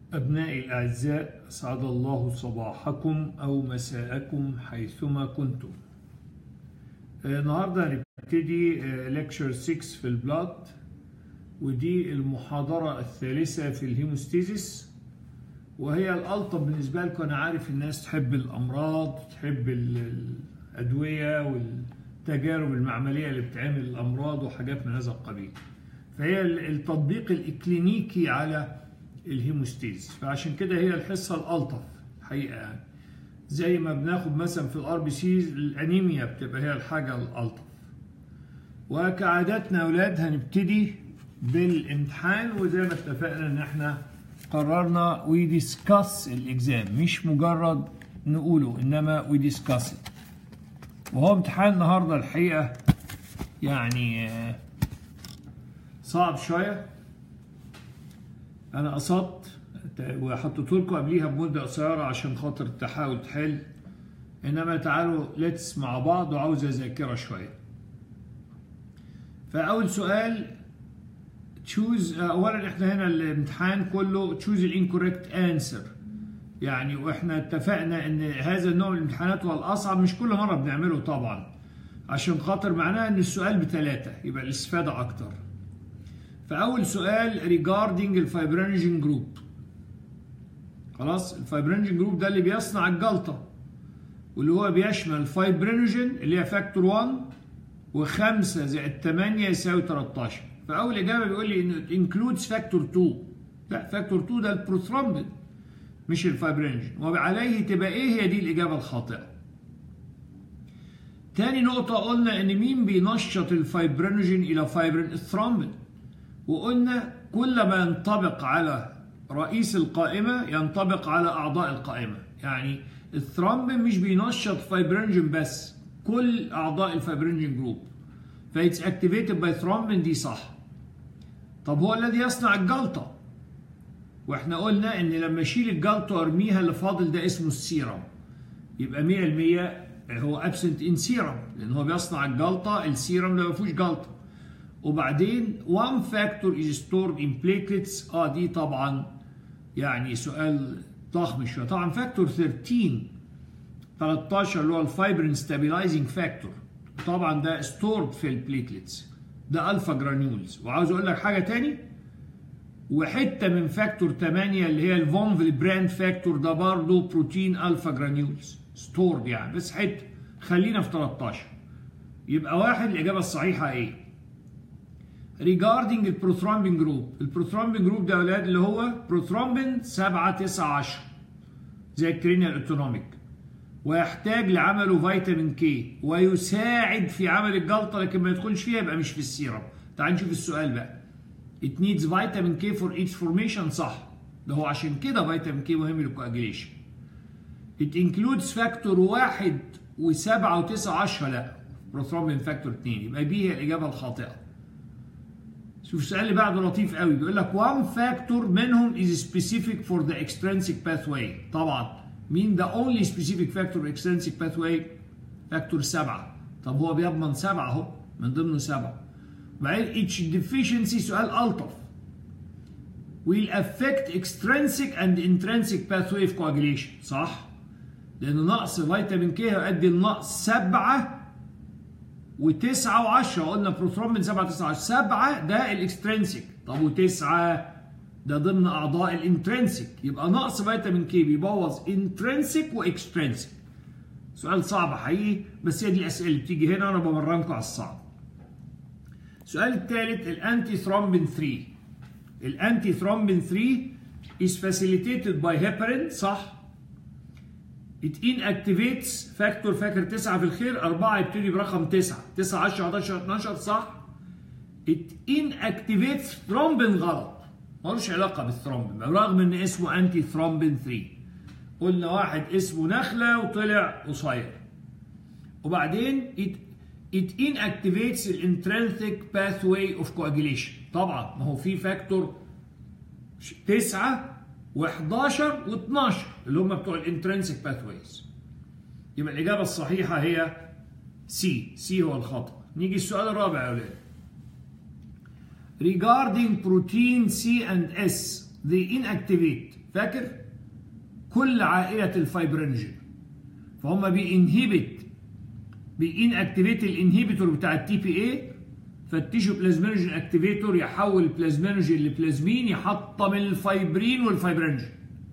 أبنائي الأعزاء أسعد الله صباحكم أو مساءكم حيثما كنتم آه، النهاردة هنبتدي ليكشر 6 في البلاد ودي المحاضرة الثالثة في الهيموستيزيس وهي الألطف بالنسبة لكم أنا عارف الناس تحب الأمراض تحب ال- الأدوية والتجارب المعملية اللي بتعمل الأمراض وحاجات من هذا القبيل فهي ال- التطبيق الإكلينيكي على الهيموستيز فعشان كده هي الحصة الألطف الحقيقة يعني زي ما بناخد مثلا في الار بي سي الانيميا بتبقى هي الحاجة الألطف وكعاداتنا يا أولاد هنبتدي بالامتحان وزي ما اتفقنا إن احنا قررنا وي ديسكاس الإكزام مش مجرد نقوله إنما وي ديسكاس وهو امتحان النهارده الحقيقة يعني آه، صعب شوية انا قصدت وحطيت لكم قبليها بمده قصيره عشان خاطر تحاول تحل انما تعالوا ليتس مع بعض وعاوزه ذاكره شويه فاول سؤال تشوز اولا احنا هنا الامتحان كله تشوز الانكوريكت انسر يعني واحنا اتفقنا ان هذا النوع من الامتحانات هو الاصعب مش كل مره بنعمله طبعا عشان خاطر معناه ان السؤال بثلاثه يبقى الاستفاده اكتر فأول سؤال regarding الفايبرينجين جروب خلاص الفايبرينجين جروب ده اللي بيصنع الجلطة واللي هو بيشمل فايبرينوجين اللي هي فاكتور 1 و5 زائد 8 يساوي 13 فأول إجابة بيقول لي إنه includes فاكتور 2 لا فاكتور 2 ده البروثرومبين مش الفايبرينوجين وعليه تبقى إيه هي دي الإجابة الخاطئة تاني نقطة قلنا إن مين بينشط الفايبرينوجين إلى فايبرين الثرومبين وقلنا كل ما ينطبق على رئيس القائمة ينطبق على أعضاء القائمة يعني الثرومبين مش بينشط فايبرينجين بس كل أعضاء الفايبرينجين جروب فايتس اكتيفيتد باي ثرومبين دي صح طب هو الذي يصنع الجلطة واحنا قلنا ان لما اشيل الجلطة وارميها اللي فاضل ده اسمه السيرم يبقى 100% هو ابسنت ان سيرم لان هو بيصنع الجلطة السيرم اللي ما فيهوش جلطة وبعدين one factor is stored in platelets اه دي طبعا يعني سؤال ضخم شويه طبعا فاكتور 13 13 اللي هو الفايبرين ستابيلايزنج فاكتور طبعا ده stored في البليتلتس ده الفا جرانيولز وعاوز اقول لك حاجه تاني وحته من فاكتور 8 اللي هي الفون براند فاكتور ده برضه بروتين الفا جرانيولز ستورد يعني بس حته خلينا في 13 يبقى واحد الاجابه الصحيحه ايه؟ regarding البروثرومبين جروب البروثرومبين جروب ده يا اولاد اللي هو بروثرومبين 7 9 10 زي الكرينيال اوتونوميك ويحتاج لعمله فيتامين كي ويساعد في عمل الجلطه لكن ما يدخلش فيها يبقى مش في السيرم تعال نشوف السؤال بقى it needs vitamin K for its formation صح ده هو عشان كده فيتامين كي مهم للكواجيليشن it includes فاكتور واحد وسبعة وتسعة عشرة لا بروثرومبين فاكتور 2 يبقى بي هي الإجابة الخاطئة شوف السؤال اللي بعده لطيف قوي بيقول لك one factor منهم is specific for the extrinsic pathway طبعا مين the only specific factor extrinsic pathway فاكتور سبعة طب هو بيضمن سبعة اهو من ضمنه سبعة بعدين each deficiency سؤال ألطف will affect extrinsic and intrinsic pathway of coagulation صح لأن نقص فيتامين كي هيؤدي لنقص سبعة وتسعة وعشرة قلنا بروثرومبين سبعة تسعة عشرة سبعة ده الاكسترنسيك طب وتسعة ده ضمن أعضاء الانترنسيك يبقى نقص فيتامين كي بيبوظ انترنسيك واكسترنسيك سؤال صعب حقيقي بس هي دي الأسئلة اللي بتيجي هنا أنا بمرنكم على الصعب السؤال الثالث الأنتي ثرومبين 3 الأنتي ثرومبين 3 is facilitated by heparin صح it inactivates فاكتور فاكر 9 في الخير 4 يبتدي برقم 9 9 10 11 12 صح it inactivates ثرومبين غلط ملوش علاقة بالثرومبين رغم ان اسمه انتي ثرومبين 3 قلنا واحد اسمه نخلة وطلع قصير وبعدين it it inactivates الانترنسيك pathway of coagulation طبعا ما هو في فاكتور 9 و11 و12 اللي هم بتوع الانترنسيك باثويز يبقى الاجابه الصحيحه هي سي سي هو الخطا نيجي السؤال الرابع يا اولاد regarding protein C and S they inactivate فاكر كل عائله الفايبرينجين فهم بينهبت بينأكتيفيت الانهبيتور بتاع التي بي اي فالتيشو بلازمينوجين اكتيفيتور يحول البلازمينوجين لبلازمين يحطم الفايبرين والفايبرينجين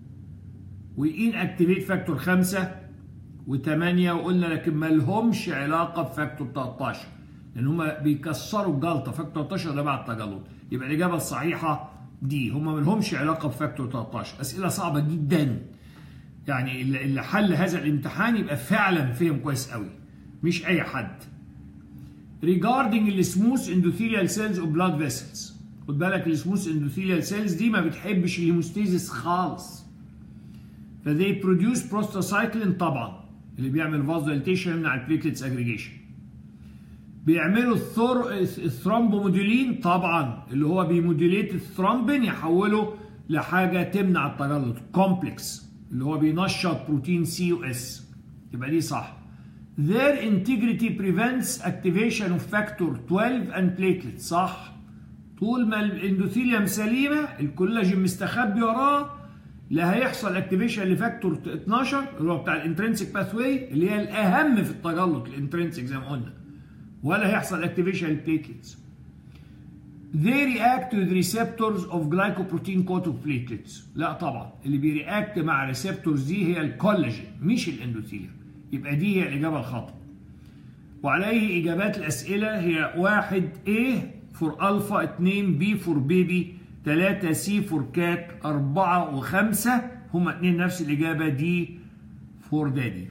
وإن اكتيفيت فاكتور 5 و8 وقلنا لكن ما لهمش علاقه بفاكتور 13 لان هم بيكسروا الجلطه فاكتور 13 ده بعد التجلط يبقى الاجابه الصحيحه دي هم ما لهمش علاقه بفاكتور 13 اسئله صعبه جدا يعني اللي حل هذا الامتحان يبقى فعلا فهم كويس قوي مش اي حد regarding السموث endothelial cells of blood vessels خد بالك السموث endothelial cells دي ما بتحبش الهيموستيزيس خالص فذي بروديوس بروستاسايكلين طبعا اللي بيعمل فازوليتيشن يمنع البليتلتس اجريجيشن بيعملوا الثور الثرومبومودولين طبعا اللي هو بيموديليت الثرومبين يحوله لحاجه تمنع التجلط كومبلكس اللي هو بينشط بروتين سي و اس يبقى دي صح Their integrity prevents activation of factor 12 and platelets صح طول ما الاندوثيليوم سليمه الكولاجين مستخبي وراه لا هيحصل اكتيفيشن لفاكتور 12 اللي هو بتاع الانترنسيك باثواي اللي هي الاهم في التجلط الانترنسيك زي ما قلنا ولا هيحصل اكتيفيشن للبليتلتس They react with receptors of glycoprotein coated platelets لا طبعا اللي بيرياكت مع ريسبتورز دي هي الكولاجين مش الاندوثيليوم يبقى دي هي الإجابة الخطأ وعليه إجابات الأسئلة هي واحد A فور ألفا اتنين B فور بيبي تلاتة C فور كات أربعة وخمسة هما اتنين نفس الإجابة دي فور دادي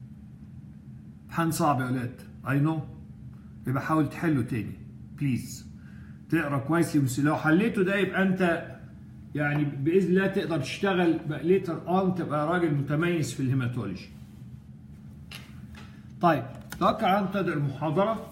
امتحان صعب يا ولاد اي نو يبقى حاول تحله تاني بليز تقرا كويس لو حليته ده يبقى انت يعني باذن الله تقدر تشتغل ليتر اون تبقى راجل متميز في الهيماتولوجي طيب توكل على نبتدئ المحاضرة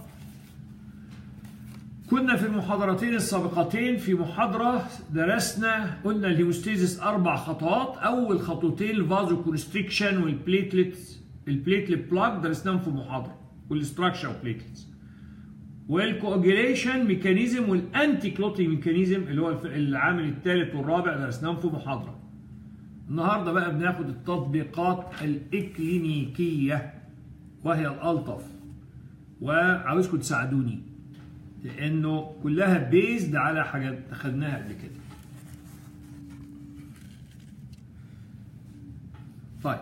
كنا في المحاضرتين السابقتين في محاضرة درسنا قلنا الهيموستيزيس أربع خطوات أول خطوتين الفازو كونستريكشن والبليتلت البليتلت بلاك درسناهم في محاضرة والاستراكشر بليتلتس والكواجيليشن ميكانيزم والانتي كلوتي ميكانيزم اللي هو العامل الثالث والرابع درسناهم في محاضرة النهارده بقى بناخد التطبيقات الإكلينيكية وهي الألطف وعاوزكم تساعدوني لأنه كلها بيزد على حاجات أخدناها قبل كده طيب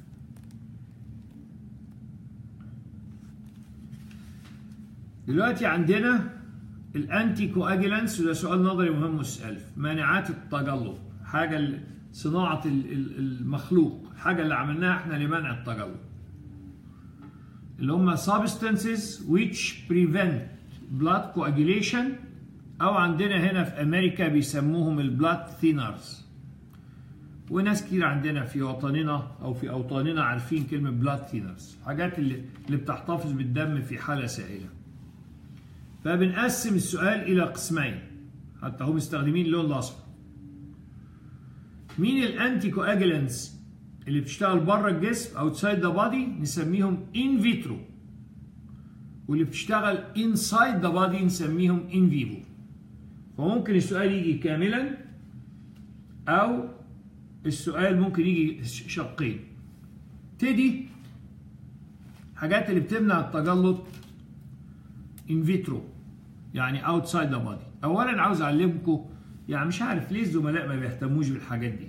دلوقتي عندنا الانتي كواجلانس وده سؤال نظري مهم السؤال مانعات التجلط حاجه صناعه المخلوق حاجه اللي عملناها احنا لمنع التجلط اللي هم substances which prevent blood coagulation او عندنا هنا في امريكا بيسموهم البلاد ثينرز وناس كتير عندنا في وطننا او في اوطاننا عارفين كلمه بلاد ثينرز الحاجات اللي اللي بتحتفظ بالدم في حاله سائله فبنقسم السؤال الى قسمين حتى هم مستخدمين اللون الاصفر مين الانتي كواجلانس اللي بتشتغل بره الجسم اوتسايد ذا بادي نسميهم ان فيترو واللي بتشتغل انسايد ذا بادي نسميهم ان فيفو فممكن السؤال يجي كاملا او السؤال ممكن يجي شقين تدي حاجات اللي بتمنع التجلط ان فيترو يعني اوتسايد ذا بادي اولا عاوز اعلمكم يعني مش عارف ليه الزملاء ما بيهتموش بالحاجات دي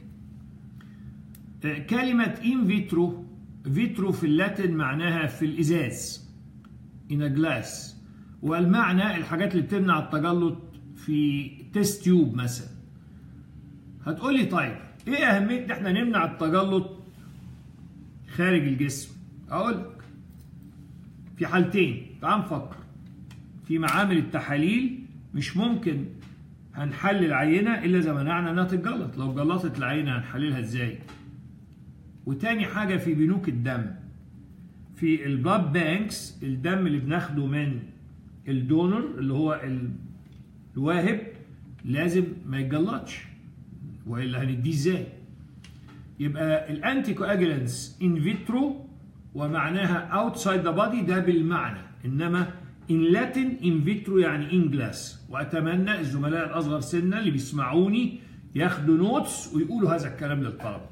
كلمة إن فيترو فيترو في اللاتين معناها في الإزاز in a glass والمعنى الحاجات اللي بتمنع التجلط في تيست تيوب مثلا هتقولي طيب ايه اهمية ان احنا نمنع التجلط خارج الجسم اقول لك في حالتين تعال نفكر في معامل التحاليل مش ممكن هنحلل عينة الا اذا منعنا انها تتجلط لو جلطت العينة هنحللها ازاي وتاني حاجة في بنوك الدم في البلاد بانكس الدم اللي بناخده من الدونر اللي هو الواهب لازم ما يتجلطش والا هنديه ازاي يبقى الانتي كواجلانس ان فيترو ومعناها اوتسايد ذا بادي ده بالمعنى انما ان لاتن ان فيترو يعني ان جلاس واتمنى الزملاء الاصغر سنا اللي بيسمعوني ياخدوا نوتس ويقولوا هذا الكلام للطلبه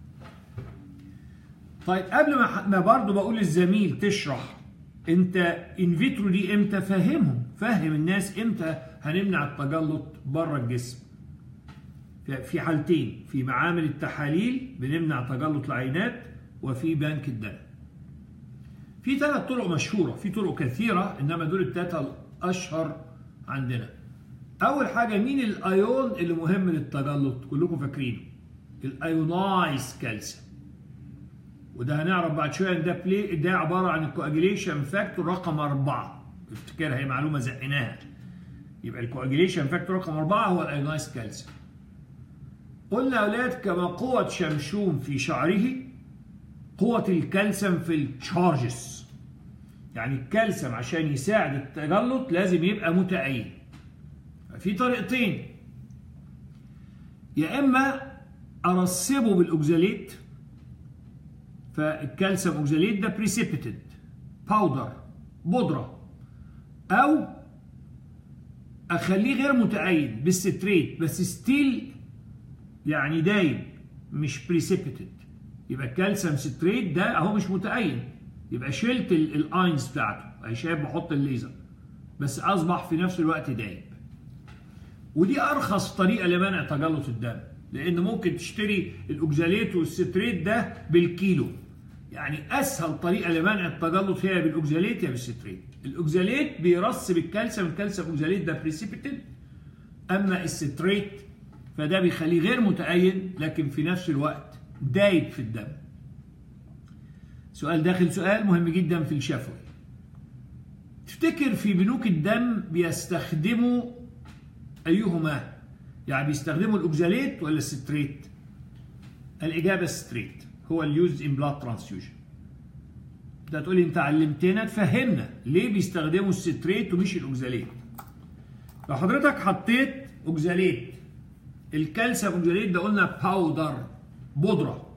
طيب قبل ما ما برضه بقول للزميل تشرح انت ان فيترو دي امتى فهمهم فهم الناس امتى هنمنع التجلط بره الجسم في حالتين في معامل التحاليل بنمنع تجلط العينات وفي بنك الدم في ثلاث طرق مشهورة في طرق كثيرة إنما دول الثلاثة الأشهر عندنا أول حاجة مين الأيون اللي مهم للتجلط كلكم فاكرينه الأيونايز كالسيوم وده هنعرف بعد شوية إن ده بلاي ده عبارة عن الكواجيليشن فاكتور رقم أربعة افتكرها هي معلومة زقناها يبقى الكواجيليشن فاكتور رقم أربعة هو الأيونايز كالسيوم قلنا يا أولاد كما قوة شمشون في شعره قوة الكالسيوم في التشارجز يعني الكالسيوم عشان يساعد التجلط لازم يبقى متأين في طريقتين يا إما أرسبه بالأوكزاليت فالكالسيوم أوكزاليت ده بريسيبيتد باودر بودرة أو أخليه غير متأين بالستريت بس ستيل يعني دايب مش بريسيبيتد يبقى الكالسيوم ستريت ده اهو مش متأين يبقى شلت الاينز بتاعته اهي شايف بحط الليزر بس اصبح في نفس الوقت دايب ودي ارخص طريقه لمنع تجلط الدم لان ممكن تشتري الاوكزاليت والستريت ده بالكيلو يعني اسهل طريقه لمنع التجلط هي بالاوكزاليت يا بالستريت الاوكزاليت بيرسب الكالسيوم الكالسيوم اوكزاليت ده بريسيبيتد اما الستريت فده بيخليه غير متأين لكن في نفس الوقت دايب في الدم سؤال داخل سؤال مهم جدا في الشفوي تفتكر في بنوك الدم بيستخدموا أيهما يعني بيستخدموا الأوكزاليت ولا الستريت الإجابة الستريت هو اليوز ان بلاد ترانسفيوجن ده تقول لي انت علمتنا تفهمنا ليه بيستخدموا الستريت ومش الاوكزاليت لو حضرتك حطيت اوكزاليت الكالسيوم اوكزاليت ده قلنا باودر بودرة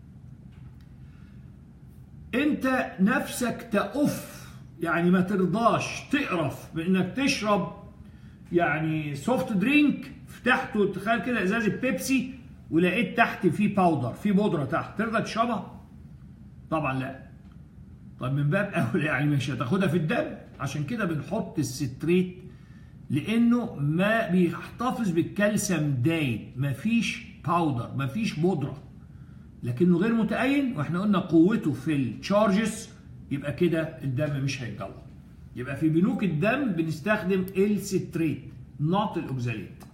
انت نفسك تقف يعني ما ترضاش تقرف بانك تشرب يعني سوفت درينك فتحته تخيل كده ازازه بيبسي ولقيت تحت فيه باودر فيه بودره تحت ترضى تشربها طبعا لا طب من باب اولى يعني مش هتاخدها في الدم عشان كده بنحط الستريت لانه ما بيحتفظ بالكالسيوم دايب مفيش باودر مفيش بودره لكنه غير متأين واحنا قلنا قوته في التشارجز يبقى كده الدم مش هيتجلط يبقى في بنوك الدم بنستخدم الستريت نوت الاوكزاليت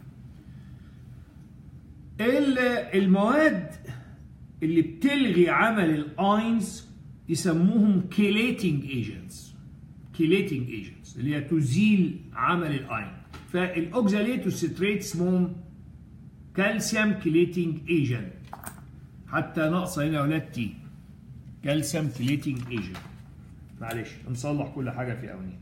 المواد اللي بتلغي عمل الاينز يسموهم كيليتنج ايجنتس كيليتنج ايجنتس اللي هي تزيل عمل الاين فالاوكزاليت والستريت اسمهم كالسيوم كيليتنج ايجنت حتى ناقصه هنا يا اولاد تي كالسيوم كيليتنج ايجنت معلش نصلح كل حاجه في اونين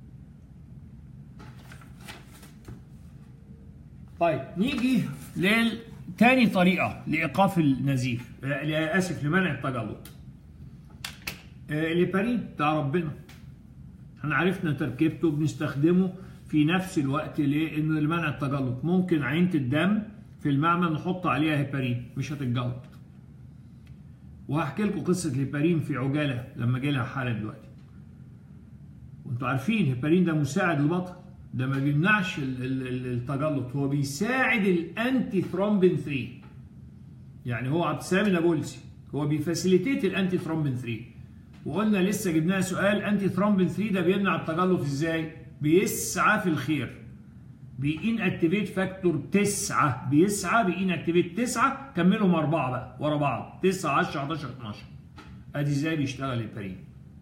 طيب نيجي لتاني طريقه لايقاف النزيف اسف لمنع التجلط الهيبارين بتاع ربنا احنا عرفنا تركيبته بنستخدمه في نفس الوقت لانه لمنع التجلط ممكن عينه الدم في المعمل نحط عليها هيبارين مش هتتجلط وهحكي لكم قصه الهيبارين في عجاله لما جالها حاله دلوقتي وانتوا عارفين الهيبارين ده مساعد للبطن ده ما بيمنعش التجلط هو بيساعد الانتي ثرومبين 3 يعني هو عبد السلام النابلسي هو بيفاسيليتيت الانتي ثرومبين 3 وقلنا لسه جبناها سؤال انتي ثرومبين 3 ده بيمنع التجلط ازاي؟ بيسعى في الخير بيين اكتيفيت فاكتور 9 بيسعى بيين اكتيفيت 9 كملهم اربعه بقى ورا بعض 9 10 11 12 ادي ازاي بيشتغل البرين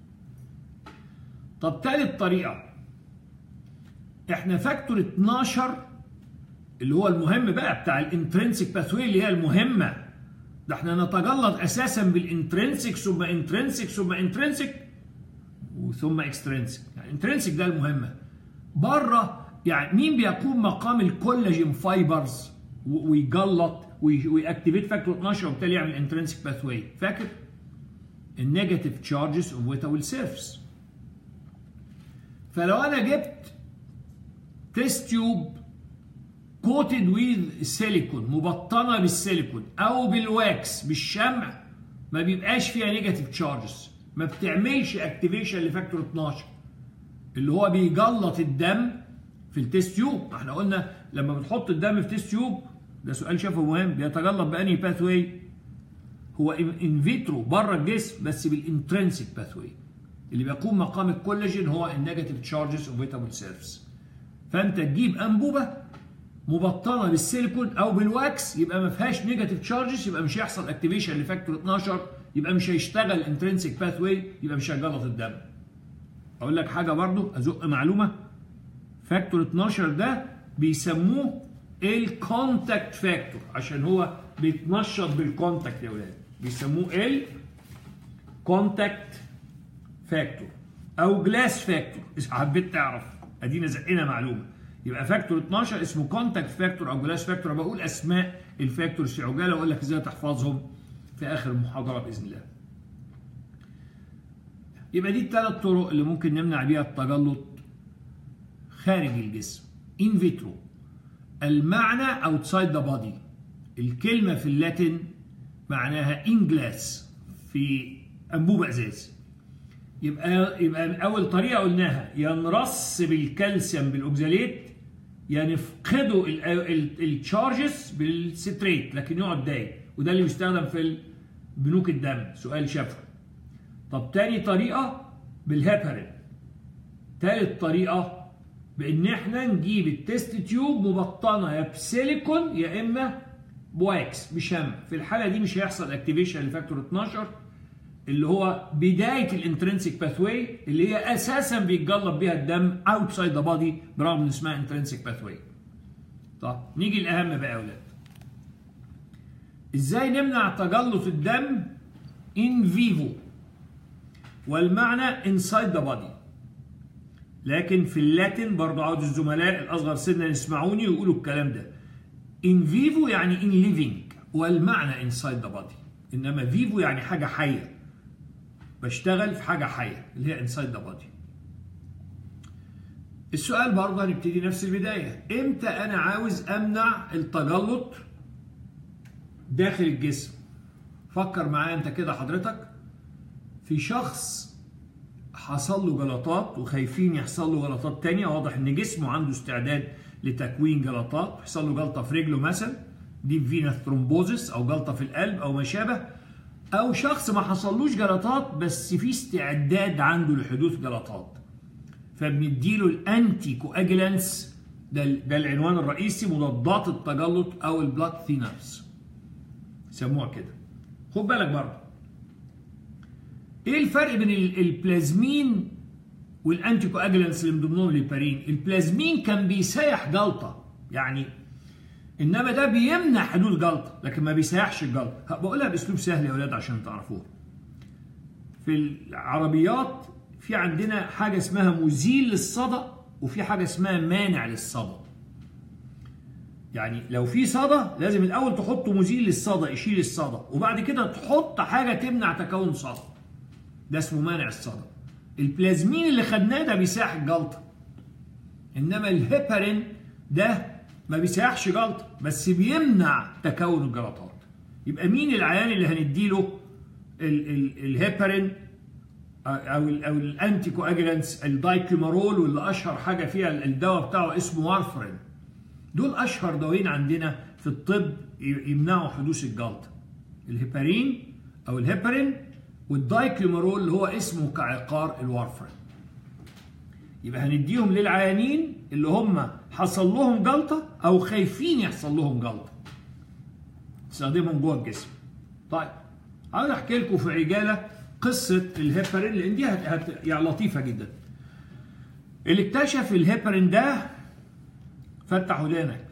طب تالت طريقه احنا فاكتور 12 اللي هو المهم بقى بتاع الانترنسيك باثوي اللي هي المهمه ده احنا نتجلط اساسا بالانترنسيك ثم انترنسيك ثم انترنسيك ثم اكسترنسيك يعني انترنسيك ده المهمه بره يعني مين بيقوم مقام الكولاجين فايبرز ويجلط ويأكتيفيت فاكتور 12 وبالتالي يعمل انترنسيك باثوي فاكر النيجاتيف تشارجز اوف ويتابل سيرفس فلو انا جبت تيست تيوب كوتد ويز سيليكون مبطنه بالسيليكون او بالواكس بالشمع ما بيبقاش فيها نيجاتيف تشارجز ما بتعملش اكتيفيشن لفاكتور 12 اللي هو بيجلط الدم في التيست تيوب احنا قلنا لما بتحط الدم في تيست تيوب ده سؤال شافه مهم بيتجلط باني باث واي هو ان فيترو بره الجسم بس بالانترنسيك باث واي اللي بيقوم مقام الكولاجين هو النيجاتيف تشارجز اوف فيتامين سيلز فانت تجيب انبوبه مبطنه بالسيليكون او بالواكس يبقى ما فيهاش نيجاتيف تشارجز يبقى مش هيحصل اكتيفيشن لفاكتور 12 يبقى مش هيشتغل انترنسيك باث واي يبقى مش هيجلط الدم اقول لك حاجه برضو ازق معلومه فاكتور 12 ده بيسموه الكونتاكت فاكتور عشان هو بيتنشط بالكونتاكت يا ولاد بيسموه ال كونتاكت فاكتور او جلاس فاكتور اذا حبيت تعرف ادينا زقنا معلومه يبقى فاكتور 12 اسمه كونتاكت فاكتور او جلاس فاكتور بقول اسماء الفاكتورز في عجاله واقول لك ازاي تحفظهم في اخر المحاضره باذن الله يبقى دي الثلاث طرق اللي ممكن نمنع بيها التجلط خارج الجسم ان فيترو المعنى اوتسايد ذا بادي الكلمه في اللاتين معناها ان جلاس في انبوبه ازاز يبقى يبقى اول طريقه قلناها يا نرص بالكالسيوم بالاوكزاليت يا نفقده التشارجز بالستريت لكن يقعد دايم وده اللي بيستخدم في بنوك الدم سؤال شافه طب تاني طريقه بالهيبارين تالت طريقه بان احنا نجيب التست تيوب مبطنه يا بسيليكون يا اما بواكس بشمع في الحاله دي مش هيحصل اكتيفيشن لفاكتور 12 اللي هو بدايه الانترنسيك باثواي اللي هي اساسا بيتجلط بيها الدم اوتسايد ذا بادي برغم ان اسمها انترنسيك باثواي. طب نيجي الاهم بقى يا اولاد. ازاي نمنع تجلط الدم ان فيفو والمعنى انسايد ذا بادي. لكن في اللاتين برضه عاوز الزملاء الاصغر سنا يسمعوني ويقولوا الكلام ده. ان فيفو يعني ان ليفينج والمعنى انسايد ذا بادي. انما فيفو يعني حاجه حيه. بشتغل في حاجة حية اللي هي انسايد ذا بادي. السؤال برضه هنبتدي نفس البداية، امتى أنا عاوز أمنع التجلط داخل الجسم؟ فكر معايا أنت كده حضرتك في شخص حصل له جلطات وخايفين يحصل له جلطات تانية واضح إن جسمه عنده استعداد لتكوين جلطات، يحصل له جلطة في رجله مثلا دي فينا ثرومبوزس أو جلطة في القلب أو ما شابه او شخص ما حصلوش جلطات بس في استعداد عنده لحدوث جلطات فبنديله الانتي كواجلانس ده, ده العنوان الرئيسي مضادات التجلط او البلاد ثينرز سموها كده خد بالك برضه ايه الفرق بين البلازمين والانتي كواجلانس اللي من ضمنهم الهيبارين البلازمين كان بيسيح جلطه يعني انما ده بيمنع حدوث جلطه لكن ما بيسيحش الجلطه بقولها باسلوب سهل يا اولاد عشان تعرفوها في العربيات في عندنا حاجه اسمها مزيل للصدى وفي حاجه اسمها مانع للصدى يعني لو في صدى لازم الاول تحط مزيل للصدى يشيل الصدى وبعد كده تحط حاجه تمنع تكون صدى ده اسمه مانع الصدى البلازمين اللي خدناه ده بيساح الجلطه انما الهيبارين ده ما بيسيحش جلطه بس بيمنع تكون الجلطات يبقى مين العيان اللي هنديله الهيبارين او ال او الانتي كواجلانس الدايكلومارول واللي اشهر حاجه فيها الدواء بتاعه اسمه وارفرين دول اشهر دوايين عندنا في الطب يمنعوا حدوث الجلطه الهيبارين او الهيبارين والدايكلومارول اللي هو اسمه كعقار الوارفرين يبقى هنديهم للعيانين اللي هم حصل لهم جلطة أو خايفين يحصل لهم جلطة استخدمهم جوه الجسم طيب عاوز أحكي لكم في عجالة قصة الهيبرين لأن دي هت... هت... يعني لطيفة جدا اللي اكتشف الهيبرين ده فتح ودانك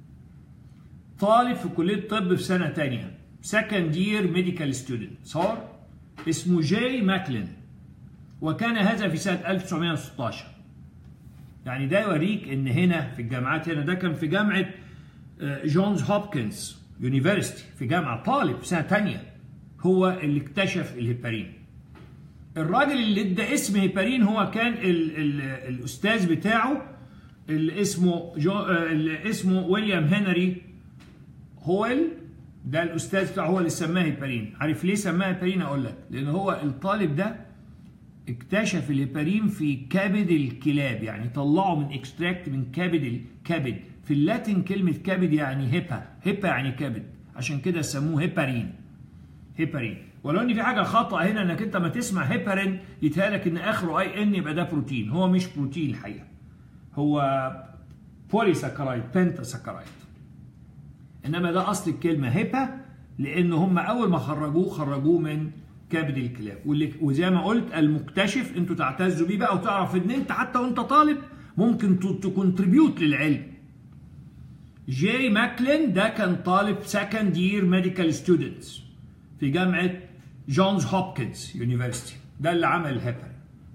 طالب في كلية طب في سنة تانية سكند يير ميديكال ستودنت صار اسمه جاي ماكلين وكان هذا في سنة 1916 يعني ده يوريك ان هنا في الجامعات هنا ده كان في جامعه جونز هوبكنز يونيفرستي في جامعه طالب سنه ثانيه هو اللي اكتشف الهيبارين الراجل اللي ادى اسم هيبارين هو كان ال ال الاستاذ بتاعه اللي اسمه جو اللي اسمه ويليام هنري هويل ده الاستاذ بتاعه هو اللي سماها هيبارين عارف ليه سماها هيبارين اقول لك لان هو الطالب ده اكتشف الهيبارين في كبد الكلاب يعني طلعه من اكستراكت من كبد الكبد في اللاتين كلمه كبد يعني هيبا هيبا يعني كبد عشان كده سموه هيبارين هيبارين ولو ان في حاجه خطا هنا انك انت ما تسمع هيبارين يتهيألك ان اخره اي ان يبقى ده بروتين هو مش بروتين الحقيقه هو بولي ساكرايد بنتا ساكرايد انما ده اصل الكلمه هيبا لان هم اول ما خرجوه خرجوه من كبد الكلاب واللي وزي ما قلت المكتشف انتوا تعتزوا بيه بقى وتعرف ان انت حتى وانت طالب ممكن تكونتريبيوت للعلم جاي ماكلين ده كان طالب سكند يير ميديكال ستودنتس في جامعه جونز هوبكنز يونيفرسيتي ده اللي عمل الهيبارين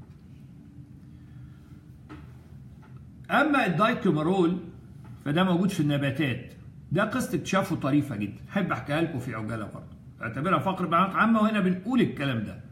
اما الدايكومارول فده موجود في النباتات ده قصه اكتشافه طريفه جدا احب احكيها لكم في عجاله برضه اعتبرها فقره معلومات عامه وهنا بنقول الكلام ده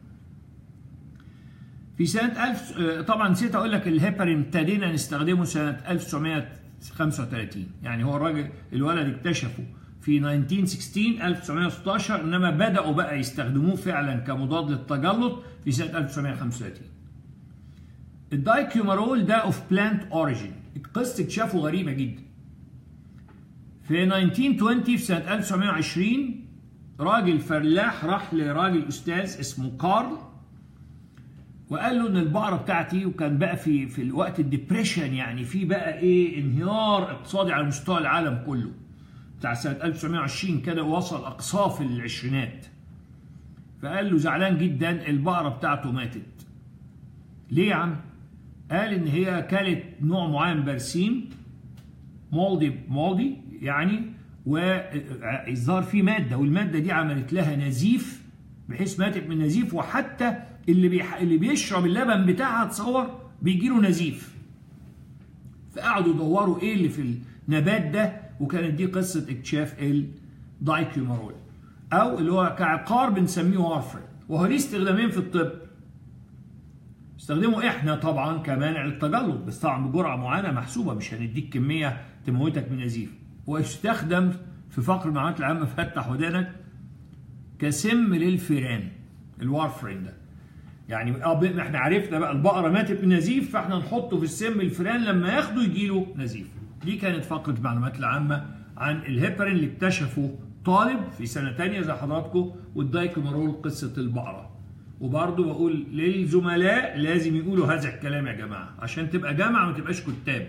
في سنه 1000 طبعا نسيت اقول لك الهيبارين ابتدينا نستخدمه سنه 1935 يعني هو الراجل الولد اكتشفه في 1916 1916 انما بداوا بقى يستخدموه فعلا كمضاد للتجلط في سنه 1935 الدايكيومارول ده اوف بلانت اوريجين قصه اكتشافه غريبه جدا في 1920 في سنه 1920 راجل فلاح راح لراجل استاذ اسمه كارل وقال له ان البقره بتاعتي وكان بقى في في الوقت الدبريشن يعني في بقى ايه انهيار اقتصادي على مستوى العالم كله بتاع سنه 1920 كده وصل اقصاف العشرينات فقال له زعلان جدا البقره بتاعته ماتت ليه يا عم قال ان هي كلت نوع معين برسيم مولدي مولدي يعني والظاهر فيه ماده والماده دي عملت لها نزيف بحيث ماتت من نزيف وحتى اللي بيح... اللي بيشرب اللبن بتاعها تصور بيجي له نزيف فقعدوا يدوروا ايه اللي في النبات ده وكانت دي قصه اكتشاف الدايكيومارول او اللي هو كعقار بنسميه وارفرين وهو ليه استخدامين في الطب استخدمه احنا طبعا كمانع للتجلط بس طبعا بجرعه معينه محسوبه مش هنديك كميه تموتك من نزيف ويستخدم في فقر المعلومات العامه فتح ودانك كسم للفيران الوارفرين ده يعني اه احنا عرفنا بقى البقره ماتت من نزيف فاحنا نحطه في السم الفيران لما ياخده يجي له نزيف دي كانت فقره المعلومات العامه عن الهيبرين اللي اكتشفه طالب في سنه ثانيه زي حضراتكم والدايكومارول قصه البقره وبرضه بقول للزملاء لازم يقولوا هذا الكلام يا جماعه عشان تبقى جامعه ما تبقاش كتاب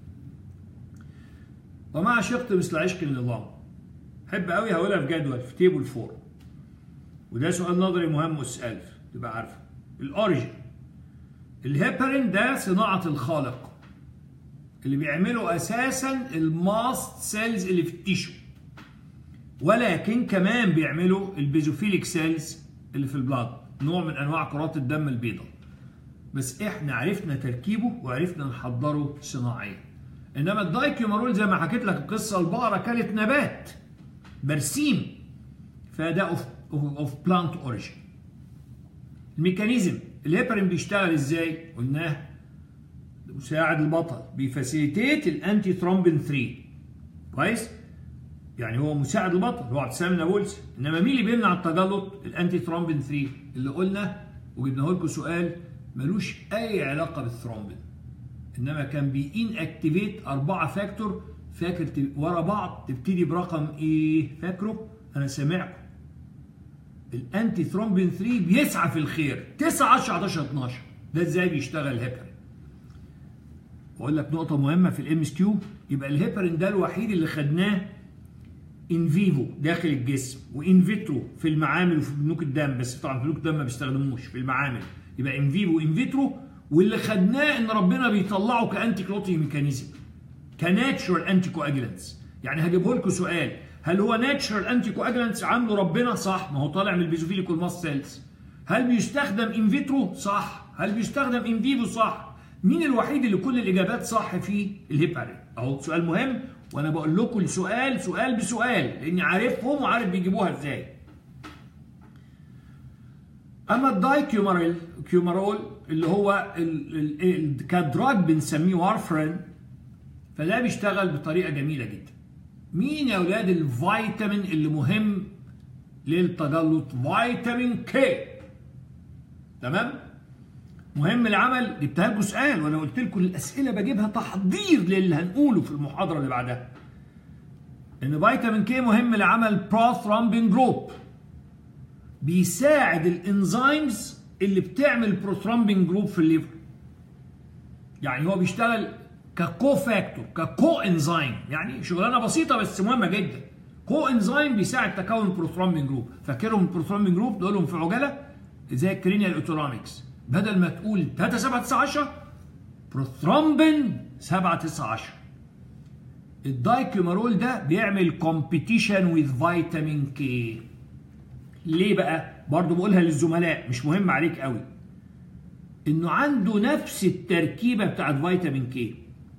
ومع شق مثل عشق النظام حب قوي هقولها في جدول في تيبل 4 وده سؤال نظري مهم اسال تبقى عارفه الاوريجن الهيبرين ده صناعه الخالق اللي بيعملوا اساسا الماست سيلز اللي في التيشو ولكن كمان بيعملوا البيزوفيليك سيلز اللي في البلاد نوع من انواع كرات الدم البيضاء بس احنا عرفنا تركيبه وعرفنا نحضره صناعيا انما الدايكيومارول زي ما حكيت لك القصه البقره كانت نبات برسيم فده اوف اوف بلانت اوريجين الميكانيزم الهيبرين بيشتغل ازاي قلناه مساعد البطل بيفاسيليتيت الانتي ثرومبين 3 كويس يعني هو مساعد البطل هو اعتصام نابلسي انما مين اللي بيمنع التجلط الانتي ثرومبين 3 اللي قلنا وجبناه لكم سؤال ملوش اي علاقه بالثرومبين انما كان بيين اكتيفيت اربعه فاكتور فاكر ورا بعض تبتدي برقم ايه فاكره انا سامعكم الانتي ثرومبين 3 بيسعى في الخير 9 10 11 12 ده ازاي بيشتغل هيبرين واقول لك نقطه مهمه في الام اس كيو يبقى الهيبرين ده الوحيد اللي خدناه ان فيفو داخل الجسم وان فيترو في المعامل وفي بنوك الدم بس طبعا في بنوك الدم ما بيستخدموش في المعامل يبقى ان فيفو ان فيترو واللي خدناه ان ربنا بيطلعه كانتي كلوتي ميكانيزم كناتشورال انتي كواجلانتس يعني هجيبه لكم سؤال هل هو ناتشورال انتي كواجلانتس عامله ربنا صح ما هو طالع من البيزوفيليك والماست سيلز هل بيستخدم ان فيترو صح هل بيستخدم ان فيفو صح مين الوحيد اللي كل الاجابات صح فيه الهيبارين اهو سؤال مهم وانا بقول لكم السؤال سؤال بسؤال لاني عارفهم وعارف بيجيبوها ازاي اما الداي كيوماريل كيومارول اللي هو كدراج بنسميه وارفرين فده بيشتغل بطريقه جميله جدا مين يا اولاد الفيتامين اللي مهم للتجلط فيتامين كي تمام مهم العمل جبتها لكم سؤال وانا قلت لكم الاسئله بجيبها تحضير للي هنقوله في المحاضره اللي بعدها ان فيتامين كي مهم لعمل بروثرومبين جروب بيساعد الانزيمز اللي بتعمل بروثرومبين جروب في الليفر يعني هو بيشتغل ككو فاكتور ككو انزيم يعني شغلانه بسيطه بس مهمه جدا كو انزيم بيساعد تكون بروثرومبين جروب فاكرهم البروثرومبين جروب دولهم في عجله زي الكرينيال اوتونومكس بدل ما تقول 3 7 9 10 بروثرومبين 7 9 10 الدايكيومارول ده بيعمل كومبيتيشن وذ فيتامين كي ليه بقى برضه بقولها للزملاء مش مهم عليك قوي انه عنده نفس التركيبه بتاعت فيتامين كي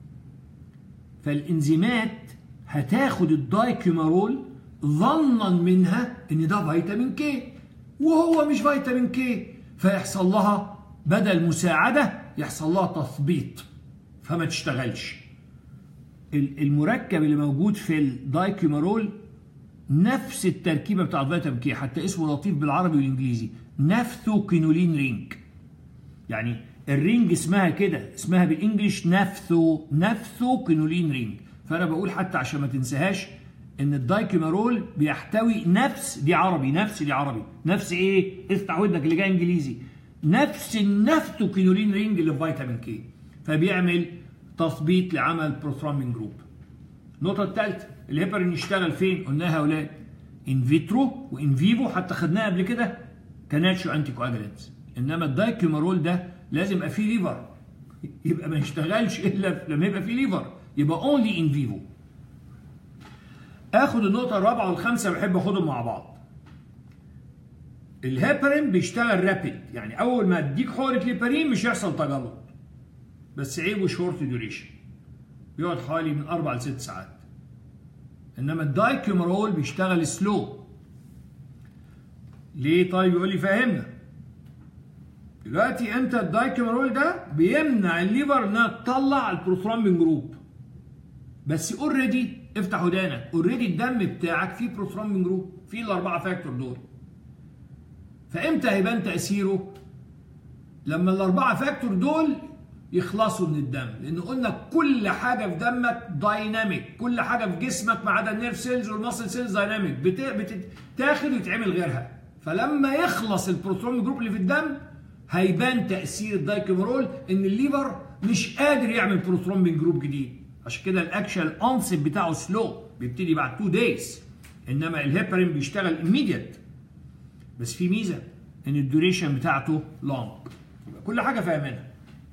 فالانزيمات هتاخد الدايكيومارول ظنا منها ان ده فيتامين كي وهو مش فيتامين كي فيحصل لها بدل مساعده يحصل لها تثبيط فما تشتغلش المركب اللي موجود في الدايكيومارول نفس التركيبه بتاعت فيتامين كي حتى اسمه لطيف بالعربي والانجليزي نفثوكينولين رينج يعني الرينج اسمها كده اسمها بالانجلش نفثو نفثوكينولين رينج فانا بقول حتى عشان ما تنساهاش ان الدايكيومارول بيحتوي نفس دي عربي نفس دي عربي نفس ايه افتح ودنك اللي جاي انجليزي نفس النفثوكينولين رينج اللي في فيتامين كي فبيعمل تثبيط لعمل بروثرومبين جروب النقطة الثالثة الهيبرين يشتغل فين؟ قلناها يا اولاد ان فيترو وان فيفو حتى خدناها قبل كده كناتشو انتي كواجلانتس انما الدايكيومارول ده لازم يبقى فيه ليفر يبقى ما يشتغلش الا لما يبقى فيه ليفر يبقى اونلي ان فيفو اخد النقطة الرابعة والخامسة بحب اخدهم مع بعض الهيبرين بيشتغل رابيد يعني اول ما اديك حقنة ليبرين مش هيحصل تجلط بس عيبه شورت ديوريشن بيقعد حوالي من اربع لست ساعات انما الدايكيومرول بيشتغل سلو ليه طيب يقول لي فهمنا دلوقتي انت الدايكيومرول ده بيمنع الليفر انها تطلع البروثرومبين جروب بس اوريدي افتح ودانك اوريدي الدم بتاعك فيه بروثرومبين جروب فيه الاربعه فاكتور دول فامتى هيبان تاثيره لما الاربعه فاكتور دول يخلصوا من الدم لان قلنا كل حاجه في دمك دايناميك كل حاجه في جسمك ما عدا النيرف سيلز والماسل سيلز دايناميك بتتاخد ويتعمل غيرها فلما يخلص البروتون جروب اللي في الدم هيبان تاثير الدايكومرول ان الليفر مش قادر يعمل بروترومبين جروب جديد عشان كده الاكشن اونست بتاعه سلو بيبتدي بعد 2 دايز انما الهيبرين بيشتغل immediate بس في ميزه ان الدوريشن بتاعته لونج كل حاجه فاهمينها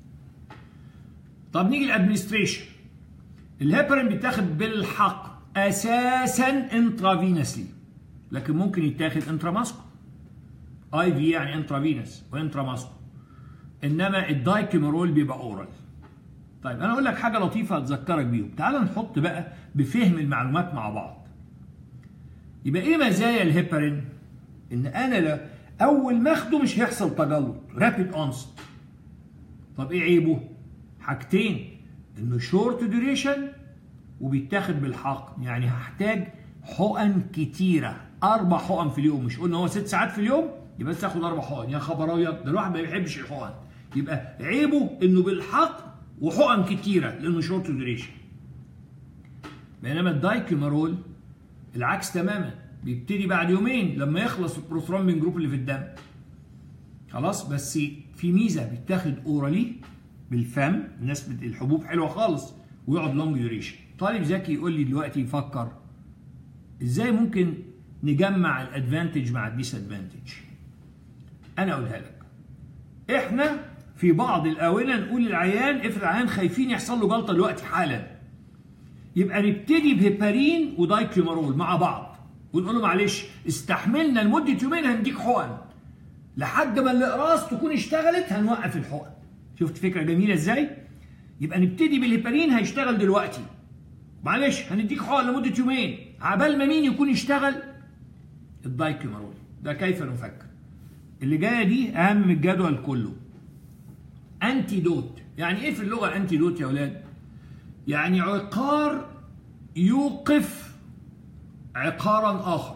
طب نيجي الادمنستريشن الهيبرين بيتاخد بالحق اساسا انترافينسلي لكن ممكن يتاخد انتراماسكو اي في يعني انترافينس وانتراماسكو انما الدايكيمرول بيبقى اورال طيب انا اقول لك حاجه لطيفه هتذكرك بيهم تعال نحط بقى بفهم المعلومات مع بعض يبقى ايه مزايا الهيبرين ان انا لا اول ما اخده مش هيحصل تجلط رابيد اونست طب ايه عيبه حاجتين انه شورت ديوريشن وبيتاخد بالحق يعني هحتاج حقن كتيره اربع حقن في اليوم مش قلنا هو ست ساعات في اليوم يبقى بس تاخد اربع حقن يا خبر ابيض ده الواحد ما بيحبش الحقن يبقى عيبه انه بالحق وحقن كتيره لانه شورت ديوريشن بينما الدايكيومارول العكس تماما بيبتدي بعد يومين لما يخلص البروثرومبين جروب اللي في الدم خلاص بس في ميزه بيتاخد اورالي بالفم الناس الحبوب حلوه خالص ويقعد لونج ديوريشن طالب ذكي يقول لي دلوقتي يفكر ازاي ممكن نجمع الادفانتج مع الديس ادفانتج انا اقولها لك احنا في بعض الاونه نقول للعيان افرض العيان خايفين يحصل له جلطه دلوقتي حالا يبقى نبتدي بهيبارين ودايكيومارول مع بعض ونقول له معلش استحملنا لمده يومين هنديك حقن لحد ما الاقراص تكون اشتغلت هنوقف الحقن شفت فكره جميله ازاي يبقى نبتدي بالهيبارين هيشتغل دلوقتي معلش هنديك حقن لمده يومين عبال ما مين يكون يشتغل الدايكيومارول ده كيف نفكر اللي جايه دي اهم من الجدول كله انتي دوت يعني ايه في اللغه انتي دوت يا اولاد يعني عقار يوقف عقارا اخر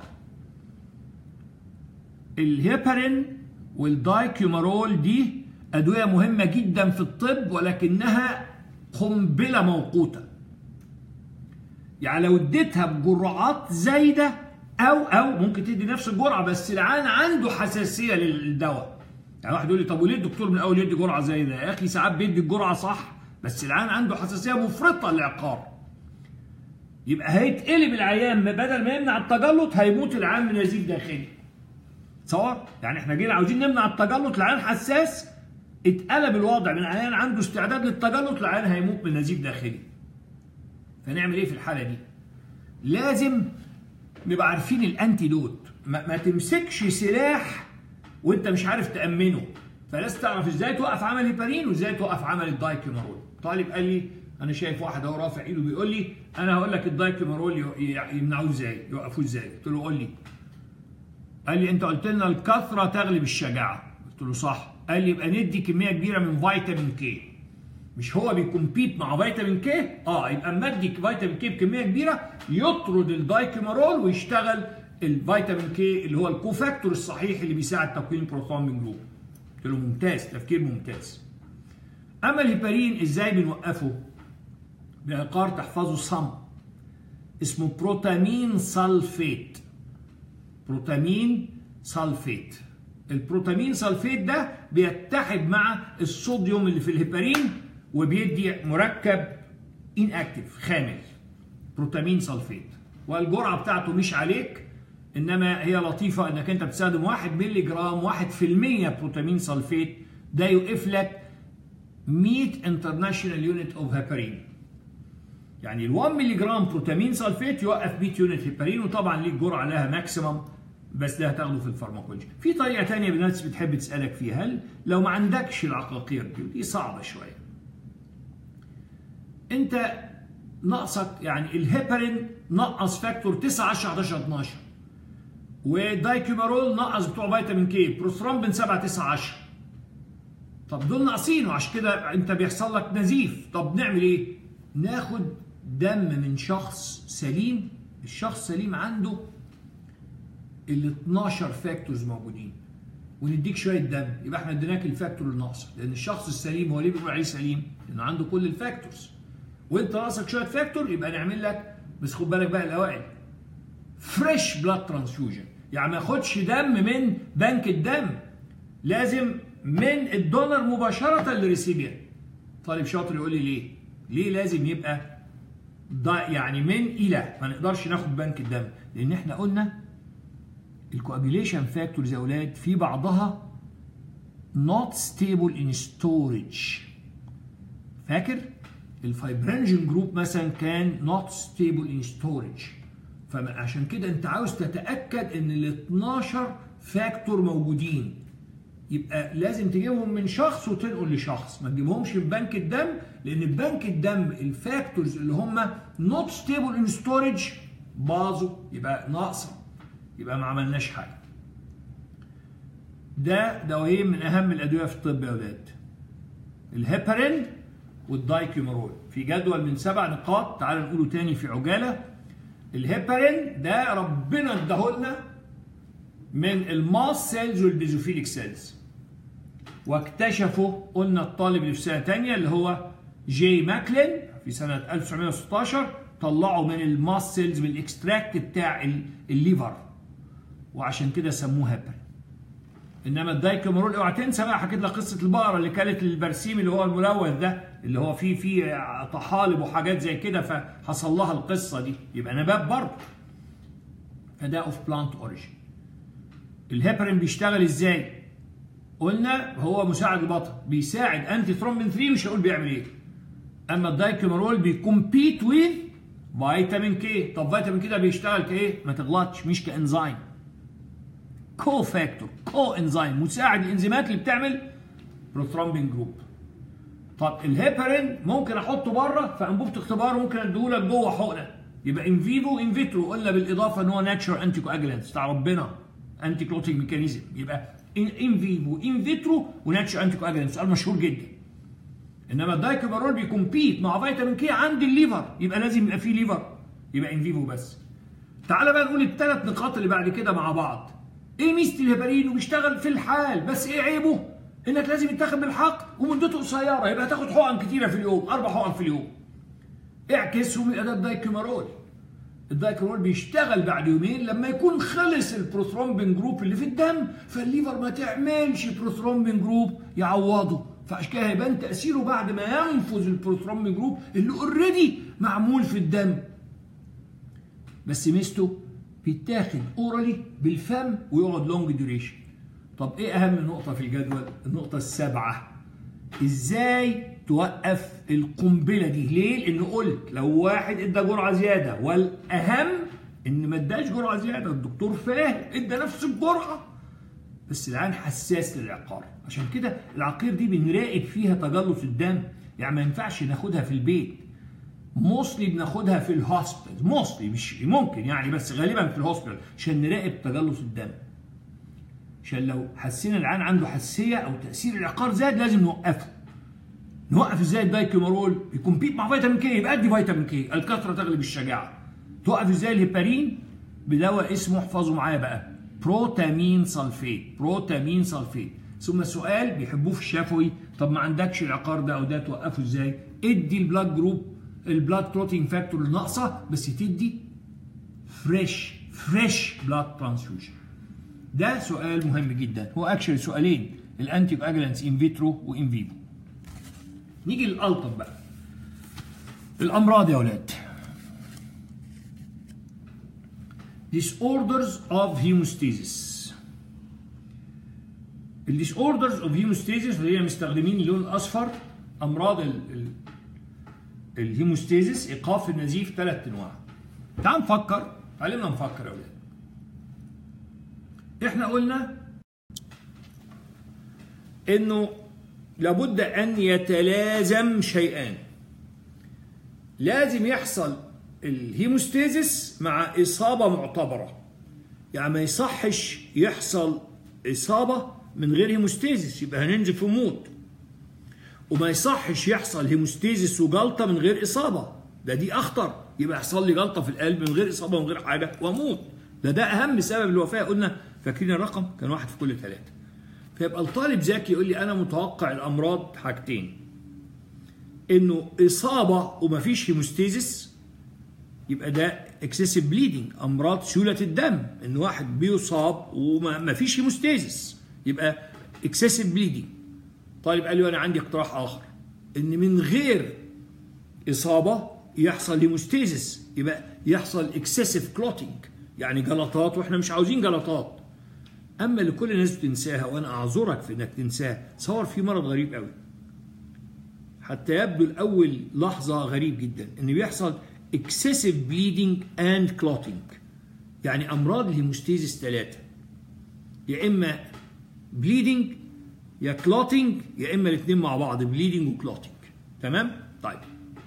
الهيبارين والدايكيومارول دي ادويه مهمه جدا في الطب ولكنها قنبله موقوته يعني لو اديتها بجرعات زايده او او ممكن تدي نفس الجرعه بس العيان عنده حساسيه للدواء يعني واحد يقول لي طب وليه الدكتور من الاول يدي جرعه زايده يا اخي ساعات بيدي الجرعه صح بس العيان عنده حساسيه مفرطه للعقار يبقى هيتقلب العيان بدل ما يمنع التجلط هيموت العيان من نزيف داخلي تصور يعني احنا جينا عاوزين نمنع التجلط العيان حساس اتقلب الوضع من عيان عنده استعداد للتجلط لعيان هيموت من نزيف داخلي فنعمل ايه في الحاله دي لازم نبقى عارفين الانتيدوت ما, ما تمسكش سلاح وانت مش عارف تامنه فلازم تعرف ازاي توقف عمل هيبارين وازاي توقف عمل الدايكيومارول طالب قال لي انا شايف واحد اهو رافع ايده بيقول لي انا هقول لك الدايكيومارول يمنعوه ازاي يوقفوه ازاي قلت له قول لي قال لي انت قلت لنا الكثره تغلب الشجاعه قلت له صح قال لي يبقى ندي كميه كبيره من فيتامين كي مش هو بيكمبيت مع فيتامين كي اه يبقى اما ادي فيتامين كي بكميه كبيره يطرد الدايكيومارول ويشتغل الفيتامين كي اللي هو الكوفاكتور الصحيح اللي بيساعد تكوين البروثرومبين جروب قلت له ممتاز تفكير ممتاز اما الهيبارين ازاي بنوقفه بعقار تحفظه صم اسمه بروتامين سلفيت بروتامين سلفيت البروتامين سلفيت ده بيتحد مع الصوديوم اللي في الهيبارين وبيدي مركب ان اكتف خامل بروتامين سلفيت والجرعه بتاعته مش عليك انما هي لطيفه انك انت بتستخدم 1 مللي جرام 1% بروتامين سلفيت ده يوقف لك 100 انترناشونال يونت اوف هيبارين يعني ال 1 مللي جرام بروتامين سلفيت يوقف 100 يونت هيبارين وطبعا ليك جرعه لها ماكسيمم بس ده هتاخده في الفارماكولوجي في طريقه ثانيه الناس بتحب تسالك فيها هل لو ما عندكش العقاقير دي دي صعبه شويه انت ناقصك يعني الهيبارين نقص فاكتور 9 10 11 12 ودايكيومارول نقص بتوع فيتامين كي بروثرومبين 7 9 10 طب دول ناقصين وعشان كده انت بيحصل لك نزيف طب نعمل ايه ناخد دم من شخص سليم الشخص سليم عنده ال 12 فاكتورز موجودين ونديك شويه دم يبقى احنا اديناك الفاكتور الناقصه لان الشخص السليم هو ليه بنقول عليه سليم؟ لانه عنده كل الفاكتورز وانت ناقصك شويه فاكتور يبقى نعمل لك بس خد بالك بقى الاوائل فريش بلاد ترانسفيوجن يعني ما ياخدش دم من بنك الدم لازم من الدونر مباشره للريسيبيان طالب شاطر يقول لي ليه؟ ليه لازم يبقى يعني من الى ما نقدرش ناخد بنك الدم لان احنا قلنا الكوابيليشن فاكتورز يا اولاد في بعضها not stable in storage فاكر الفايبرينجين جروب مثلا كان not stable in storage فعشان كده انت عاوز تتاكد ان ال 12 فاكتور موجودين يبقى لازم تجيبهم من شخص وتنقل لشخص ما تجيبهمش من بنك الدم لان بنك الدم الفاكتورز اللي هم not stable in storage باظوا يبقى ناقصه يبقى ما عملناش حاجه ده دوايين من اهم الادويه في الطب يا اولاد الهيبارين والدايكيومارول في جدول من سبع نقاط تعال نقوله تاني في عجاله الهيبارين ده ربنا اداهولنا من الماس سيلز والبيزوفيليك سيلز واكتشفوا قلنا الطالب اللي في سنه ثانيه اللي هو جي ماكلين في سنه 1916 طلعوا من الماس سيلز بالاكستراكت بتاع الليفر وعشان كده سموه هيبارين انما الدايكومارول اوعى تنسى بقى حكيت لك قصه البقره اللي كانت البرسيم اللي هو الملوث ده اللي هو فيه فيه طحالب وحاجات زي كده فحصل لها القصه دي يبقى نبات برضه فده اوف بلانت اوريجين الهيبرين بيشتغل ازاي؟ قلنا هو مساعد البطن بيساعد انتي ثرومبين 3 مش هقول بيعمل ايه اما الدايكومارول بيكمبيت ويز فيتامين كي طب فيتامين كي ده بيشتغل كايه؟ ما تغلطش مش كانزيم كو فاكتور كو انزيم مساعد الانزيمات اللي بتعمل بروثرومبين جروب طب الهيبارين ممكن احطه بره في انبوبه اختبار ممكن اديهولك جوه حقنه يبقى ان فيفو ان فيترو قلنا بالاضافه ان هو ناتشر انتي كواجلانت بتاع ربنا انتي كلوتيك ميكانيزم يبقى ان ان فيفو ان فيترو وناتشر انتي كواجلانت سؤال مشهور جدا انما الدايكوبارول بيكمبيت مع فيتامين كي عند الليفر يبقى لازم يبقى فيه ليفر يبقى ان فيفو بس تعالى بقى نقول الثلاث نقاط اللي بعد كده مع بعض ايه ميزه الهيبارين وبيشتغل في الحال بس ايه عيبه انك لازم يتاخد بالحق ومدته قصيره يبقى تاخد حقن كتيره في اليوم اربع حقن في اليوم اعكسهم يبقى ده الدايكومارول الدايكومارول بيشتغل بعد يومين لما يكون خلص البروثرومبين جروب اللي في الدم فالليفر ما تعملش بروثرومبين جروب يعوضه فعشان كده هيبان تاثيره بعد ما ينفذ البروثرومبين جروب اللي اوريدي معمول في الدم بس ميزته بيتاخد اورالي بالفم ويقعد لونج ديوريشن طب ايه اهم نقطه في الجدول النقطه السابعه ازاي توقف القنبله دي ليه لان قلت لو واحد ادى جرعه زياده والاهم ان ما اداش جرعه زياده الدكتور فاهم ادى نفس الجرعه بس العين حساس للعقار عشان كده العقير دي بنراقب فيها تجلط الدم يعني ما ينفعش ناخدها في البيت موصلي بناخدها في الهوسبيتال موصلي مش ممكن يعني بس غالبا في الهوسبيتال عشان نراقب تجلط الدم عشان لو حسينا العين عنده حساسيه او تاثير العقار زاد لازم نوقفه نوقف ازاي الدايكومارول يكمبيت مع فيتامين كي يبقى ادي فيتامين كي الكثره تغلب الشجاعه توقف ازاي الهيبارين بدواء اسمه احفظوا معايا بقى بروتامين سلفيت بروتامين سلفيت ثم سؤال بيحبوه في الشفوي طب ما عندكش العقار ده او ده توقفه ازاي ادي البلاد جروب البلاد بروتين فاكتور الناقصه بس تدي فريش فريش بلاد ترانسفيوجن ده سؤال مهم جدا هو اكشلي سؤالين الانتي كواجلانس ان فيترو وان فيفو نيجي للالطف بقى الامراض يا اولاد disorders of hemostasis الديسوردرز اوف هيموستاسيس اللي هي مستخدمين اللون الاصفر امراض ال ال الهيموستاسيس ايقاف النزيف ثلاث انواع تعال نفكر علمنا نفكر يا اولاد احنا قلنا انه لابد ان يتلازم شيئان لازم يحصل الهيموستاسيس مع اصابه معتبره يعني ما يصحش يحصل اصابه من غير هيموستاسيس يبقى هننزف ونموت وما يصحش يحصل هيموستاسيس وجلطه من غير اصابه ده دي اخطر يبقى يحصل لي جلطه في القلب من غير اصابه من غير حاجه واموت ده ده اهم سبب الوفاه قلنا فاكرين الرقم كان واحد في كل ثلاثه فيبقى الطالب ذكي يقول لي انا متوقع الامراض حاجتين انه اصابه ومفيش هيموستاسيس يبقى ده اكسسيف بليدنج امراض سيوله الدم ان واحد بيصاب ومفيش هيموستاسيس يبقى اكسسيف بليدنج طالب قال لي انا عندي اقتراح اخر ان من غير اصابه يحصل هيموستاسيس يبقى يحصل اكسسيف كلوتنج يعني جلطات واحنا مش عاوزين جلطات اما اللي كل الناس بتنساها وانا اعذرك في انك تنساها صور في مرض غريب قوي حتى يبدو الاول لحظه غريب جدا ان بيحصل excessive bleeding and clotting يعني امراض الهيموستيزيس ثلاثه يا اما bleeding يا clotting يا اما الاثنين مع بعض bleeding وكلوتنج تمام طيب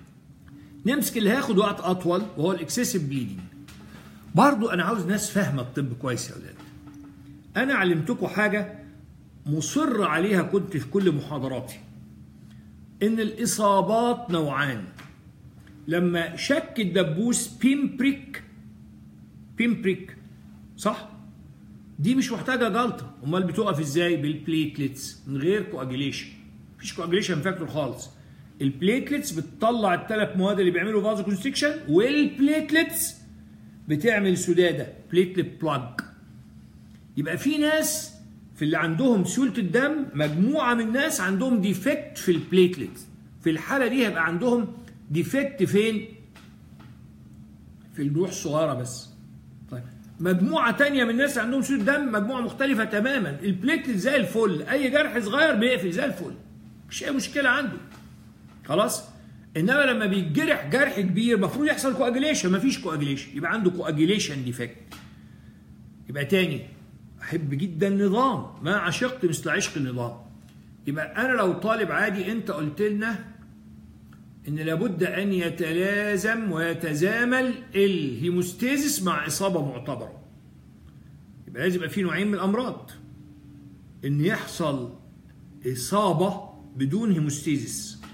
نمسك اللي هياخد وقت اطول وهو الاكسسيف بليدنج برضو انا عاوز ناس فاهمه الطب كويس يا اولاد انا علمتكم حاجه مصر عليها كنت في كل محاضراتي ان الاصابات نوعان لما شك الدبوس بيمبريك بيمبريك صح دي مش محتاجه جلطه امال بتقف ازاي بالبليتلتس من غير كواجيليشن مفيش كواجيليشن فاكتور خالص البليتلتس بتطلع الثلاث مواد اللي بيعملوا فازو كونستريكشن والبليتلتس بتعمل سداده بليتلت بلاج يبقى في ناس في اللي عندهم سيوله الدم مجموعه من الناس عندهم ديفكت في البليتلت في الحاله دي هيبقى عندهم ديفكت فين في الجروح الصغيره بس طيب مجموعه تانية من الناس عندهم سيوله دم مجموعه مختلفه تماما البليتلت زي الفل اي جرح صغير بيقفل زي الفل مش اي مشكله عنده خلاص انما لما بيتجرح جرح كبير المفروض يحصل كواجيليشن مفيش كواجيليشن يبقى عنده كواجيليشن ديفكت يبقى تاني احب جدا النظام ما عشقت مثل عشق النظام يبقى انا لو طالب عادي انت قلت لنا ان لابد ان يتلازم ويتزامل الهيموستيزس مع اصابه معتبره يبقى لازم يبقى في نوعين من الامراض ان يحصل اصابه بدون هيموستيزس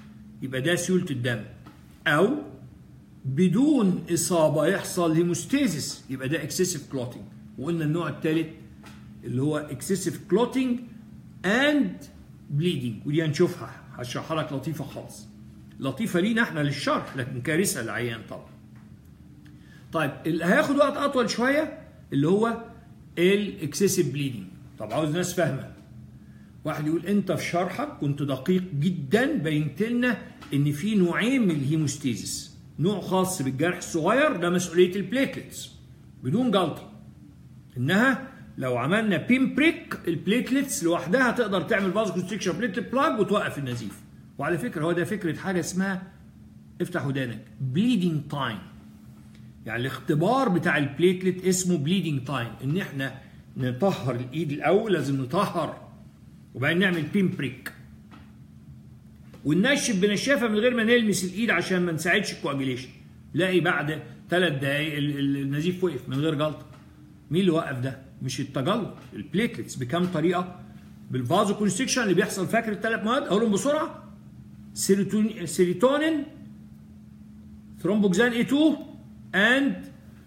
يبقى ده سيوله الدم او بدون اصابه يحصل هيموستيزيس يبقى ده اكسسيف كلوتنج وقلنا النوع الثالث اللي هو اكسسيف كلوتنج اند بليدنج ودي هنشوفها هشرحها لك لطيفه خالص لطيفه لينا احنا للشرح لكن كارثه للعيان طبعا طيب اللي هياخد وقت اطول شويه اللي هو الاكسسيف بليدنج طب عاوز ناس فاهمه واحد يقول انت في شرحك كنت دقيق جدا بينت لنا ان في نوعين من الهيموستيزيس نوع خاص بالجرح الصغير ده مسؤوليه البليتلتس بدون جلطه انها لو عملنا بين بريك البليتلتس لوحدها تقدر تعمل فازو كونستريكشن بليتلت بلاج وتوقف النزيف وعلى فكره هو ده فكره حاجه اسمها افتح ودانك بليدنج تايم يعني الاختبار بتاع البليتلت اسمه بليدنج تايم ان احنا نطهر الايد الاول لازم نطهر وبعدين نعمل بين بريك وننشف بنشافه من غير ما نلمس الايد عشان ما نساعدش الكواجيليشن لاقي بعد ثلاث دقايق النزيف وقف من غير جلطه مين اللي وقف ده مش التجلط البليتلتس بكام طريقه بالفازو كونستريكشن اللي بيحصل فاكر الثلاث مواد اقولهم بسرعه سيروتونين ثرومبوكسان اي 2 اند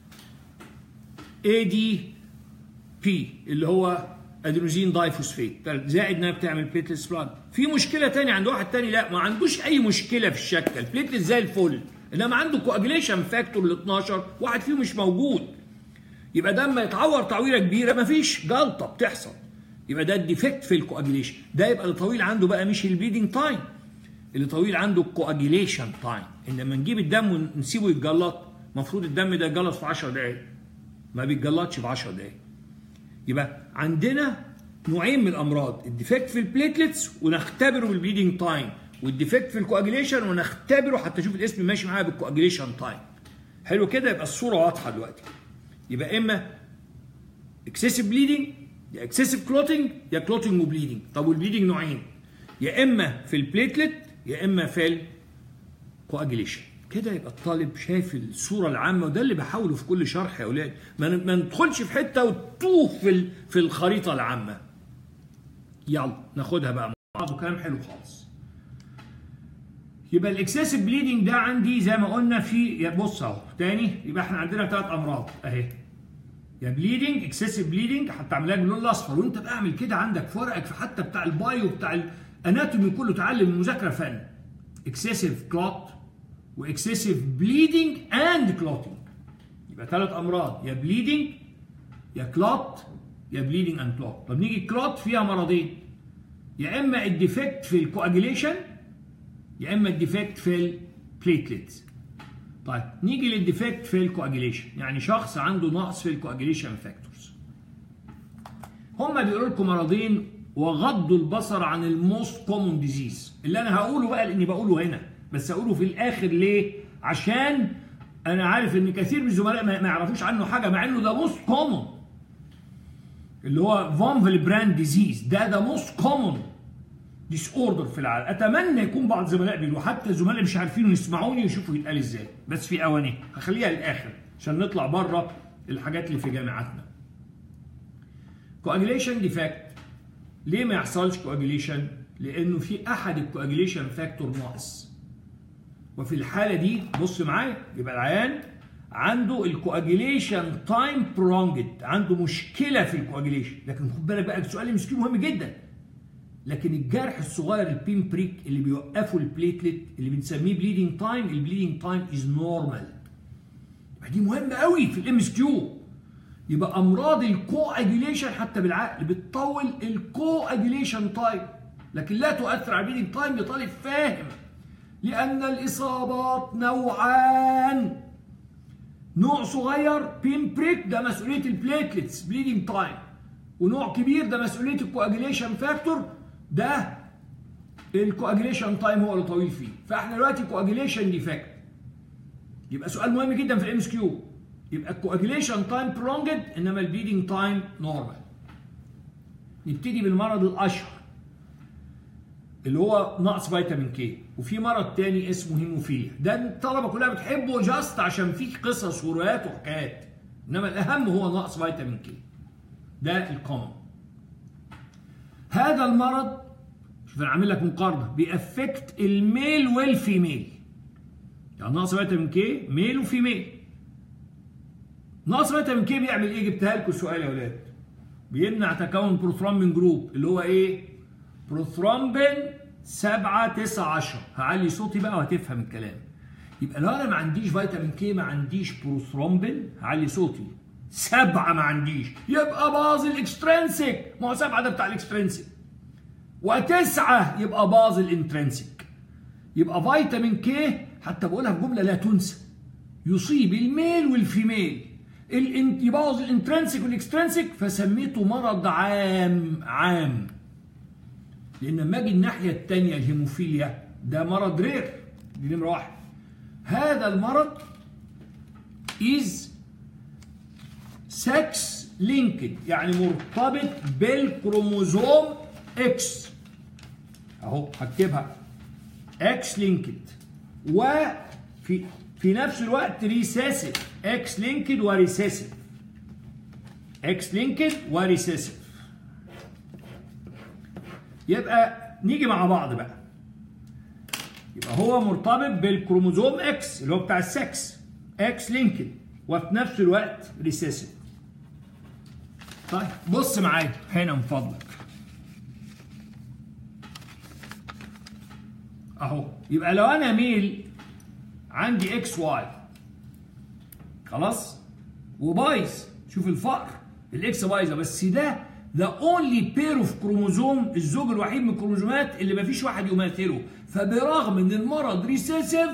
اي دي بي اللي هو ادينوزين دايفوسفيت زائد انها بتعمل بليتلتس بلاد في مشكله تانية عند واحد تاني لا ما عندوش اي مشكله في الشكل البليتلت زي الفل انما عنده كواجليشن فاكتور ال 12 واحد فيهم مش موجود يبقى ده اما يتعور تعويره كبيره ما فيش جلطه بتحصل يبقى ده الديفكت في الكواجليشن ده يبقى اللي طويل عنده بقى مش البليدنج تايم اللي طويل عنده الكواجليشن تايم ان لما نجيب الدم ونسيبه يتجلط المفروض الدم ده يتجلط في 10 دقائق ما بيتجلطش في 10 دقائق يبقى عندنا نوعين من الامراض الديفكت في البليتلتس ونختبره بالبليدنج تايم والديفكت في الكواجليشن ونختبره حتى شوف الاسم ماشي معايا بالكواجليشن تايم حلو كده يبقى الصوره واضحه دلوقتي يبقى اما اكسسيف بليدنج يا اكسسيف كلوتنج يا كلوتنج وبليدنج طب والبليدنج نوعين يا اما في البليتلت يا اما في الكواجليشن كده يبقى الطالب شايف الصوره العامه وده اللي بحاوله في كل شرح يا اولاد ما ما ندخلش في حته وتوه في في الخريطه العامه يلا ناخدها بقى مع بعض وكلام حلو خالص يبقى الاكسسيف بليدنج ده عندي زي ما قلنا في بص اهو تاني يبقى احنا عندنا ثلاث امراض اهي يا بليدنج اكسسيف بليدنج حتى اعملها باللون الاصفر وانت بعمل كده عندك في ورقك في حتى بتاع البايو بتاع الاناتومي كله تعلم المذاكره فن اكسسيف كلوت واكسسيف بليدنج اند كلوتنج يبقى ثلاث امراض يا بليدنج يا كلوت يا بليدنج اند كلوت طب نيجي كلوت فيها مرضين يا اما الديفكت في الكواجيليشن يا اما الديفكت في البليتلت طيب نيجي للديفكت في الكواجيليشن يعني شخص عنده نقص في الكواجيليشن فاكتورز هم بيقولوا لكم مرضين وغضوا البصر عن الموست كومون ديزيز اللي انا هقوله بقى لاني بقوله هنا بس اقوله في الاخر ليه عشان انا عارف ان كثير من الزملاء ما يعرفوش عنه حاجه مع انه ده موست كومون اللي هو فون فيلبراند ديزيز ده ده موست كومون ديس اوردر في العالم اتمنى يكون بعض الزملاء بيقولوا حتى الزملاء مش عارفين يسمعوني ويشوفوا يتقال ازاي بس في اوانيه هخليها للاخر عشان نطلع بره الحاجات اللي في جامعاتنا كواجيليشن ديفكت ليه ما يحصلش كواجيليشن لانه في احد الكواجيليشن فاكتور ناقص وفي الحاله دي بص معايا يبقى العيان عنده الكواجيليشن تايم برونجد عنده مشكله في الكواجيليشن لكن خد بالك بقى السؤال اللي مهم جدا لكن الجرح الصغير البين بريك اللي بيوقفه البليتلت اللي بنسميه بليدنج تايم البليدنج تايم از نورمال دي مهمه قوي في الام اس كيو يبقى امراض الكواجيليشن حتى بالعقل بتطول الكواجيليشن تايم لكن لا تؤثر على البليدنج تايم لطالب فاهم لأن الإصابات نوعان نوع صغير بين بريك ده مسؤولية البليتلتس بليدنج تايم ونوع كبير ده مسؤولية الكواجيليشن فاكتور ده الكواجيليشن تايم هو اللي طويل فيه فاحنا دلوقتي كواجيليشن ديفكت يبقى سؤال مهم جدا في الام اس كيو يبقى الكواجيليشن تايم برونجد انما البليدنج تايم نورمال نبتدي بالمرض الاشهر اللي هو نقص فيتامين كي وفي مرض تاني اسمه هيموفيليا ده الطلبه كلها بتحبه جاست عشان فيه قصص وروايات وحكايات انما الاهم هو نقص فيتامين كي ده الكومن هذا المرض شوف انا عامل لك مقارنه بيأفكت الميل والفيميل يعني نقص فيتامين كي ميل وفيميل نقص فيتامين كي بيعمل ايه جبتها لكم السؤال يا ولاد بيمنع تكون بروثرومبين جروب اللي هو ايه بروثرومبين 7 9 10 هعلي صوتي بقى وهتفهم الكلام يبقى لو انا ما عنديش فيتامين كي ما عنديش بروثرومبين هعلي صوتي سبعة ما عنديش يبقى باظ الاكسترنسك ما هو سبعة ده بتاع الاكسترنسك وتسعة يبقى باظ الانترنسك يبقى فيتامين كي حتى بقولها في جملة لا تنسى يصيب الميل والفيميل الانت يبوظ الانترنسك والاكسترنسك فسميته مرض عام عام لان لما اجي الناحيه الثانيه الهيموفيليا ده مرض رير دي نمره واحد هذا المرض از سكس لينكد يعني مرتبط بالكروموزوم اكس اهو هكتبها اكس لينكد وفي في نفس الوقت ريسيسيف اكس لينكد وريسيسيف اكس لينكد وريسيسيف يبقى نيجي مع بعض بقى يبقى هو مرتبط بالكروموزوم اكس اللي هو بتاع السكس اكس لينكد وفي نفس الوقت ريسيسيف طيب بص معايا هنا من فضلك اهو يبقى لو انا ميل عندي اكس واي خلاص وبايظ شوف الفقر الاكس بايظه بس ده ذا اونلي بير اوف كروموزوم الزوج الوحيد من الكروموزومات اللي ما فيش واحد يماثله فبرغم ان المرض ريسيسيف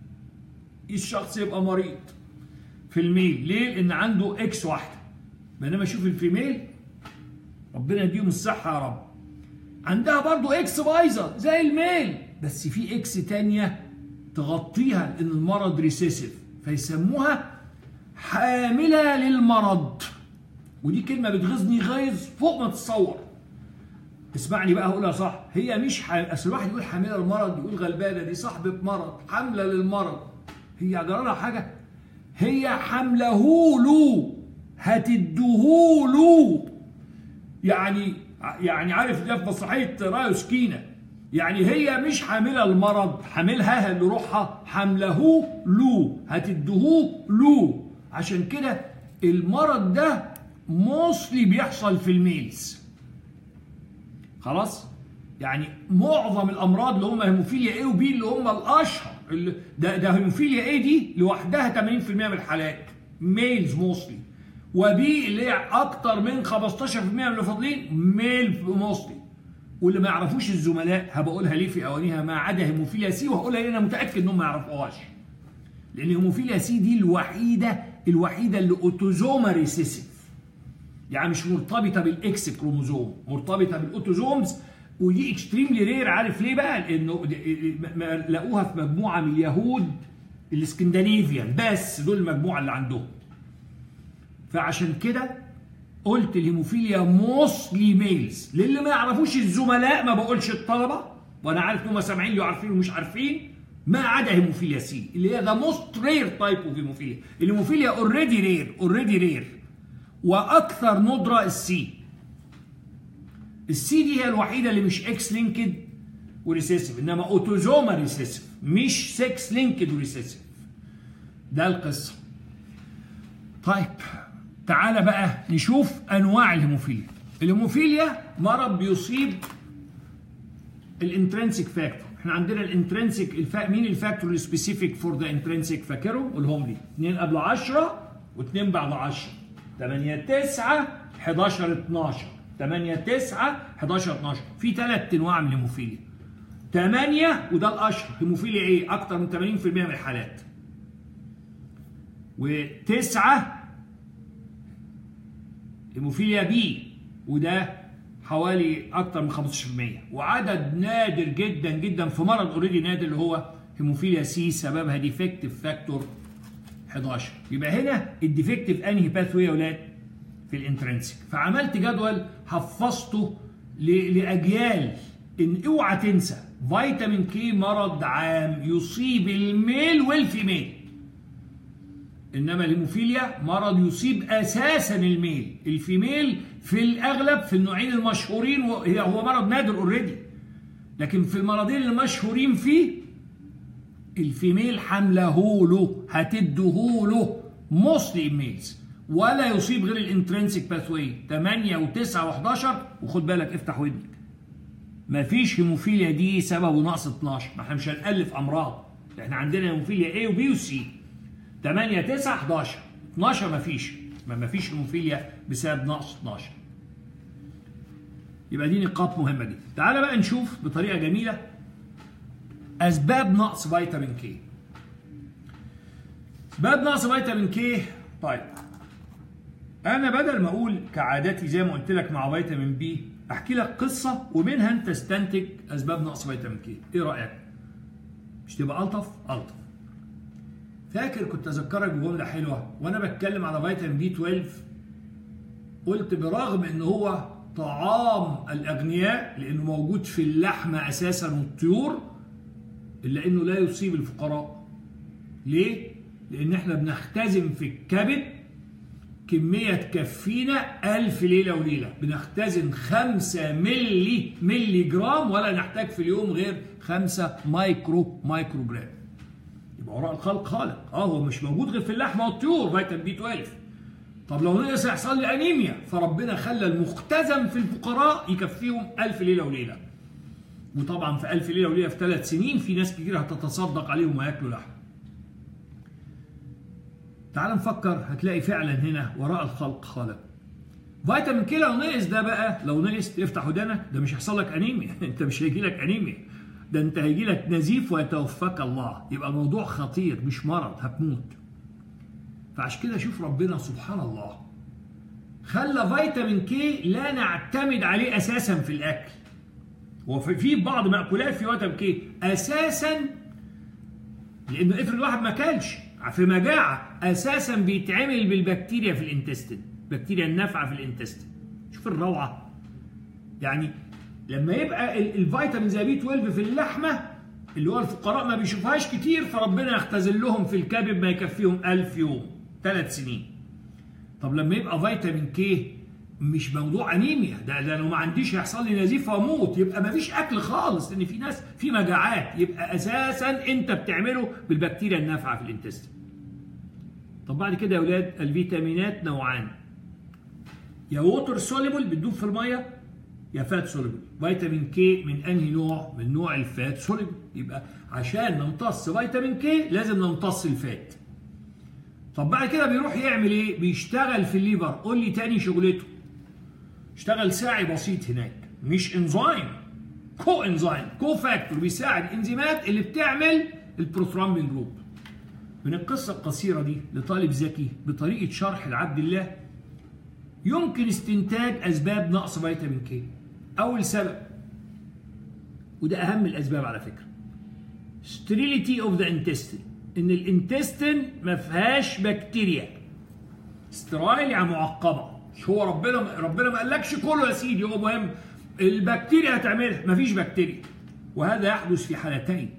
الشخص يبقى مريض في الميل ليه؟ لان عنده اكس واحده بينما شوف الفيميل ربنا يديهم الصحه يا رب عندها برضو اكس بايظه زي الميل بس في اكس تانية تغطيها لان المرض ريسيسيف فيسموها حامله للمرض ودي كلمه بتغيظني غيظ فوق ما تتصور اسمعني بقى هقولها صح هي مش ح... اصل الواحد يقول حامله للمرض يقول غلبانه دي صاحبه مرض حامله للمرض هي جرى لها حاجه هي حامله له هتدهوله يعني يعني عارف ده في مسرحيه رايو سكينه يعني هي مش حامله المرض حاملها لروحها حامله له هتدهوه له عشان كده المرض ده موصلي بيحصل في الميلز خلاص يعني معظم الامراض اللي هم هيموفيليا ايه وبي اللي هم الاشهر اللي ده ده هيموفيليا ايه دي لوحدها 80% من الحالات ميلز موصلي وبي اللي هي اكتر من 15% من اللي فاضلين ميل موصلي واللي ما يعرفوش الزملاء هبقولها ليه في اوانيها ما عدا هيموفيليا سي وهقولها ليه انا متاكد انهم ما يعرفوهاش لان هيموفيليا سي دي الوحيده الوحيده اللي اوتوزوما ريسيسيف يعني مش مرتبطه بالاكس كروموزوم مرتبطه بالاوتوزومز ودي اكستريملي رير عارف ليه بقى لانه لقوها في مجموعه من اليهود الاسكندنافيان بس دول المجموعه اللي عندهم فعشان كده قلت الهيموفيليا موستلي ميلز للي ما يعرفوش الزملاء ما بقولش الطلبه وانا عارف ان هم سامعين اللي عارفين ومش عارفين ما عدا هيموفيليا سي اللي هي ذا موست رير تايب اوف هيموفيليا الهيموفيليا اوريدي رير اوريدي رير واكثر ندره السي السي دي هي الوحيده اللي مش اكس لينكد وريسيسيف انما اوتوزوما ريسيسيف مش 6 لينكد وريسيسيف ده القصه طيب تعالى بقى نشوف انواع الهيموفيليا الهيموفيليا مرض بيصيب الانترنسيك فاكتور احنا عندنا الانترنسيك الفا... مين الفاكتور السبيسيفيك فور ذا انترنسيك فاكرهم قولهم لي 2 قبل 10 و2 بعد 10 8 9 11 12 8 9 11 12 في ثلاث انواع من الهيموفيليا 8 وده الاشهر هيموفيليا ايه اكتر من 80% من الحالات وتسعة هيموفيليا بي وده حوالي اكتر من 15% وعدد نادر جدا جدا في مرض اوريدي نادر اللي هو هيموفيليا سي سببها ديفكتيف فاكتور 11 يبقى هنا الديفكتيف انهي باثوي يا اولاد في الانترنسيك فعملت جدول حفظته لاجيال ان اوعى تنسى فيتامين كي مرض عام يصيب الميل والفيميل انما الهيموفيليا مرض يصيب اساسا الميل الفيميل في الاغلب في النوعين المشهورين هو مرض نادر اوريدي لكن في المرضين اللي مشهورين فيه الفيميل حامله هولو هتدهوله موستلي ميلز ولا يصيب غير الانترنسيك باثوي 8 و9 و11 وخد بالك افتح ودنك مفيش هيموفيليا دي سببه نقص 12 ما احنا مش هنألف امراض احنا عندنا هيموفيليا A وB وC 8 9 11 12 مفيش ما مفيش هيموفيليا بسبب نقص 12 يبقى دي نقاط مهمه جدا تعال بقى نشوف بطريقه جميله اسباب نقص فيتامين كي اسباب نقص فيتامين كي طيب انا بدل ما اقول كعادتي زي ما قلت لك مع فيتامين بي احكي لك قصه ومنها انت تستنتج اسباب نقص فيتامين كي ايه رايك مش تبقى الطف الطف فاكر كنت اذكرك بجمله حلوه وانا بتكلم على فيتامين بي 12 قلت برغم ان هو طعام الاغنياء لانه موجود في اللحمه اساسا والطيور الا انه لا يصيب الفقراء ليه لان احنا بنختزن في الكبد كمية تكفينا ألف ليلة وليلة بنختزن خمسة ملي ملي جرام ولا نحتاج في اليوم غير خمسة مايكرو مايكرو جرام يبقى وراء الخلق خالق اه هو مش موجود غير في اللحمة والطيور فيتامين بي 12 طب لو نقص يحصل لي انيميا فربنا خلى المختزن في الفقراء يكفيهم ألف ليلة وليلة وطبعا في ألف ليلة وليلة في ثلاث سنين في ناس كتير هتتصدق عليهم وياكلوا لحم تعال نفكر هتلاقي فعلا هنا وراء الخلق خالق فيتامين كي لو نقص ده بقى لو نقص تفتح ودانك ده مش هيحصل لك انيميا انت مش هيجي لك انيميا ده انت هيجي لك نزيف ويتوفاك الله يبقى الموضوع خطير مش مرض هتموت فعشان كده شوف ربنا سبحان الله خلى فيتامين كي لا نعتمد عليه اساسا في الاكل هو في بعض مأكولات في فيتامين كي اساسا لانه افرض واحد ما اكلش في مجاعة أساسا بيتعمل بالبكتيريا في الانتستين بكتيريا النافعة في الانتستين شوف الروعة يعني لما يبقى الفيتامين زي بي 12 في اللحمة اللي هو الفقراء ما بيشوفهاش كتير فربنا يختزل لهم في الكبد ما يكفيهم ألف يوم ثلاث سنين طب لما يبقى فيتامين كي مش موضوع انيميا ده ده لو ما عنديش هيحصل لي نزيف واموت يبقى ما فيش اكل خالص لان في ناس في مجاعات يبقى اساسا انت بتعمله بالبكتيريا النافعه في الانتستين طب بعد كده يا اولاد الفيتامينات نوعان يا ووتر سوليبل بتدوب في الميه يا فات سوليبل فيتامين كي من انهي نوع من نوع الفات سوليبل يبقى عشان نمتص فيتامين كي لازم نمتص الفات طب بعد كده بيروح يعمل ايه بيشتغل في الليفر قول لي تاني شغلته اشتغل ساعي بسيط هناك مش انزيم كو انزيم كو فاكتور بيساعد الانزيمات اللي بتعمل البروثرومبين جروب من القصة القصيرة دي لطالب ذكي بطريقة شرح لعبد الله يمكن استنتاج أسباب نقص فيتامين كي أول سبب وده أهم الأسباب على فكرة sterility of the intestine إن الانتستين ما فيهاش بكتيريا سترايل يعني معقمة مش هو ربنا ربنا ما قالكش كله يا سيدي هو مهم البكتيريا هتعملها مفيش بكتيريا وهذا يحدث في حالتين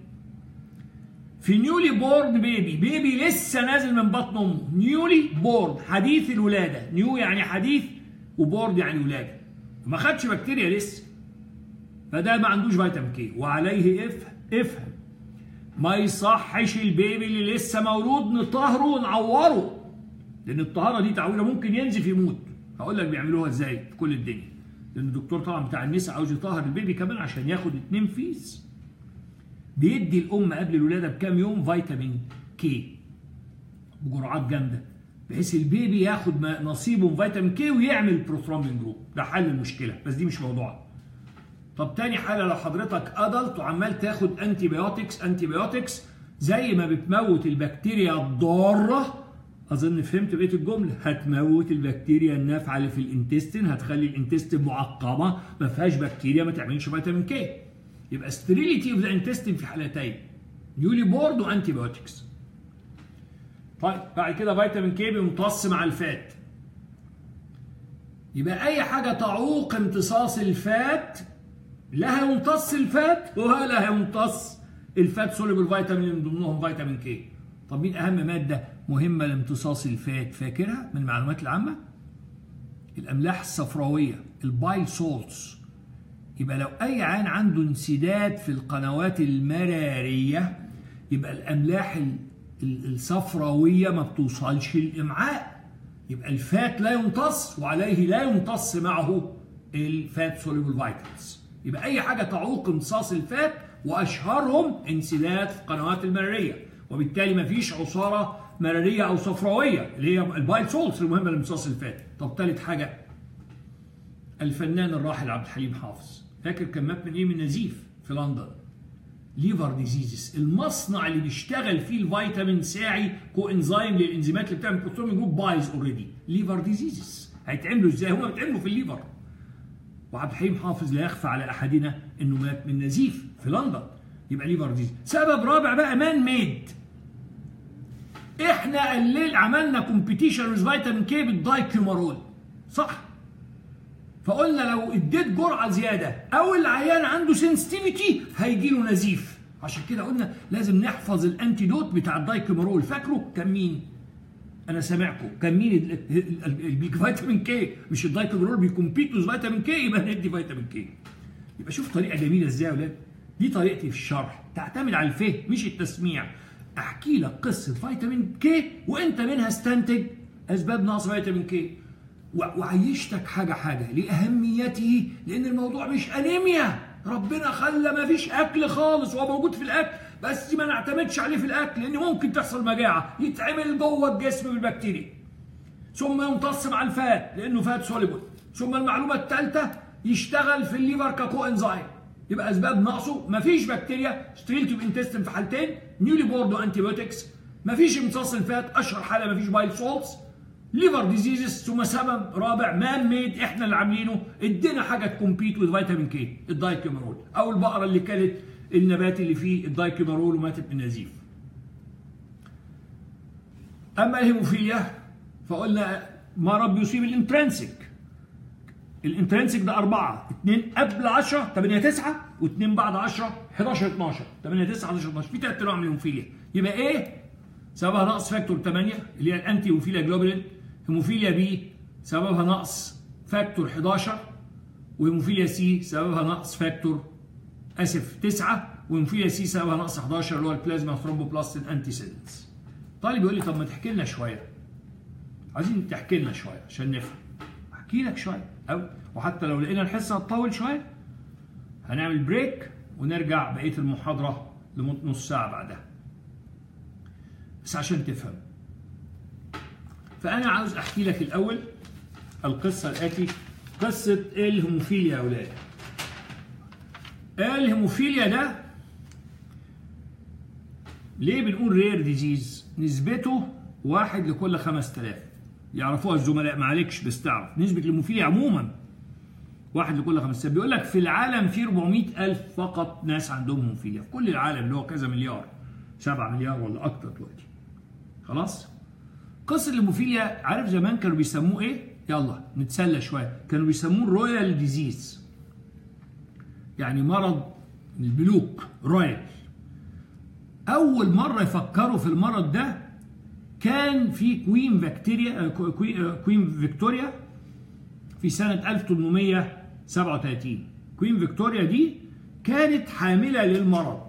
في نيولي بورن بيبي بيبي لسه نازل من بطن امه نيولي بورن حديث الولاده نيو يعني حديث وبورد يعني ولاده ما خدش بكتيريا لسه فده ما عندوش فيتامين كي وعليه افهم افهم ما يصحش البيبي اللي لسه مولود نطهره ونعوره لان الطهاره دي تعويره ممكن ينزف يموت هقول لك بيعملوها ازاي في كل الدنيا لان الدكتور طبعا بتاع النساء عاوز يطهر البيبي كمان عشان ياخد اتنين فيس بيدي الام قبل الولاده بكام يوم فيتامين كي بجرعات جامده بحيث البيبي ياخد نصيبه من فيتامين كي ويعمل بروثرومبين جروب ده حل المشكله بس دي مش موضوعنا طب تاني حاله لو حضرتك ادلت وعمال تاخد انتي بايوتكس انتي بايوتكس زي ما بتموت البكتيريا الضاره اظن فهمت بقيه الجمله هتموت البكتيريا النافعه اللي في الانتستين هتخلي الانتستين معقمه ما فيهاش بكتيريا ما تعملش فيتامين كي يبقى ستريليتي اوف ذا انتستين في حالتين يولي بورد وانتي بايوتكس طيب بعد كده فيتامين كي بيمتص مع الفات يبقى اي حاجه تعوق امتصاص الفات لا هيمتص الفات ولا هيمتص الفات سوليبل فيتامين اللي من ضمنهم فيتامين كي طب مين اهم ماده مهمه لامتصاص الفات فاكرها من المعلومات العامه الاملاح الصفراويه البايل سولتس يبقى لو اي عيان عنده انسداد في القنوات المراريه يبقى الاملاح الصفراويه ما بتوصلش الامعاء يبقى الفات لا يمتص وعليه لا يمتص معه الفات سوليبل فيتامينز يبقى اي حاجه تعوق امتصاص الفات واشهرهم انسداد في القنوات المراريه وبالتالي ما فيش عصاره مراريه او صفراويه اللي هي البايل سولز المهمه لامتصاص الفات طب ثالث حاجه الفنان الراحل عبد الحليم حافظ فاكر كان مات من ايه من نزيف في لندن ليفر ديزيزز المصنع اللي بيشتغل فيه الفيتامين ساعي كو انزيم للانزيمات اللي بتعمل بروتون جروب بايظ اوريدي ليفر ديزيزز هيتعملوا ازاي هم بيتعملوا في الليفر وعبد الحليم حافظ لا يخفى على احدنا انه مات من نزيف في لندن يبقى ليفر ديزيز سبب رابع بقى مان ميد احنا قلل عملنا كومبيتيشن ويز فيتامين كي بالدايكيومارول صح فقلنا لو اديت جرعه زياده او العيان عنده سنسيتيفيتي هيجي له نزيف عشان كده قلنا لازم نحفظ الانتيدوت بتاع الدايكيومارول فاكره كان مين انا سامعكم كان مين الفيتامين كي مش الدايكيومارول بيكمبيت ويز فيتامين كي يبقى ندي فيتامين كي يبقى شوف طريقه جميله ازاي يا اولاد دي طريقتي في الشرح تعتمد على الفهم مش التسميع احكي لك قصه فيتامين كي وانت منها استنتج اسباب نقص فيتامين كي وعيشتك حاجه حاجه لاهميته لان الموضوع مش انيميا ربنا خلى ما فيش اكل خالص هو موجود في الاكل بس ما نعتمدش عليه في الاكل لان ممكن تحصل مجاعه يتعمل جوه الجسم بالبكتيريا ثم يمتص مع الفات لانه فات سوليبل ثم المعلومه الثالثه يشتغل في الليفر ككو انزايم يبقى اسباب نقصه مفيش بكتيريا ستريل تيوب انتستين في حالتين نيولي بوردو انتيبيوتكس مفيش امتصاص الفات اشهر حاله مفيش بايل سولتس ليفر ديزيزز ثم سبب رابع مان ميد احنا اللي عاملينه ادينا حاجه تكمبيت وذ فيتامين كي الدايكيومارول او البقره اللي كانت النبات اللي فيه الدايكيومارول وماتت من نزيف اما الهيموفيليا فقلنا مرض بيصيب الانترنسك الانترنسك ده أربعة اثنين قبل 10 8 9 واثنين بعد 10 11 12 8 9 11 12 في ثلاث انواع من الهيموفيليا يبقى ايه؟ سببها نقص فاكتور 8 اللي هي الانتي هيموفيليا جلوبولين هيموفيليا بي سببها نقص فاكتور 11 وهيموفيليا سي سببها نقص فاكتور اسف 9 وهيموفيليا سي سببها نقص 11 اللي هو البلازما ثرومبوبلاستين انتي سيلز طالب يقول لي طب ما تحكي لنا شويه عايزين تحكي لنا شويه عشان نفهم احكي لك شويه أو وحتى لو لقينا الحصه هتطول شويه هنعمل بريك ونرجع بقيه المحاضره لمده نص ساعه بعدها بس عشان تفهم فانا عاوز احكي لك الاول القصه الاتي قصه الهيموفيليا يا اولاد الهيموفيليا ده ليه بنقول رير ديزيز نسبته واحد لكل 5000 يعرفوها الزملاء معلكش بس تعرف نسبة الهيموفيليا عموما واحد لكل 5000 بيقول لك في العالم في 400 ألف فقط ناس عندهم هيموفيليا في كل العالم اللي هو كذا مليار 7 مليار ولا أكتر دلوقتي خلاص قصة الهيموفيليا عارف زمان كانوا بيسموه ايه يلا نتسلى شوية كانوا بيسموه رويال ديزيز يعني مرض الملوك رويال أول مرة يفكروا في المرض ده كان في كوين فيكتوريا كوين فيكتوريا في سنة 1837 كوين فيكتوريا دي كانت حاملة للمرض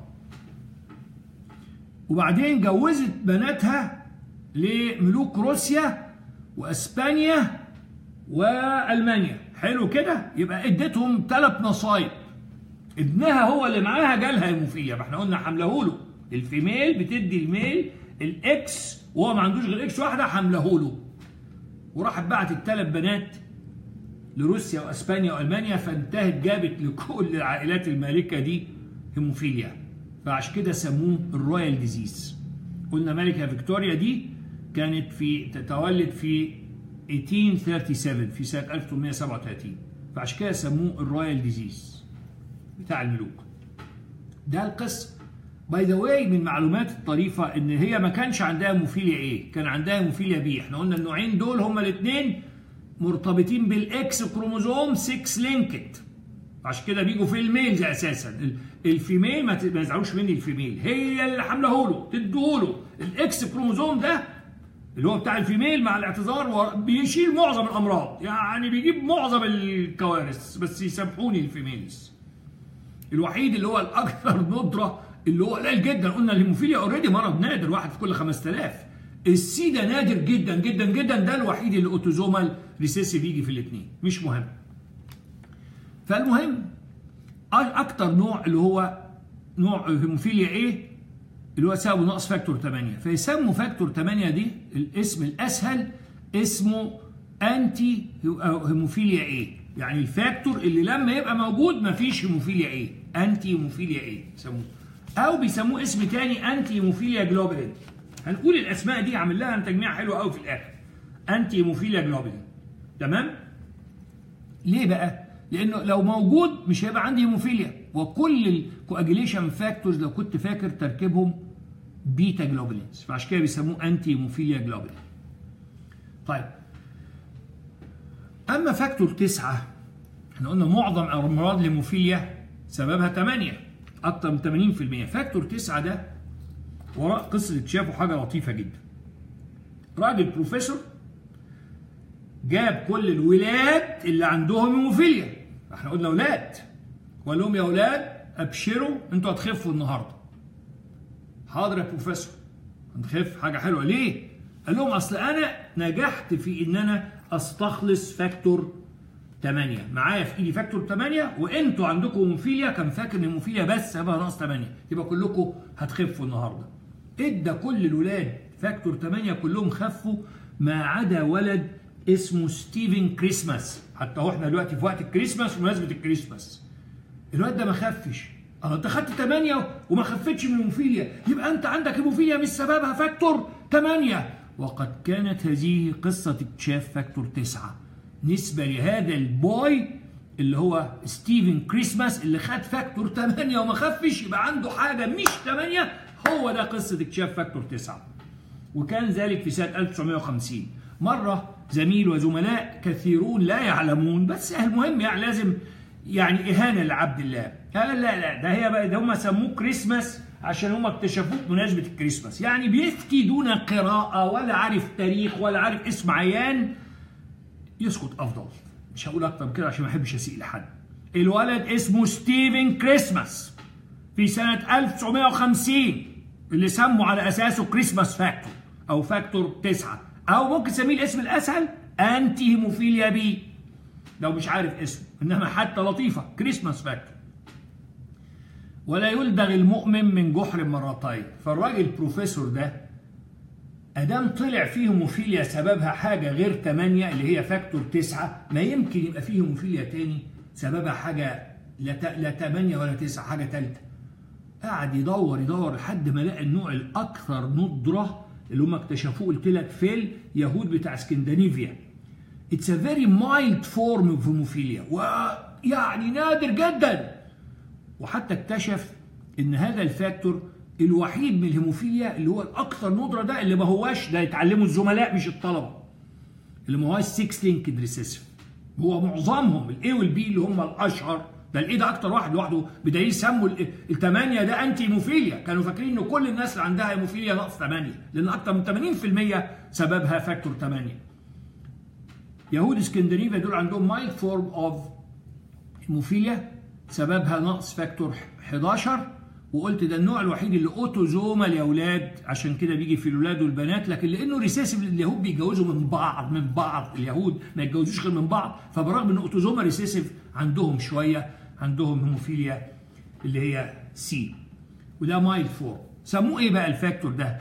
وبعدين جوزت بناتها لملوك روسيا واسبانيا والمانيا حلو كده يبقى اديتهم ثلاث نصايب ابنها هو اللي معاها جالها هيموفيليا ما احنا قلنا حمله له الفيميل بتدي الميل الاكس وهو ما عندوش غير اكس واحده حمله له وراحت بعت الثلاث بنات لروسيا واسبانيا والمانيا فانتهت جابت لكل العائلات المالكه دي هيموفيليا فعشان كده سموه الرويال ديزيز قلنا ملكه فيكتوريا دي كانت في تتولد في 1837 في سنه 1837 فعشان كده سموه الرويال ديزيز بتاع الملوك ده القصه باي ذا واي من المعلومات الطريفه ان هي ما كانش عندها هيموفيليا ايه كان عندها هيموفيليا بي احنا قلنا النوعين دول هما الاثنين مرتبطين بالاكس كروموزوم 6 لينكد عشان كده بيجوا في الميلز اساسا الفيميل ما يزعلوش مني الفيميل هي اللي حامله له تديهوله الاكس كروموزوم ده اللي هو بتاع الفيميل مع الاعتذار بيشيل معظم الامراض يعني بيجيب معظم الكوارث بس يسامحوني الفيميلز الوحيد اللي هو الاكثر ندره اللي هو قليل جدا قلنا الهيموفيليا اوريدي مرض نادر واحد في كل 5000 السي ده نادر جدا جدا جدا ده الوحيد اللي اوتوزومال ريسيسيف يجي في الاثنين مش مهم فالمهم اكتر نوع اللي هو نوع هيموفيليا ايه اللي هو سببه نقص فاكتور 8 فيسموا فاكتور 8 دي الاسم الاسهل اسمه انتي هيموفيليا ايه يعني الفاكتور اللي لما يبقى موجود مفيش هيموفيليا ايه انتي هيموفيليا ايه يسموه او بيسموه اسم تاني انتي هيموفيليا جلوبولين هنقول الاسماء دي هعمل لها تجميع حلو قوي في الاخر انتي هيموفيليا جلوبولين تمام ليه بقى لانه لو موجود مش هيبقى عندي هيموفيليا وكل الكواجيليشن فاكتورز لو كنت فاكر تركيبهم بيتا جلوبولينز فعشان كده بيسموه انتي هيموفيليا جلوبولين طيب اما فاكتور تسعة احنا قلنا معظم امراض الهيموفيليا سببها 8 اكتر من 80% فاكتور تسعة ده وراء قصه اكتشافه حاجه لطيفه جدا راجل بروفيسور جاب كل الولاد اللي عندهم هيموفيليا احنا قلنا ولاد وقال لهم يا اولاد ابشروا انتوا هتخفوا النهارده حاضر يا بروفيسور هنخف حاجه حلوه ليه قال لهم اصل انا نجحت في ان انا استخلص فاكتور 8 معايا في ايدي فاكتور 8 وانتوا عندكم هيموفيليا كان فاكر ان هيموفيليا بس سببها ناقص 8 يبقى كلكم هتخفوا النهارده ادى كل الولاد فاكتور 8 كلهم خفوا ما عدا ولد اسمه ستيفن كريسماس حتى هو احنا دلوقتي في وقت الكريسماس بمناسبه الكريسماس الواد ده ما خفش اه انت خدت 8 وما خفتش من الهيموفيليا يبقى انت عندك هيموفيليا مش سببها فاكتور 8 وقد كانت هذه قصه اكتشاف فاكتور 9 نسبه لهذا البوي اللي هو ستيفن كريسماس اللي خد فاكتور 8 وما خفش يبقى عنده حاجه مش 8 هو ده قصه اكتشاف فاكتور 9 وكان ذلك في سنه 1950 مره زميل وزملاء كثيرون لا يعلمون بس المهم يعني لازم يعني اهانه لعبد الله قال لا لا ده هي بقى ده هم سموه كريسماس عشان هم اكتشفوه بمناسبه الكريسماس يعني بيفتي دون قراءه ولا عارف تاريخ ولا عارف اسم عيان يسكت افضل مش هقول اكتر من كده عشان ما احبش اسيء لحد الولد اسمه ستيفن كريسماس في سنه 1950 اللي سموا على اساسه كريسماس فاكتور او فاكتور 9 او ممكن تسميه الاسم الاسهل انتي هيموفيليا بي لو مش عارف اسمه انما حتى لطيفه كريسماس فاكتور ولا يلدغ المؤمن من جحر مرتين فالراجل البروفيسور ده ادام طلع فيه هيموفيليا سببها حاجه غير 8 اللي هي فاكتور 9 ما يمكن يبقى فيه هيموفيليا تاني سببها حاجه لا لا 8 ولا 9 حاجه ثالثه قعد يدور يدور لحد ما لقى النوع الاكثر ندره اللي هم اكتشفوه قلت لك في اليهود بتاع اسكندنافيا اتس ا فيري مايلد فورم اوف هيموفيليا ويعني نادر جدا وحتى اكتشف ان هذا الفاكتور الوحيد من الهيموفيليا اللي هو الاكثر ندره ده اللي ما هواش ده يتعلمه الزملاء مش الطلبه اللي ما هواش 6 لينكد ريسيسيف هو معظمهم الاي والبي اللي هم الاشهر ده الايه ده اكتر واحد لوحده بدليل سموا الثمانيه ده انتي هيموفيليا كانوا فاكرين ان كل الناس اللي عندها هيموفيليا ناقص 8 لان اكتر من 80% سببها فاكتور 8 يهود اسكندنافيا دول عندهم مايلد فورم اوف هيموفيليا سببها نقص فاكتور 11 وقلت ده النوع الوحيد اللي اوتوزومال يا اولاد عشان كده بيجي في الاولاد والبنات لكن لانه ريسيسيف اليهود بيتجوزوا من بعض من بعض اليهود ما يتجوزوش غير من بعض فبرغم ان اوتوزومال ريسيسيف عندهم شويه عندهم هيموفيليا اللي هي سي وده مايل فور سموه ايه بقى الفاكتور ده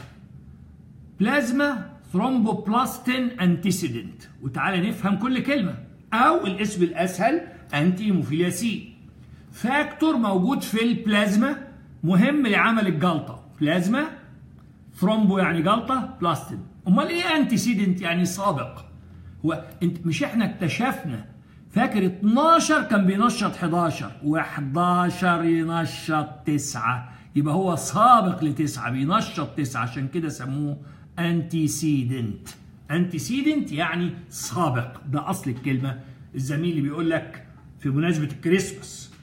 بلازما ثرومبوبلاستين انتيسيدنت وتعالى نفهم كل كلمه او الاسم الاسهل انتي هيموفيليا سي فاكتور موجود في البلازما مهم لعمل الجلطه بلازما ثرومبو يعني جلطه بلاستين امال ايه انتيسيدنت يعني سابق هو انت مش احنا اكتشفنا فاكر 12 كان بينشط 11 و11 ينشط 9 يبقى هو سابق لتسعة بينشط تسعة عشان كده سموه انتيسيدنت انتيسيدنت يعني سابق ده اصل الكلمه الزميل اللي بيقول لك في مناسبه الكريسماس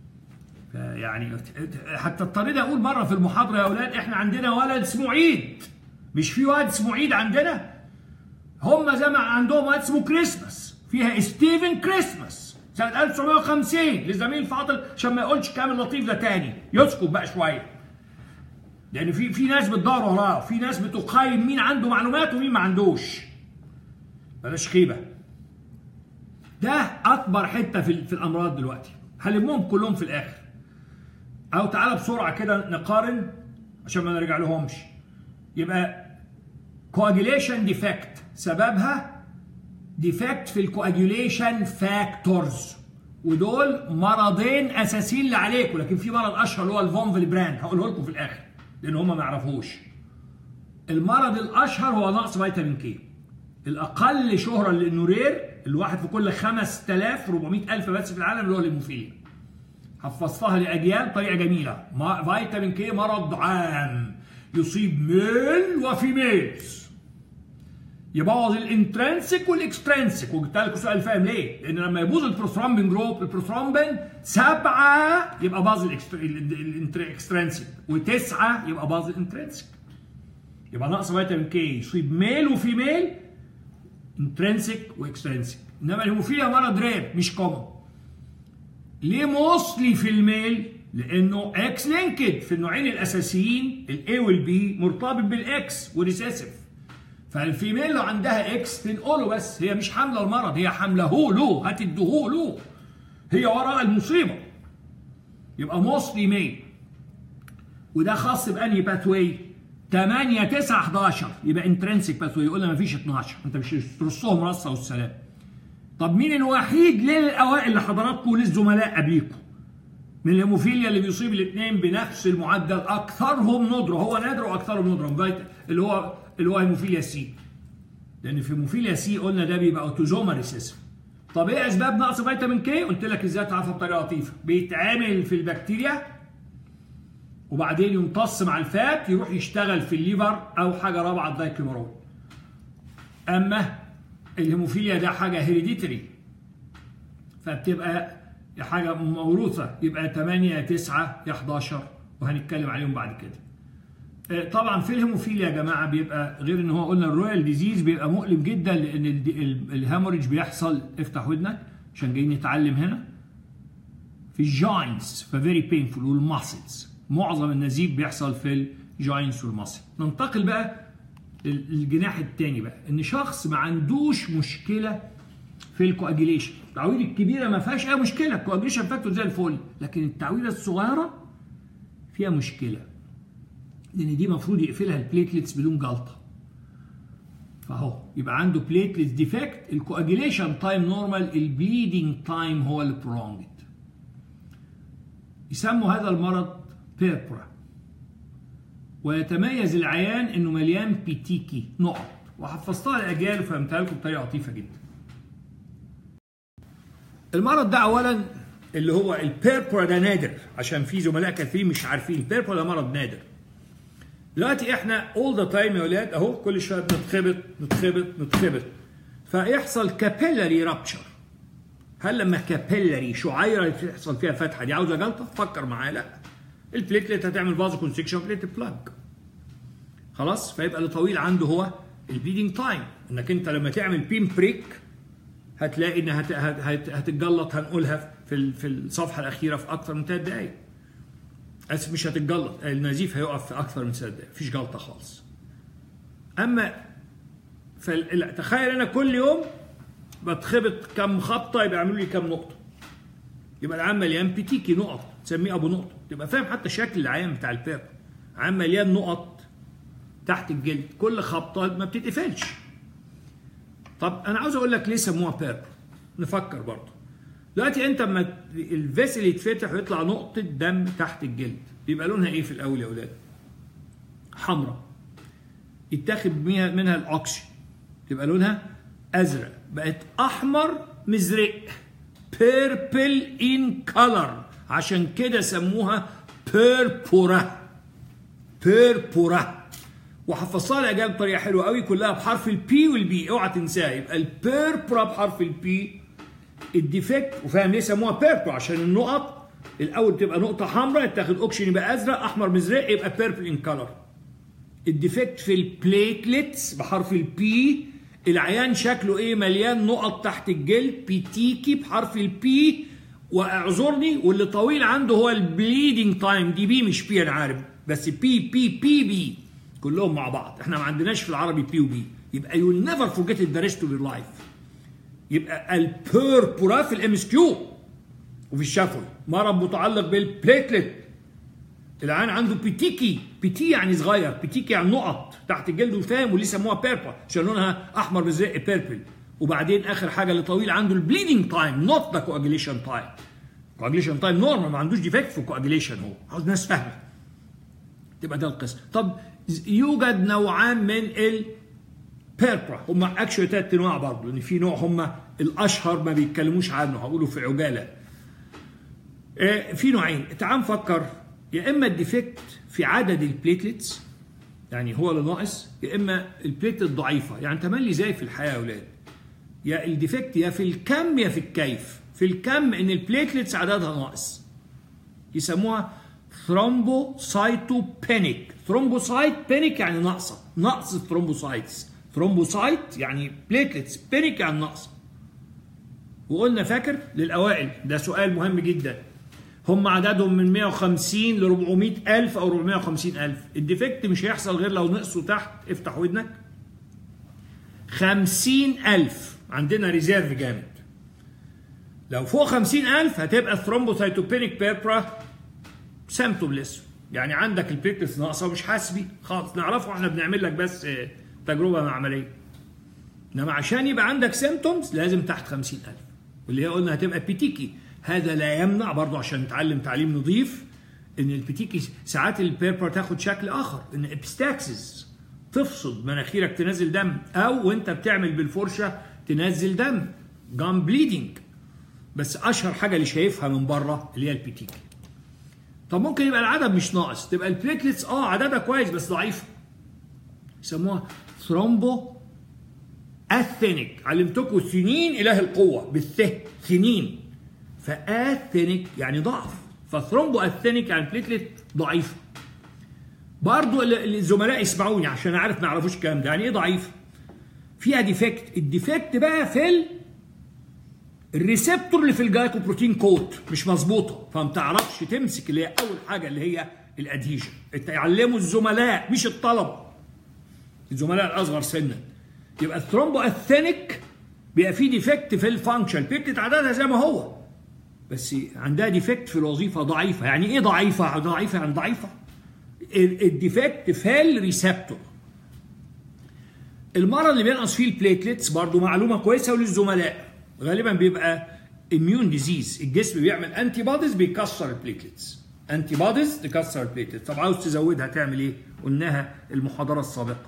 يعني حتى اضطريت اقول مره في المحاضره يا اولاد احنا عندنا ولد اسمه عيد مش في ولد اسمه عيد عندنا هم زي ما عندهم ولد اسمه كريسماس فيها ستيفن كريسماس سنه 1950 لزميل فاضل عشان ما يقولش كامل لطيف ده تاني يسكت بقى شويه لان في في ناس بتدور وراه في ناس بتقيم مين عنده معلومات ومين ما عندوش بلاش خيبه ده اكبر حته في, في الامراض دلوقتي هلمهم كلهم في الاخر او تعالى بسرعه كده نقارن عشان ما نرجع لهمش يبقى كواجيليشن ديفكت سببها ديفكت في الكواجيوليشن فاكتورز ودول مرضين اساسيين اللي عليكم لكن في مرض اشهر اللي هو الفون فيلبراند هقوله لكم في الاخر لان هم ما يعرفوش المرض الاشهر هو نقص فيتامين كي الاقل شهره للنورير الواحد في كل 5000 400000 بس في العالم اللي هو الهيموفيليا حفظتها لاجيال بطريقه جميله فيتامين كي مرض عام يصيب ميل وفيميلز يبوظ الانترنسك والاكسترنسك وقلت لكم سؤال فاهم ليه؟ لان لما يبوظ البروثرومبين جروب البروثرومبين سبعه يبقى باظ الاكسترنسك وتسعه يبقى باظ الانترنسك يبقى نقص فيتامين كي يصيب ميل وفيميل انترنسك واكسترنسك انما الهيموفيليا مرض رير مش كومن ليه موصلي في الميل؟ لانه اكس لينكد في النوعين الاساسيين الاي والبي مرتبط بالاكس وريسيسيف فالفيميل لو عندها اكس تنقله بس هي مش حامله المرض هي حامله هو له هتديه له هي وراء المصيبه يبقى موصلي ميل وده خاص بانهي باثوي 8 9 11 يبقى انترنسك باثوي يقول لنا مفيش 12 انت مش ترصهم رصه والسلام طب مين الوحيد للاوائل لحضراتكم وللزملاء قبليكم من الهيموفيليا اللي بيصيب الاثنين بنفس المعدل اكثرهم ندره هو نادر واكثرهم ندره اللي هو اللي هو هيموفيليا سي لان في هيموفيليا سي قلنا ده بيبقى اوتوزوما ريسيسيف طب ايه اسباب نقص فيتامين كي قلت لك ازاي تعرفها بطريقه لطيفه بيتعامل في البكتيريا وبعدين يمتص مع الفات يروح يشتغل في الليفر او حاجه رابعه الدايكلوميرول اما الهيموفيليا ده حاجه هيريديتري فبتبقى حاجه موروثه يبقى 8 9 يا 11 وهنتكلم عليهم بعد كده طبعا في الهيموفيليا يا جماعه بيبقى غير ان هو قلنا الرويال ديزيز بيبقى مؤلم جدا لان الهيموريج بيحصل افتح ودنك عشان جايين نتعلم هنا في الجاينتس ففيري بينفول والماسلز معظم النزيف بيحصل في الجاينتس والماسل ننتقل بقى الجناح الثاني بقى ان شخص ما عندوش مشكله في الكواجيليشن التعويض الكبيره ما فيهاش اي مشكله الكواجيليشن فاكتور زي الفل لكن التعويضه الصغيره فيها مشكله لان دي المفروض يقفلها البليتلتس بدون جلطه فاهو يبقى عنده بليتلتس ديفكت الكواجيليشن تايم نورمال البليدنج تايم هو البرونجد يسموا هذا المرض بيربرا ويتميز العيان انه مليان بيتيكي نقط وحفظتها لاجيال وفهمتها لكم بطريقه لطيفه جدا المرض ده اولا اللي هو البيربرا ده نادر عشان في زملاء كثيرين مش عارفين البيربرا ده مرض نادر دلوقتي احنا اول ذا تايم يا ولاد اهو كل شويه بنتخبط نتخبط نتخبط فيحصل كابيلاري رابتشر هل لما كابيلاري شعيره يحصل فيها فتحه دي عاوزه جلطه؟ فكر معايا لا البليتلت هتعمل فازو كونستكشن بليت بلاج خلاص فيبقى اللي طويل عنده هو البليدنج تايم انك انت لما تعمل بين بريك هتلاقي انها هت... هت... هتتجلط هنقولها في في الصفحه الاخيره في اكثر من ثلاث دقائق اسف مش هتتجلط النزيف هيقف في اكثر من ثلاث دقائق مفيش جلطه خالص اما فال... تخيل انا كل يوم بتخبط كم خبطه يبقى يعملوا لي كم نقطه يبقى العام مليان بيتيكي نقط تسميه ابو نقطه تبقى فاهم حتى شكل العام بتاع الباب عام مليان نقط تحت الجلد كل خبطه ما بتتقفلش طب انا عاوز اقول لك ليه سموها بيرب نفكر برضه دلوقتي انت اما الفيسل يتفتح ويطلع نقطه دم تحت الجلد بيبقى لونها ايه في الاول يا اولاد حمراء يتاخد منها منها الاوكسي تبقى لونها ازرق بقت احمر مزرق بيربل ان كلر عشان كده سموها بيربورا بيربورا وحفظتها الاجابه بطريقه حلوه قوي كلها بحرف البي والبي اوعى تنساها يبقى البيربرا بحرف البي الديفكت وفاهم ليه سموها بيربرا عشان النقط الاول تبقى نقطه حمراء تاخد اوكسجين يبقى ازرق احمر مزرق يبقى بيربل ان كلر الديفكت في البليتلتس بحرف البي العيان شكله ايه مليان نقط تحت الجلد بيتيكي بحرف البي واعذرني واللي طويل عنده هو البليدنج تايم دي بي مش بي انا عارف بس بي بي بي بي كلهم مع بعض احنا ما عندناش في العربي بي وبي يبقى يو نيفر فورجيت ذا ريست اوف يور لايف يبقى البيربورا في الام اس كيو وفي الشفوي مرض متعلق بالبليتلت العيان عنده بيتيكي بيتي يعني صغير بيتيكي يعني نقط تحت الجلد وفاهم واللي سموها بيربا عشان لونها احمر بزرق بيربل وبعدين اخر حاجه اللي طويل عنده البليدنج تايم نوت ذا كواجيليشن تايم كواجيليشن تايم نورمال ما عندوش ديفكت في الكواجيليشن هو عاوز ناس فاهمه تبقى ده القسم طب يوجد نوعان من البيربرا هم اكشولي ثلاث انواع برضه لان في نوع هم الاشهر ما بيتكلموش عنه هقوله في عجاله آه، في نوعين تعال نفكر يا اما الديفكت في عدد البليتلتس يعني هو اللي ناقص يا اما البليتلت ضعيفه يعني تملي زي في الحياه يا اولاد يا الديفكت يا في الكم يا في الكيف في الكم ان البليتلتس عددها ناقص يسموها ثرومبوسايتوبينيك ثرومبوسايت بينيك يعني ناقصه نقص الثرومبوسايتس ثرومبوسايت يعني بليتلتس بينيك يعني ناقصه وقلنا فاكر للاوائل ده سؤال مهم جدا هم عددهم من 150 ل 400 ألف أو 450 ألف الديفكت مش هيحصل غير لو نقصوا تحت افتح ودنك 50 ألف عندنا ريزيرف جامد لو فوق 50 ألف هتبقى الثرومبوسايتوبينيك بيربرا سيمتومليس يعني عندك البليتلتس ناقصه ومش حاسس بيه خالص نعرفه احنا بنعمل لك بس آه، تجربه معمليه انما عشان يبقى عندك سيمتومز لازم تحت 50000 واللي هي قلنا هتبقى بيتيكي هذا لا يمنع برضه عشان نتعلم تعليم نظيف ان البيتيكي ساعات البيبر تاخد شكل اخر ان ابستاكسس تفصد مناخيرك تنزل دم او وانت بتعمل بالفرشه تنزل دم جام بليدنج بس اشهر حاجه اللي شايفها من بره اللي هي البيتيكي طب ممكن يبقى العدد مش ناقص تبقى البليتلتس اه عددها كويس بس ضعيفه يسموها ثرومبو اثينيك علمتكم سنين اله القوه بالث سنين فاثينيك يعني ضعف فثرومبو اثينيك يعني بليتلت ضعيفه برضو ال- الزملاء يسمعوني عشان اعرف ما يعرفوش الكلام ده يعني ايه ضعيفه فيها ديفكت الديفكت بقى في ال الريسبتور اللي في الجلايكوبروتين كوت مش مظبوطه فما بتعرفش تمسك اللي هي اول حاجه اللي هي الادهيجن يعلموا الزملاء مش الطلبه الزملاء الاصغر سنا يبقى الثرومبو اثينيك بيبقى فيه ديفكت في الفانكشن بيكتت عددها زي ما هو بس عندها ديفكت في الوظيفه ضعيفه يعني ايه ضعيفه ضعيفه يعني ضعيفه ال- الديفكت في الريسبتور المرض اللي بينقص فيه البليتلتس برضو معلومه كويسه وللزملاء غالبا بيبقى اميون ديزيز الجسم بيعمل انتي بوديز بيكسر البليتلتس انتي بوديز تكسر البليتلتس طب عاوز تزودها تعمل ايه قلناها المحاضره السابقه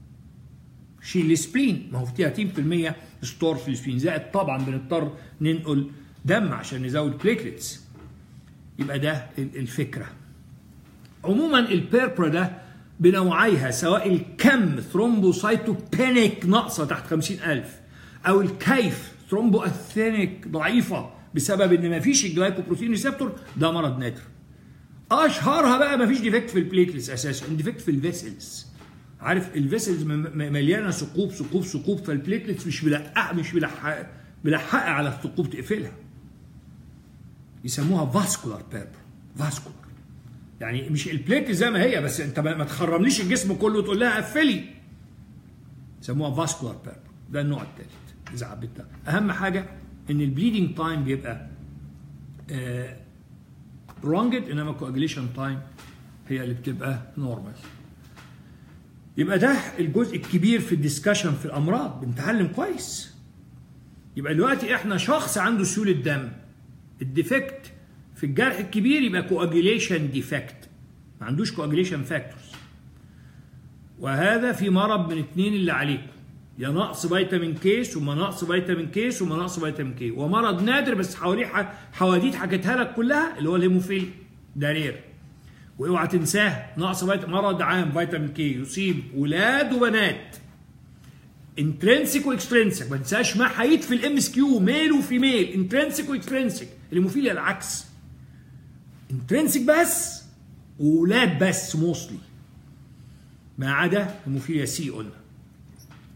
شيل السبلين ما هو فيها 30% ستور في السبلين زائد طبعا بنضطر ننقل دم عشان نزود بليتلتس يبقى ده ال- الفكره عموما البيربرا ده بنوعيها سواء الكم ثرومبوسايتوبينيك ناقصه تحت 50000 او الكيف ثرومبو اثينيك ضعيفه بسبب ان ما فيش الجلايكوبروتين ريسبتور ده مرض نادر اشهرها بقى ما فيش ديفكت في البليتلز اساسا ديفكت في الفيسلز عارف الفيسلز م- م- مليانه ثقوب ثقوب ثقوب فالبليتلتس مش ملققه مش ملحقه ملحقه على الثقوب تقفلها يسموها فاسكولار بيربر فاسكولار يعني مش البليت زي ما هي بس انت ما ما تخرمليش الجسم كله وتقول لها قفلي يسموها فاسكولار بيربر ده النوع الثالث اذا حبيتها اهم حاجه ان البليدنج تايم بيبقى برونجد انما كواجليشن تايم هي اللي بتبقى نورمال يبقى ده الجزء الكبير في الديسكشن في الامراض بنتعلم كويس يبقى دلوقتي احنا شخص عنده سيوله دم الديفكت في الجرح الكبير يبقى كواجيليشن ديفكت ما عندوش كواجيليشن فاكتورز وهذا في مرض من اتنين اللي عليكم يا نقص فيتامين كي ثم نقص فيتامين كي ثم نقص فيتامين كي ومرض نادر بس حواليه ح- حواديت حكيتها لك كلها اللي هو الهيموفيل ده رير واوعى تنساه نقص فيت... مرض عام فيتامين كي يصيب ولاد وبنات انترنسيك واكسترنسيك ما تنساش ما حيت في الام اس كيو ميل وفيميل انترنسيك واكسترنسيك الهيموفيليا العكس انترنسيك بس وولاد بس موصلي ما عدا هيموفيليا سي قلنا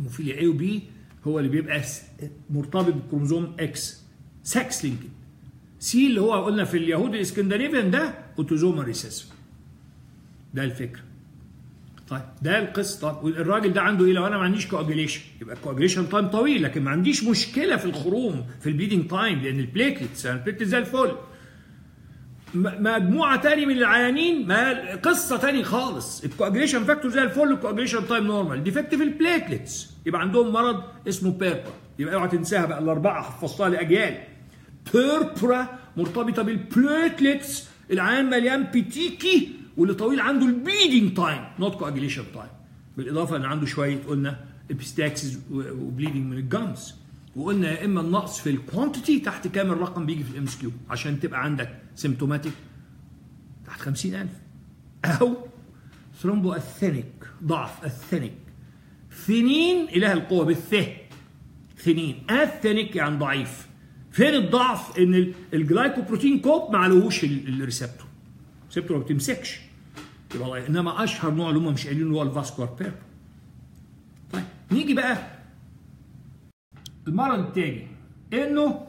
هيموفيليا A و B هو اللي بيبقى س- مرتبط بالكروموزوم اكس سكس لينكد سي اللي هو قلنا في اليهود الاسكندنافيان ده اوتوزومال ريسيسيف ده الفكره طيب ده القصه طب الراجل ده عنده ايه لو انا ما عنديش كواجيليشن يبقى الكواجيليشن تايم طويل لكن ما عنديش مشكله في الخروم في البليدنج تايم لان البليتلتس يعني البليتلتس زي الفل م- مجموعه تاني من العيانين ما قصه تاني خالص الكواجيليشن فاكتور زي الفل الكواجيليشن تايم نورمال ديفكت في البليتلتس يبقى عندهم مرض اسمه بيربا يبقى اوعى تنساها بقى الاربعه حفظتها لاجيال بيربرا مرتبطه بالبليتلتس العيان مليان بيتيكي واللي طويل عنده البليدنج تايم نوت كواجيليشن تايم بالاضافه ان عنده شويه قلنا ابستاكسز وبليدنج من الجامز وقلنا يا اما النقص في الكوانتيتي تحت كام الرقم بيجي في الام اس كيو عشان تبقى عندك سيمتوماتيك تحت 50000 او ثرومبو اثينيك ضعف اثينيك ثنين اله القوه بالث ثنين اثينيك يعني ضعيف فين الضعف ان ال- الجلايكوبروتين كوب ما عليهوش ال- الريسبتور الريسبتور ما بتمسكش يبقى الله- انما اشهر نوع اللي هم مش قايلين اللي هو الفاسكولار بيرب طيب نيجي بقى المرض التاني انه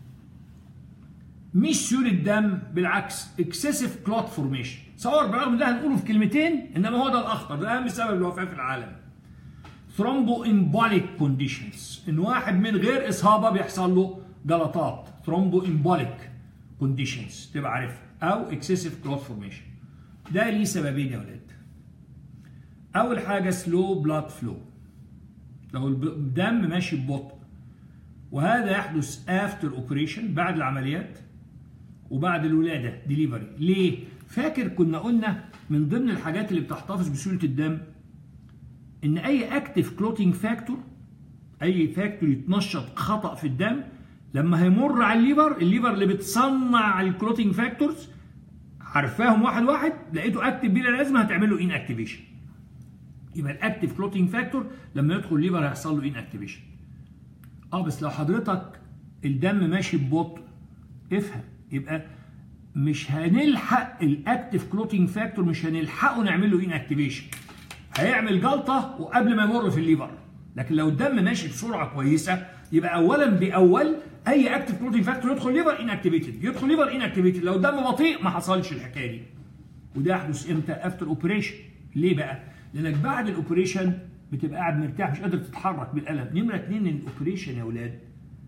مش سيول الدم بالعكس اكسسيف كلوت فورميشن تصور برغم ده هنقوله في كلمتين انما هو ده الاخطر ده اهم سبب للوفاه في العالم ثرومبو امبوليك كونديشنز ان واحد من غير اصابه بيحصل له جلطات ثرومبو امبوليك كونديشنز تبقى عارفها او اكسسيف كلوت فورميشن ده ليه سببين يا ولاد اول حاجه سلو بلاد فلو لو الب- الدم ماشي ببطء وهذا يحدث افتر اوبريشن بعد العمليات وبعد الولاده ديليفري ليه فاكر كنا قلنا من ضمن الحاجات اللي بتحتفظ بسهوله الدم ان اي اكتف كلوتينج فاكتور اي فاكتور يتنشط خطا في الدم لما هيمر على الليفر الليفر اللي بتصنع الكلوتينج فاكتورز عارفاهم واحد واحد لقيته اكتف بلا لازمه هتعمل له ان اكتيفيشن يبقى الاكتف كلوتينج فاكتور لما يدخل الليفر هيحصل له ان اكتيفيشن اه بس لو حضرتك الدم ماشي ببطء افهم يبقى مش هنلحق الاكتف كلوتينج فاكتور مش هنلحقه نعمل له ان اكتيفيشن هيعمل جلطه وقبل ما يمر في الليفر لكن لو الدم ماشي بسرعه كويسه يبقى اولا باول اي اكتف كلوتينج فاكتور يدخل ليفر ان اكتيفيتد يدخل ليفر ان اكتيفيتد لو الدم بطيء ما حصلش الحكايه دي وده يحدث امتى افتر اوبريشن ليه بقى لانك بعد الاوبريشن بتبقى قاعد مرتاح مش قادر تتحرك بالالم نمره اتنين الاوبريشن يا اولاد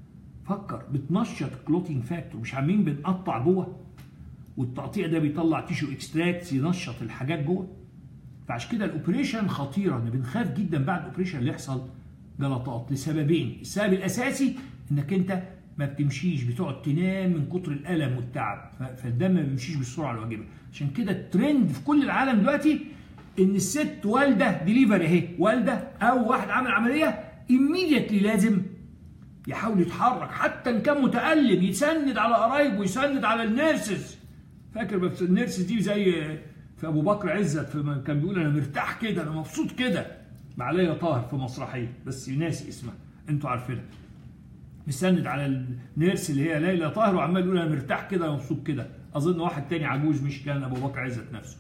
فكر بتنشط كلوتينج فاكتور مش عاملين بنقطع جوه والتقطيع ده بيطلع تيشو اكستراكت ينشط الحاجات جوه فعشان كده الاوبريشن خطيره ان بنخاف جدا بعد الاوبريشن اللي يحصل جلطات لسببين السبب الاساسي انك انت ما بتمشيش بتقعد تنام من كتر الالم والتعب ف- فالدم ما بيمشيش بالسرعه الواجبه عشان كده الترند في كل العالم دلوقتي ان الست والده ديليفري اهي والده او واحد عامل عمليه immediately لازم يحاول يتحرك حتى ان كان متألم يسند على قرايبه يسند على النيرسز فاكر بس النيرسز دي زي في ابو بكر عزت في كان بيقول انا مرتاح كده انا مبسوط كده مع ليلى طاهر في مسرحيه بس ناسي اسمها انتوا عارفينها مسند على النيرس اللي هي ليلى طاهر وعمال يقول انا مرتاح كده مبسوط كده اظن واحد تاني عجوز مش كان ابو بكر عزت نفسه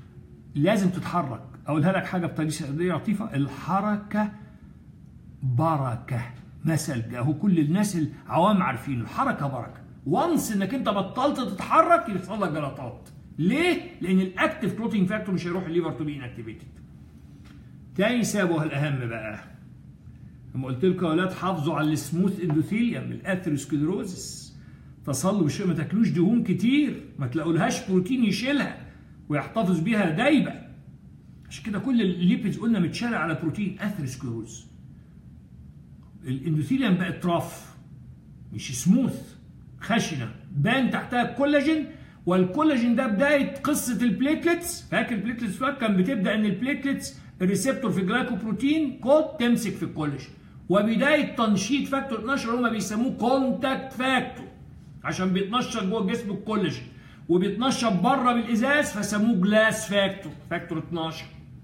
لازم تتحرك اقولها لك حاجه بطريقه لطيفه الحركه بركه مثل اهو كل الناس العوام عارفين الحركه بركه وانس انك انت بطلت تتحرك يحصل لك جلطات ليه؟ لان الاكتف كلوتينج فاكتور مش هيروح الليفر تو بي انكتيفيتد تاني سبب وهو الاهم بقى لما قلت لكم يا اولاد حافظوا على السموث اندوثيليوم الاثيروسكليروزس تصلوا بالشيء ما تاكلوش دهون كتير ما تلاقولهاش بروتين يشيلها ويحتفظ بيها دايبه عشان كده كل الليبيدز قلنا متشالة على بروتين اثيروسكليروز الاندوثيليوم بقت رف مش سموث خشنه بان تحتها الكولاجين والكولاجين ده بدايه قصه البليتلتس فاكر البليتلتس كان بتبدا ان البليتلتس الريسبتور في الجلايكوبروتين كود تمسك في الكولاجين وبدايه تنشيط فاكتور 12 هم بيسموه كونتاكت فاكتور عشان بيتنشط جوه جسم الكولاجين وبيتنشط بره بالازاز فسموه جلاس فاكتور فاكتور 12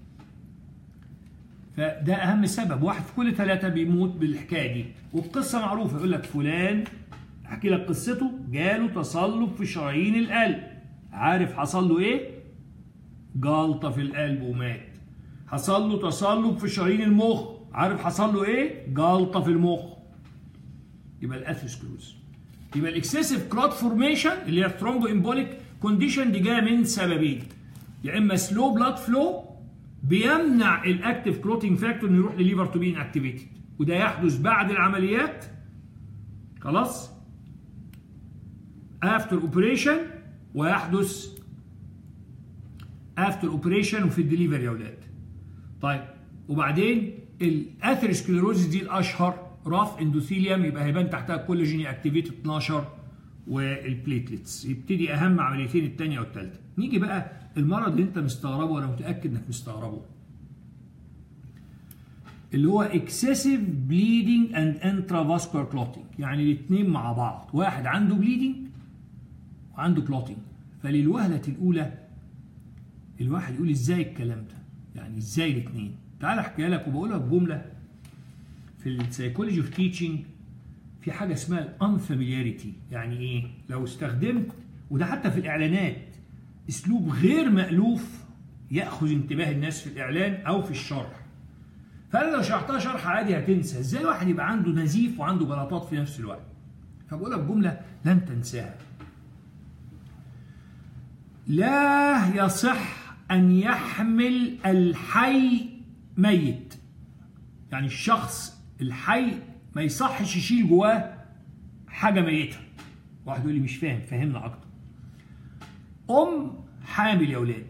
فده اهم سبب واحد في كل ثلاثه بيموت بالحكايه دي والقصه معروفه يقول لك فلان احكي لك قصته جاله تصلب في شرايين القلب عارف حصل له ايه جلطه في القلب ومات حصل له تصلب في شرايين المخ عارف حصل له ايه جلطه في المخ يبقى الاثيروسكلوز يبقى الاكسسيف كلوت فورميشن اللي هي ثرومبو امبوليك كونديشن دي جايه من سببين يا اما سلو بلاد فلو بيمنع الاكتيف كلوتنج فاكتور انه يروح لليفر تو بي اكتيفيتد وده يحدث بعد العمليات خلاص افتر اوبريشن ويحدث افتر اوبريشن وفي الدليفري يا اولاد طيب وبعدين الاثيروسكليروزيس دي الاشهر راف اندوثيليوم يبقى هيبان تحتها الكولاجين اكتيفيت 12 والبليتلتس يبتدي اهم عمليتين الثانيه والثالثه نيجي بقى المرض اللي انت مستغربه وانا متاكد انك مستغربه اللي هو excessive bleeding and intravascular clotting يعني الاثنين مع بعض واحد عنده bleeding وعنده clotting فللوهلة الأولى الواحد يقول ازاي الكلام ده يعني ازاي الاثنين تعال احكي لك وبقولها بجملة في السيكولوجي اوف تيتشنج في حاجة اسمها الانفاميلياريتي يعني ايه لو استخدمت وده حتى في الاعلانات اسلوب غير مألوف ياخذ انتباه الناس في الاعلان او في الشرح فانا لو شرحتها شرح عادي هتنسى ازاي واحد يبقى عنده نزيف وعنده جلطات في نفس الوقت فبقول لك جمله لن تنساها لا يصح ان يحمل الحي ميت يعني الشخص الحي ما يصحش يشيل جواه حاجه ميته واحد يقول لي مش فاهم فهمنا اكتر ام حامل يا اولاد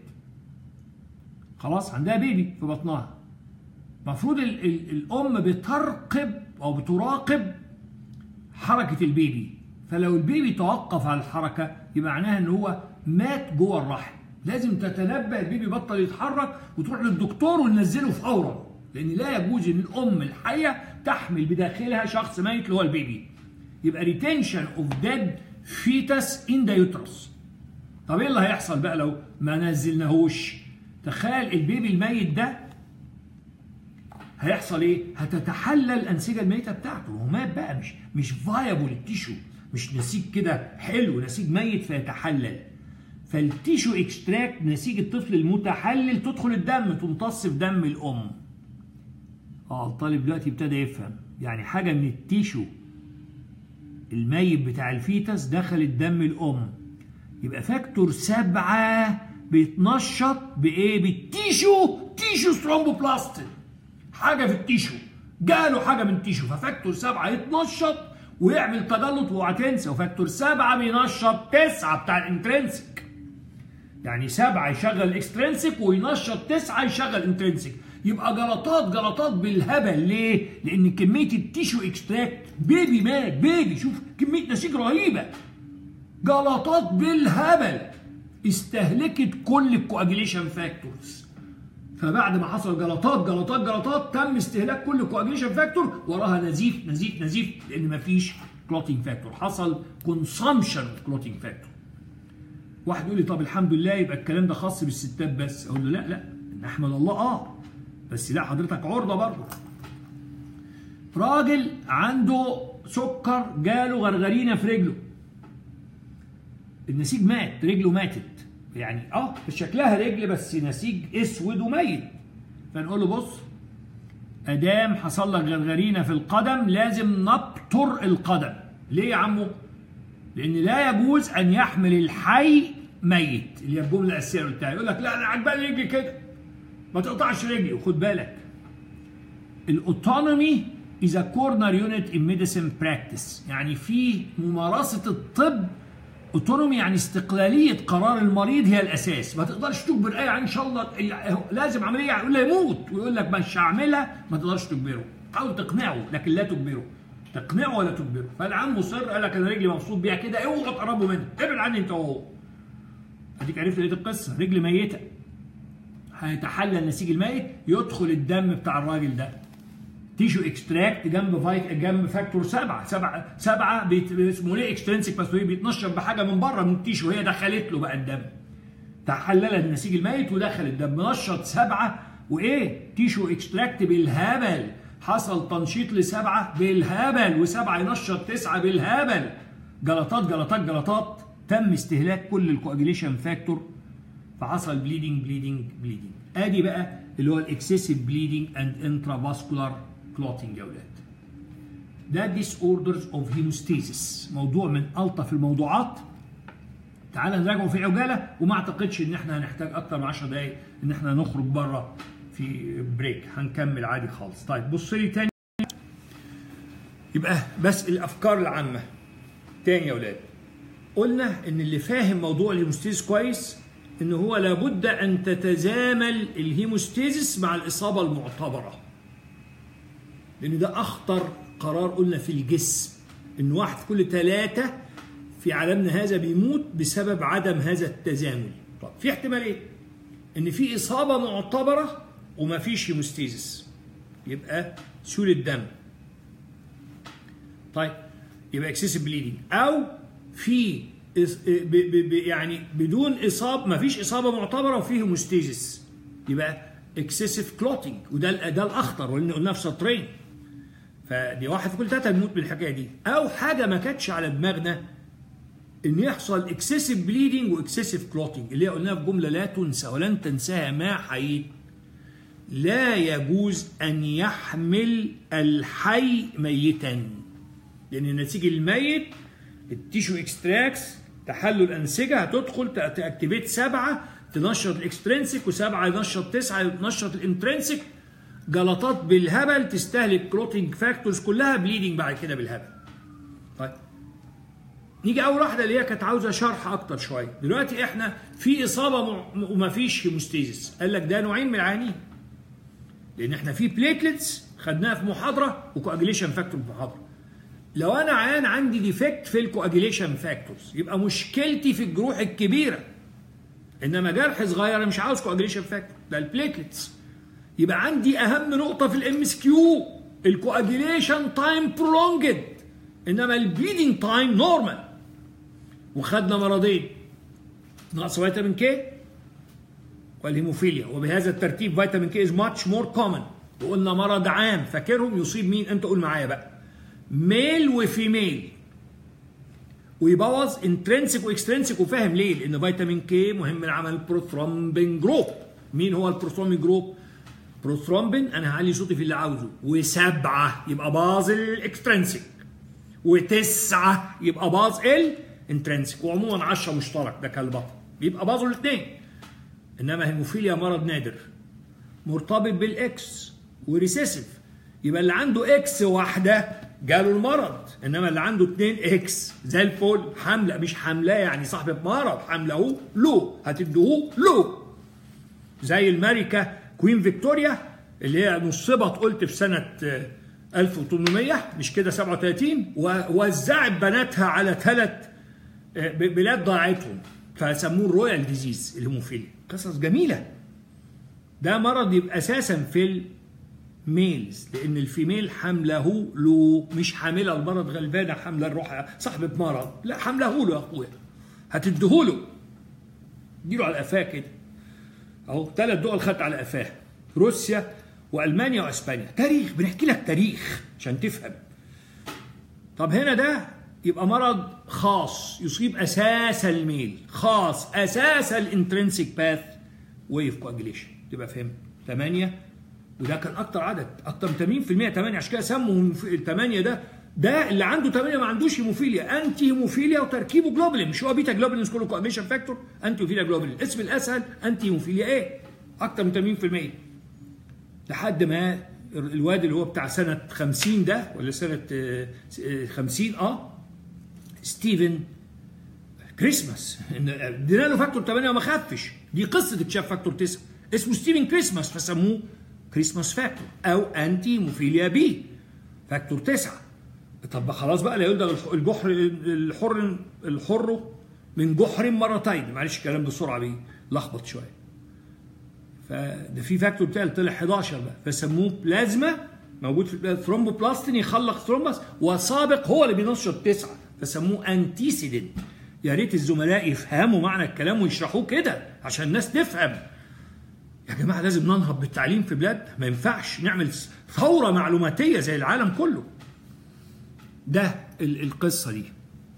خلاص عندها بيبي في بطنها المفروض ال ال الام بترقب او بتراقب حركه البيبي فلو البيبي توقف على الحركه يبقى معناها ان هو مات جوه الرحم لازم تتنبأ البيبي بطل يتحرك وتروح للدكتور وننزله فورا لان لا يجوز ان الام الحيه تحمل بداخلها شخص ميت اللي هو البيبي يبقى ريتنشن اوف ديد فيتس ان ذا يوترس طب ايه اللي هيحصل بقى لو ما نزلناهوش تخيل البيبي الميت ده هيحصل ايه هتتحلل الانسجه الميته بتاعته هو مات بقى مش مش فايبل التيشو مش نسيج كده حلو نسيج ميت فيتحلل فالتيشو اكستراكت نسيج الطفل المتحلل تدخل الدم تمتص في دم الام اه الطالب دلوقتي ابتدى يفهم يعني حاجه من التيشو الميت بتاع الفيتس دخل الدم الام يبقى فاكتور سبعة بيتنشط بايه بالتيشو تيشو سترومبوبلاستين حاجه في التيشو جاله حاجه من التيشو ففاكتور سبعة يتنشط ويعمل تجلط واوعى تنسى وفاكتور سبعة بينشط تسعة بتاع الانترنسك يعني سبعة يشغل الاكسترنسك وينشط تسعة يشغل انترنسك يبقى جلطات جلطات بالهبل ليه؟ لأن كمية التيشو اكستراكت بيبي مات بيبي شوف كمية نسيج رهيبة جلطات بالهبل استهلكت كل الكواجيليشن فاكتورز فبعد ما حصل جلطات جلطات جلطات تم استهلاك كل كواجيليشن فاكتور وراها نزيف نزيف نزيف لان مفيش كلوتينج فاكتور حصل كونسامشن اوف كلوتينج فاكتور واحد يقول لي طب الحمد لله يبقى الكلام ده خاص بالستات بس اقول له لا لا نحمد الله اه بس لا حضرتك عرضه برضه راجل عنده سكر جاله غرغرينه في رجله النسيج مات رجله ماتت يعني اه شكلها رجل بس نسيج اسود وميت فنقول له بص ادام حصل لك غرغرينه في القدم لازم نبتر القدم ليه يا عمو لان لا يجوز ان يحمل الحي ميت اللي هي الجمله الاساسيه اللي قلتها يقول لك لا انا عجباني رجلي كده ما تقطعش رجلي وخد بالك الاوتونومي is a corner unit in medicine practice يعني في ممارسه الطب اوتونومي يعني استقلاليه قرار المريض هي الاساس ما تقدرش تجبر اي ان شاء الله لازم عمليه يقول له يموت ويقول لك مش هعملها ما تقدرش تجبره حاول تقنعه لكن لا تجبره تقنعه ولا تجبره فالعم مصر قال لك انا رجلي مبسوط بيها كده اوعوا تقربوا منها ابعد عني انت وهو اديك عرفت ايه القصه رجل ميته هيتحلل النسيج الميت يدخل الدم بتاع الراجل ده تيشو اكستراكت جنب فايت جنب فاكتور سبعه سبعه سبعه بيت... اسمه ليه اكسترنسك بس بيتنشر بحاجه من بره من التيشو هي دخلت له بقى الدم تحلل النسيج الميت ودخل الدم نشط سبعه وايه تيشو اكستراكت بالهبل حصل تنشيط لسبعه بالهبل وسبعه ينشط تسعه بالهبل جلطات جلطات جلطات تم استهلاك كل الكواجيليشن فاكتور فحصل بليدنج بليدنج بليدنج ادي بقى اللي هو الاكسسيف بليدنج اند انترافاسكولار كلوتنج يا اولاد ده ديس اوردرز اوف هيموستيزيس موضوع من الطف الموضوعات تعال نراجعه في عجاله وما اعتقدش ان احنا هنحتاج اكتر من 10 دقائق ان احنا نخرج بره في بريك هنكمل عادي خالص طيب بص لي تاني يبقى بس الافكار العامه تاني يا اولاد قلنا ان اللي فاهم موضوع الهيموستيزيس كويس ان هو لابد ان تتزامل الهيموستيزيس مع الاصابه المعتبره لان ده اخطر قرار قلنا في الجسم ان واحد في كل ثلاثه في عالمنا هذا بيموت بسبب عدم هذا التزامن طب في احتمالين ان في اصابه معتبره وما فيش هيموستيزيس يبقى سيوله دم طيب يبقى اكسسيف بليدنج او في ب ب ب يعني بدون اصابه ما فيش اصابه معتبره وفيه هيموستيزيس يبقى اكسسيف كلوتنج وده ده الاخطر ولان قلناه في سطرين فدي واحد في كل ثلاثه بيموت بالحكايه دي او حاجه ما كانتش على دماغنا ان يحصل اكسسيف بليدنج واكسسيف كلوتنج اللي قلناها في جمله لا تنسى ولن تنساها ما حييت لا يجوز ان يحمل الحي ميتا لان النسيج الميت التيشو اكستراكس تحلل الانسجه هتدخل تاكتيفيت سبعه تنشط الاكسترنسك وسبعه ينشط تسعه ينشط الانترنسك جلطات بالهبل تستهلك كلوتنج فاكتورز كلها بليدنج بعد كده بالهبل. طيب نيجي اول واحده اللي هي كانت عاوزه شرح اكتر شويه دلوقتي احنا في اصابه وما فيش هيموستيزيس قال لك ده نوعين من العيانين لان احنا في بليتلتس خدناها في محاضره وكواجيليشن فاكتور في محاضره لو انا عيان عندي ديفكت في الكواجيليشن فاكتورز يبقى مشكلتي في الجروح الكبيره انما جرح صغير انا مش عاوز كواجيليشن فاكتور ده البليتلتس يبقى عندي اهم نقطه في الام اس كيو الكواجيليشن تايم برولونجد انما البليدنج تايم نورمال وخدنا مرضين نقص فيتامين كي والهيموفيليا وبهذا الترتيب فيتامين كي از ماتش مور كومن وقلنا مرض عام فاكرهم يصيب مين انت قول معايا بقى ميل وفيميل ويبوظ انترنسك واكسترنسك وفاهم ليه لان فيتامين كي مهم لعمل البروثرومبين جروب مين هو البروثرومبين جروب بروثرومبين انا هعلي صوتي في اللي عاوزه وسبعه يبقى باظ الاكسترنسك وتسعه يبقى باظ الانترنسك وعموما 10 مشترك ده كالبطل بيبقى باظوا الاثنين انما هيموفيليا مرض نادر مرتبط بالاكس وريسيسيف يبقى اللي عنده اكس واحده جاله المرض انما اللي عنده اتنين اكس زي الفل حمله مش حمله يعني صاحبه مرض حمله له هتدوه له زي الملكه كوين فيكتوريا اللي هي نصبت قلت في سنه 1800 مش كده 37 ووزعت بناتها على ثلاث بلاد ضاعتهم فسموه الرويال ديزيز الهيموفيليا قصص جميله ده مرض يبقى اساسا في الميلز لان الفيميل حمله له مش حامله المرض غلبانه حامله الروح صاحبه مرض لا حمله له يا اخويا هتديهوله اديله على قفاه كده اهو ثلاث دول خدت على قفاه روسيا والمانيا واسبانيا تاريخ بنحكي لك تاريخ عشان تفهم طب هنا ده يبقى مرض خاص يصيب اساس الميل خاص اساس الانترنسيك باث ويف كواجليشن تبقى فهمت 8 وده كان اكتر عدد اكتر من 80% 8 عشان كده سموا الثمانيه ده ده اللي عنده 8 ما عندوش هيموفيليا انتي هيموفيليا وتركيبه جلوبولين مش هو بيتا جلوبولين كله كواجليشن فاكتور انتي هيموفيليا جلوبولين الاسم الاسهل انتي هيموفيليا ايه اكتر من 80% لحد ما الواد اللي هو بتاع سنه 50 ده ولا سنه 50 اه ستيفن كريسماس ادينا له فاكتور 8 وما خفش دي قصه اكتشاف فاكتور 9 اسمه ستيفن كريسماس فسموه كريسماس فاكتور او انتي موفيليا بي فاكتور 9 طب خلاص بقى لا يلدغ الجحر الحر الحر من جحر مرتين معلش الكلام بسرعه بيه لخبط شويه فده في فاكتور بتاعي طلع 11 بقى فسموه بلازما موجود في ثرومبوبلاستين يخلق ثرومبس وسابق هو اللي بينشط تسعه فسموه انتيسيدنت يا ريت الزملاء يفهموا معنى الكلام ويشرحوه كده عشان الناس تفهم يا جماعه لازم ننهض بالتعليم في بلادنا ما ينفعش نعمل ثوره معلوماتيه زي العالم كله ده القصه دي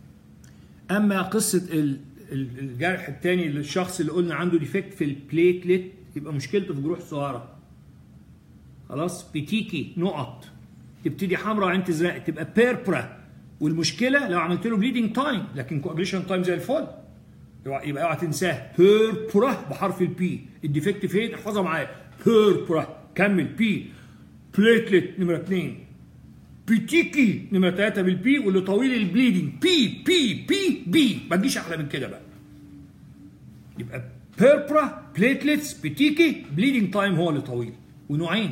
اما قصه الجرح الثاني للشخص اللي قلنا عنده ديفكت في البليتلت يبقى مشكلته في جروح صغيره خلاص بتيكي نقط تبتدي حمراء وبعدين تزرق تبقى بيربرا والمشكله لو عملت له بليدنج تايم لكن كواجليشن تايم زي الفل يبقى اوعى تنساه بيربرا بحرف البي الديفكت فين احفظها معايا بيربرا كمل بي بليتلت نمره اثنين بيتيكي نمره ثلاثه بالبي واللي طويل البليدنج بي بي بي بي ما تجيش احلى من كده بقى يبقى بيربرا بليتلتس بيتيكي بليدنج تايم هو اللي طويل ونوعين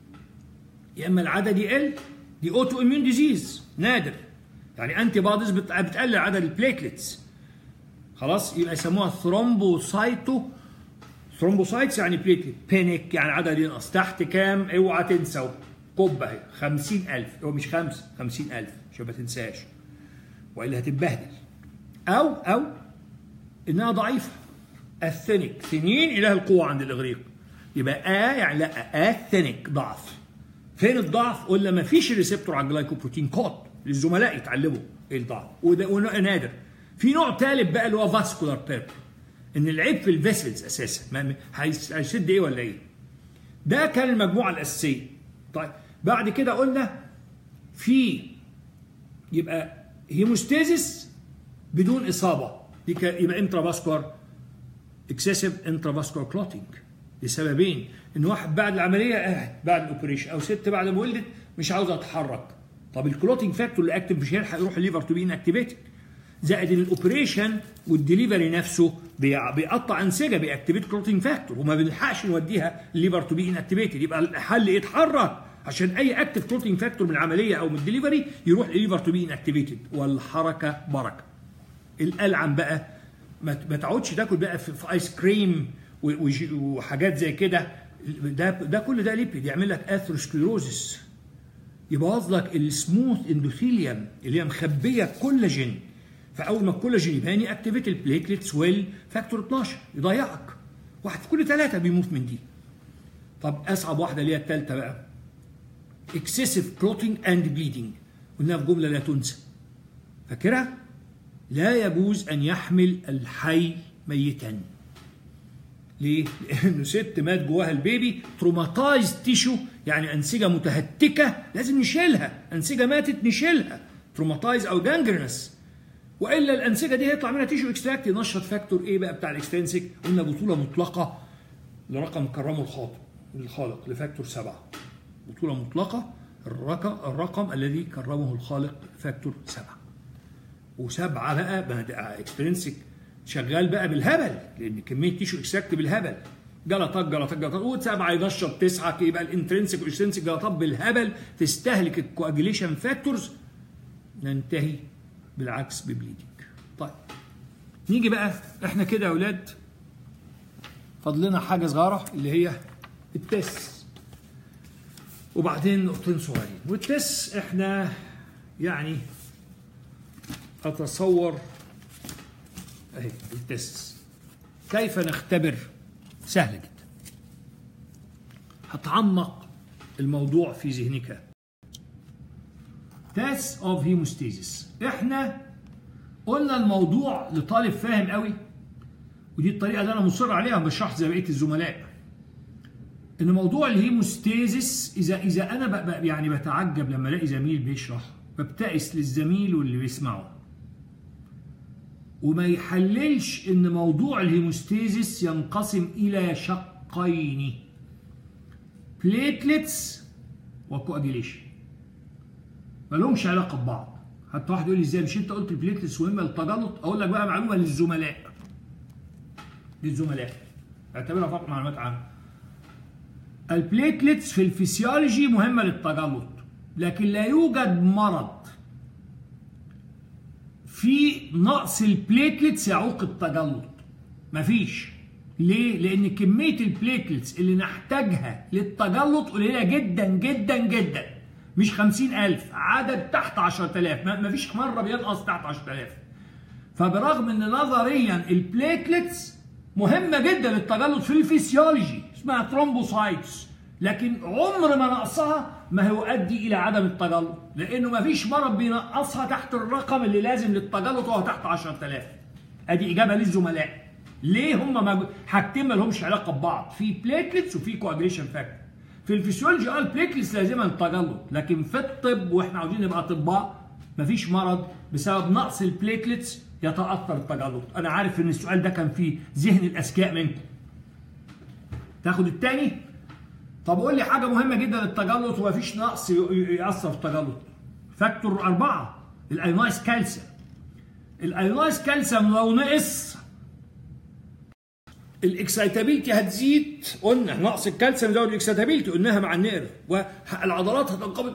يا اما العدد يقل دي اوتو اميون ديزيز نادر يعني انتي بوديز بتقلل عدد البليتلتس خلاص يبقى يسموها ثرومبوسايتو ثرومبوسايتس يعني بليتلت بينيك يعني عدد ينقص تحت كام اوعى تنسوا كوبا اهي 50000 هو مش خمسة 50000 عشان ما تنساش والا هتتبهدل او او انها ضعيفه الثنك ثنين اله القوه عند الاغريق يبقى آ يعني لا اثنك ضعف فين الضعف؟ قلنا ما فيش ريسبتور على الجلايكوبروتين كود للزملاء يتعلموا ايه الضعف وده نادر في نوع ثالث بقى اللي هو فاسكولار بيرب ان العيب في الفيسلز اساسا هيسد ايه ولا ايه؟ ده كان المجموعه الاساسيه طيب بعد كده قلنا في يبقى هيموستيزيس بدون اصابه دي يبقى انترافاسكولار اكسسيف انترافاسكولار كلوتينج لسببين ان واحد بعد العمليه قاعد بعد الاوبريشن او ست بعد ما ولدت مش عاوزه تتحرك طب الكلوتينج فاكتور اللي اكتف مش هيلحق يروح الليفر تو بي اكتيفيتد زائد ان الاوبريشن والدليفري نفسه بيقطع انسجه بيأكتيفيت كلوتينج فاكتور وما بنلحقش نوديها الليفر تو بي اكتيفيتد يبقى الحل يتحرك عشان اي اكتف كلوتينج فاكتور من العمليه او من الدليفري يروح الليفر تو بي اكتيفيتد والحركه بركه الالعن بقى ما تقعدش تاكل بقى في ايس كريم وحاجات زي كده ده ده كل ده ليبيد يعمل لك اثروسكليروزس يبوظ لك السموث اندوثيليوم اللي هي مخبيه كولاجين فاول ما الكولاجين يبان اكتيفيت البليتلتس والفاكتور 12 يضيعك واحد في كل ثلاثه بيموت من دي طب اصعب واحده اللي هي الثالثه بقى اكسسيف كلوتينج اند بليدنج قلناها في جمله لا تنسى فاكرها لا يجوز ان يحمل الحي ميتا ليه؟ لأنه ست مات جواها البيبي تروماتايز تيشو يعني أنسجة متهتكة لازم نشيلها، أنسجة ماتت نشيلها، تروماتايز أو جانجرنس. وإلا الأنسجة دي هيطلع منها تيشو اكستراكت ينشط فاكتور إيه بقى بتاع الاكستنسك؟ قلنا بطولة مطلقة لرقم كرمه الخاطئ الخالق لفاكتور سبعة. بطولة مطلقة الرقم, الرقم الذي كرمه الخالق فاكتور سبعة. وسبعة بقى اكسترنسك شغال بقى بالهبل لان كميه تيشو اكستراكت بالهبل جلطات جلطات جلطات وسبعه ينشط تسعه يبقى الانترنسك والاكسترنسك جلطات بالهبل تستهلك الكواجيليشن فاكتورز ننتهي بالعكس ببليدنج. طيب نيجي بقى احنا كده يا اولاد فاضلنا حاجه صغيره اللي هي التس وبعدين نقطتين صغيرين والتس احنا يعني اتصور اهي التست كيف نختبر سهل جدا هتعمق الموضوع في ذهنك تيست اوف هيموستيزيس احنا قلنا الموضوع لطالب فاهم قوي ودي الطريقه اللي انا مصر عليها بشرح زي بقيه الزملاء ان موضوع الهيموستيزيس اذا اذا انا بقى يعني بتعجب لما الاقي زميل بيشرح ببتئس للزميل واللي بيسمعه وما يحللش ان موضوع الهيموستيزيس ينقسم الى شقين بليتلتس وكواجيليشن ما لهمش علاقه ببعض حتى واحد يقول لي ازاي مش انت قلت البليتلتس مهمه للتجلط اقول لك بقى معلومه للزملاء للزملاء اعتبرها فقط معلومات عامه البليتلتس في الفسيولوجي مهمه للتجلط لكن لا يوجد مرض في نقص البليتلتس يعوق التجلط مفيش ليه؟ لأن كمية البليتلتس اللي نحتاجها للتجلط قليلة جدا جدا جدا مش خمسين ألف عدد تحت عشرة آلاف مفيش مرة بينقص تحت عشرة آلاف فبرغم ان نظريا البليتلتس مهمة جدا للتجلط في الفسيولوجي اسمها ترومبوسايتس لكن عمر ما نقصها ما يؤدي الى عدم التجلط لانه ما فيش مرض بينقصها تحت الرقم اللي لازم للتجلط وهو تحت 10000 ادي اجابه للزملاء ليه هم ما حاجتين ما لهمش علاقه ببعض في بليتلتس وفي كواجريشن فاكتور في الفسيولوجي اه البليتلتس لازمها للتجلط لكن في الطب واحنا عاوزين نبقى اطباء مفيش مرض بسبب نقص البليتلتس يتاثر التجلط انا عارف ان السؤال ده كان في ذهن الاذكياء منكم تاخد التاني طب قول لي حاجه مهمه جدا للتجلط ومفيش نقص ي- ي- ياثر في التجلط فاكتور أربعة الايونايز كالسيوم الايونايز كالسيوم لو نقص الاكسايتابيلتي هتزيد قلنا نقص الكالسيوم يزود الاكسايتابيلتي قلناها مع النيرف والعضلات هتنقبض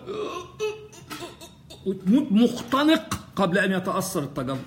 وتموت مختنق قبل ان يتاثر التجلط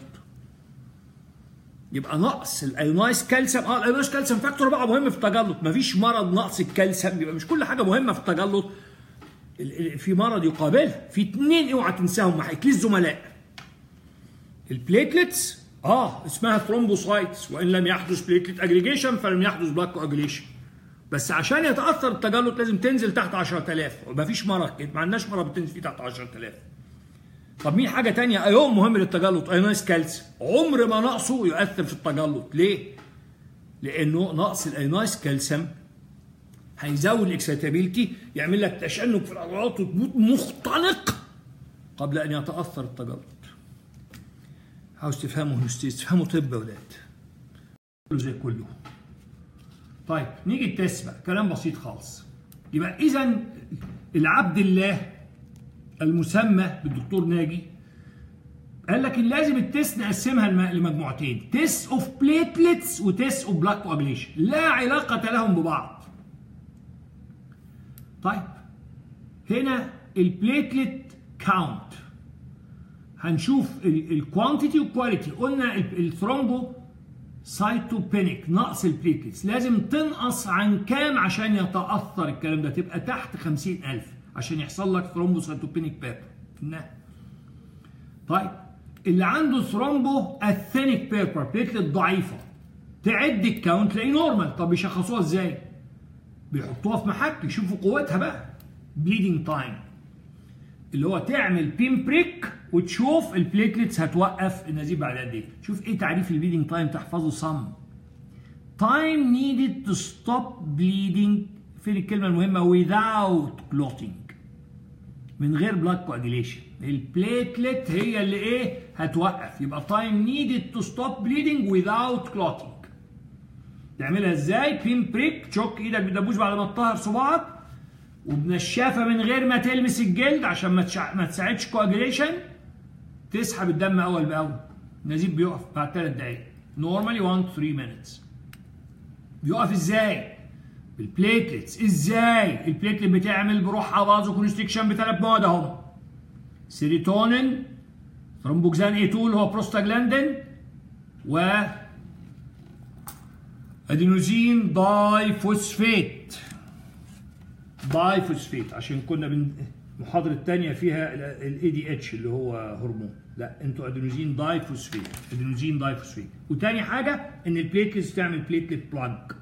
يبقى نقص الايونايز كالسيوم اه الايونايز كالسيوم فاكتور بقى مهم في التجلط مفيش مرض نقص الكالسيوم يبقى مش كل حاجه مهمه في التجلط ال- ال- في مرض يقابلها في اتنين اوعى تنساهم معاك ليه الزملاء البليتلتس اه اسمها ثرومبوسايتس وان لم يحدث بليتلت اجريجيشن فلم يحدث بلاك اجريشن بس عشان يتاثر التجلط لازم تنزل تحت 10000 ومفيش مرض كده ما عندناش مرض بتنزل فيه تحت 10000 طب مين حاجه تانية ايون مهم للتجلط ايونايز كالسيوم عمر ما نقصه يؤثر في التجلط ليه لانه نقص الايونايز كالسيوم هيزود الاكسيتابيلتي يعمل لك تشنج في العضلات وتموت مختنق قبل ان يتاثر التجلط عاوز تفهموا هستيز تفهموا طب يا ولاد كله زي كله طيب نيجي التست بقى كلام بسيط خالص يبقى اذا العبد الله المسمى بالدكتور ناجي قال لك ان لازم التست نقسمها لم- لمجموعتين تيست اوف بليتلتس وتيست اوف بلاك كواجليشن لا علاقه لهم ببعض طيب هنا البليتلت كاونت هنشوف الكوانتيتي والكواليتي قلنا ال- الثرومبو سايتوبينيك نقص البليتلتس لازم تنقص عن كام عشان يتاثر الكلام ده تبقى تحت 50000 عشان يحصل لك ثرومبو سايتوبينيك بيربر فهمناها طيب اللي عنده ثرومبو اثينيك بيربر بليتلت ضعيفه تعد الكاونت تلاقيه نورمال طب يشخصوها ازاي؟ بيحطوها في محك يشوفوا قوتها بقى بليدنج تايم اللي هو تعمل بين بريك وتشوف البليتلتس هتوقف النزيف بعد قد ايه شوف ايه تعريف البليدنج تايم تحفظه صم time needed to stop bleeding فين الكلمه المهمه without clotting من غير بلاد كواجيليشن البليتلت هي اللي ايه هتوقف يبقى time needed to stop bleeding without clotting تعملها ازاي بين بريك تشك ايدك بالدبوس بعد ما تطهر صباعك وبنشافه من غير ما تلمس الجلد عشان ما تشع... ما تساعدش كواجيليشن تسحب الدم اول باول النزيف بيقف بعد ثلاث دقائق نورمالي 1 3 minutes بيقف ازاي؟ بالبليتلتس ازاي؟ البليتلت بتعمل بروحها بازو كونستريكشن بثلاث مواد اهم سيروتونين ثرومبوكسان اي 2 اللي هو بروستاجلاندين و ادينوزين داي فوسفيت داي فوسفيت عشان كنا بن المحاضرة الثانية فيها الاي دي اتش اللي هو هرمون لا انتوا ادينوزين داي فوسفيت ادينوزين داي فوسفيت وتاني حاجة ان البليتلتس تعمل بليتلت بلاج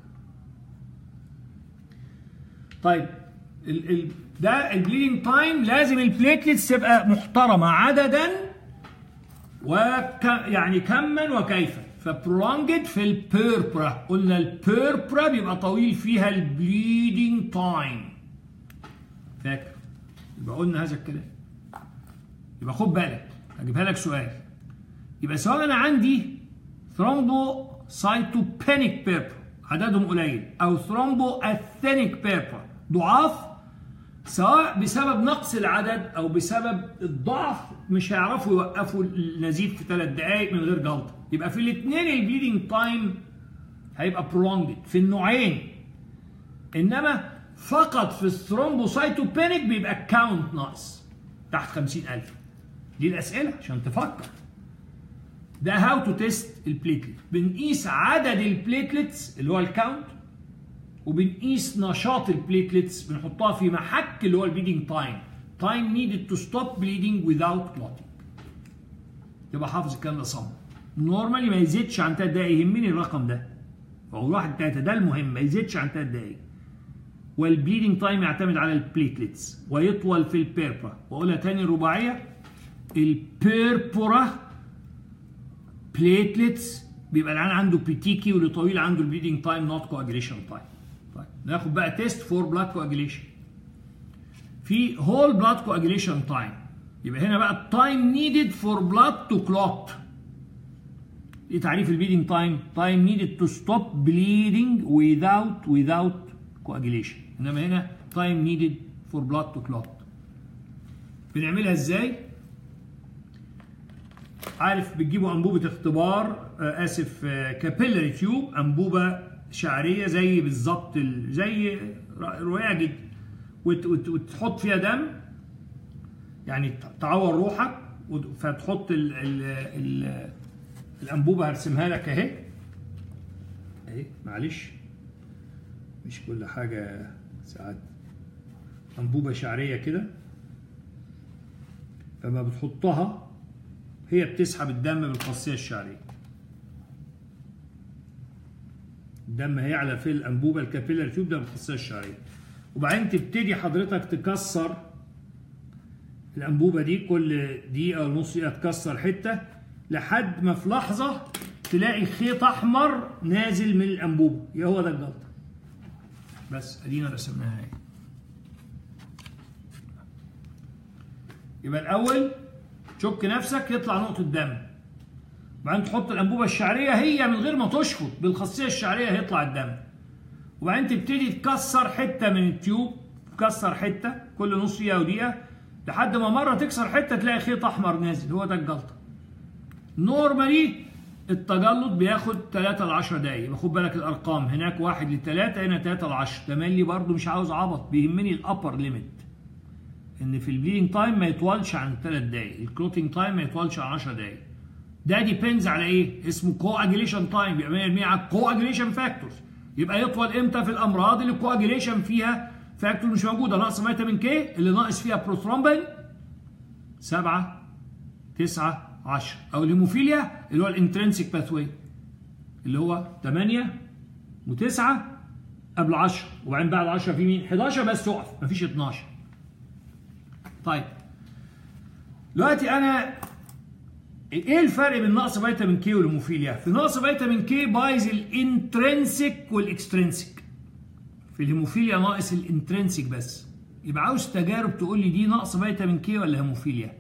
طيب ال ال ده البليدنج تايم لازم البليتلتس تبقى محترمة عددا وك يعني كما وكيفا فبرونجد في البيربرا قلنا البيربرا بيبقى طويل فيها البليدنج تايم فاكر يبقى قلنا هذا الكلام يبقى خد بالك هجيبها لك سؤال يبقى سواء انا عندي ثرومبو سايتوبينيك بيربر عددهم قليل او ثرومبو اثينيك بيربر ضعاف سواء بسبب نقص العدد او بسبب الضعف مش هيعرفوا يوقفوا النزيف في ثلاث دقائق من غير جلطه يبقى في الاثنين البليدنج تايم هيبقى prolonged في النوعين انما فقط في الثرومبوسايتوبينيك بيبقى الكاونت ناقص تحت 50000 دي الاسئله عشان تفكر ده هاو تو تيست البليتلت بنقيس عدد البليتلتس اللي هو الكاونت وبنقيس نشاط البليتلتس بنحطها في محك اللي هو البليدنج تايم تايم needed to stop bleeding without clotting تبقى حافظ الكلام ده صم نورمالي ما يزيدش عن 3 دقايق يهمني الرقم ده فهو واحد تلاته ده المهم ما يزيدش عن 3 دقايق والبليدنج تايم يعتمد على البليتلتس ويطول في البيربرا واقولها تاني الرباعيه البيربورا بليتلتس بيبقى العيان عنده بيتيكي واللي طويل عنده البليدنج تايم نوت كواجيليشن تايم طيب ناخد بقى تيست فور بلاك كواجيليشن في هول بلاد كواجيليشن تايم يبقى هنا بقى التايم نيدد فور بلاد تو كلوت ايه تعريف البليدنج تايم تايم نيدد تو ستوب بليدنج without without coagulation انما هنا تايم نيدد فور بلاد تو كلوت بنعملها ازاي عارف بتجيبوا انبوبه اختبار آه اسف آه كابيلاري تيوب انبوبه شعريه زي بالظبط ال- زي رقيقه جدا وت- وت- وتحط فيها دم يعني تعور روحك وت- فتحط ال ال ال الانبوبه هرسمها لك اهي اهي معلش مش كل حاجه ساعات انبوبه شعريه كده فما بتحطها هي بتسحب الدم بالخاصيه الشعريه الدم هيعلى في الانبوبه الكابيلر تيوب ده بالخاصيه الشعريه وبعدين تبتدي حضرتك تكسر الانبوبه دي كل دقيقه ونص دقيقه تكسر حته لحد ما في لحظه تلاقي خيط احمر نازل من الانبوبه يبقى هو ده الجلطه بس ادينا رسمناها اهي يبقى الاول تشك نفسك يطلع نقطه دم وبعدين تحط الانبوبه الشعريه هي من غير ما تشفط بالخاصيه الشعريه هيطلع الدم وبعدين تبتدي تكسر حته من التيوب تكسر حته كل نص دقيقه ودقيقه لحد ما مره تكسر حته تلاقي خيط احمر نازل هو ده الجلطه نورمالي التجلط بياخد 3 ل 10 دقايق يبقى خد بالك الارقام هناك 1 ل 3 هنا 3 ل 10 تملي برضو مش عاوز عبط بيهمني الابر ليميت ان في البليدنج تايم ما يطولش عن 3 دقايق الكلوتنج تايم ما يطولش عن 10 دقايق ده ديبيندز على ايه اسمه كواجيليشن تايم بيبقى 100% على الكواجيليشن فاكتورز يبقى يطول امتى في الامراض اللي الكواجيليشن فيها فاكتور مش موجوده ناقص فيتامين كي اللي ناقص فيها بروثرومبين 7 9 10 او الهيموفيليا اللي هو الانترنسيك باثوي اللي هو 8 و9 قبل 10 وبعدين بعد 10 في مين 11 بس تقف مفيش 12 طيب دلوقتي انا ايه الفرق بين نقص فيتامين كي والهيموفيليا في نقص فيتامين كي بايظ الانترنسيك والاكسترنسيك في الهيموفيليا ناقص الانترنسيك بس يبقى عاوز تجارب تقول لي دي نقص فيتامين كي ولا هيموفيليا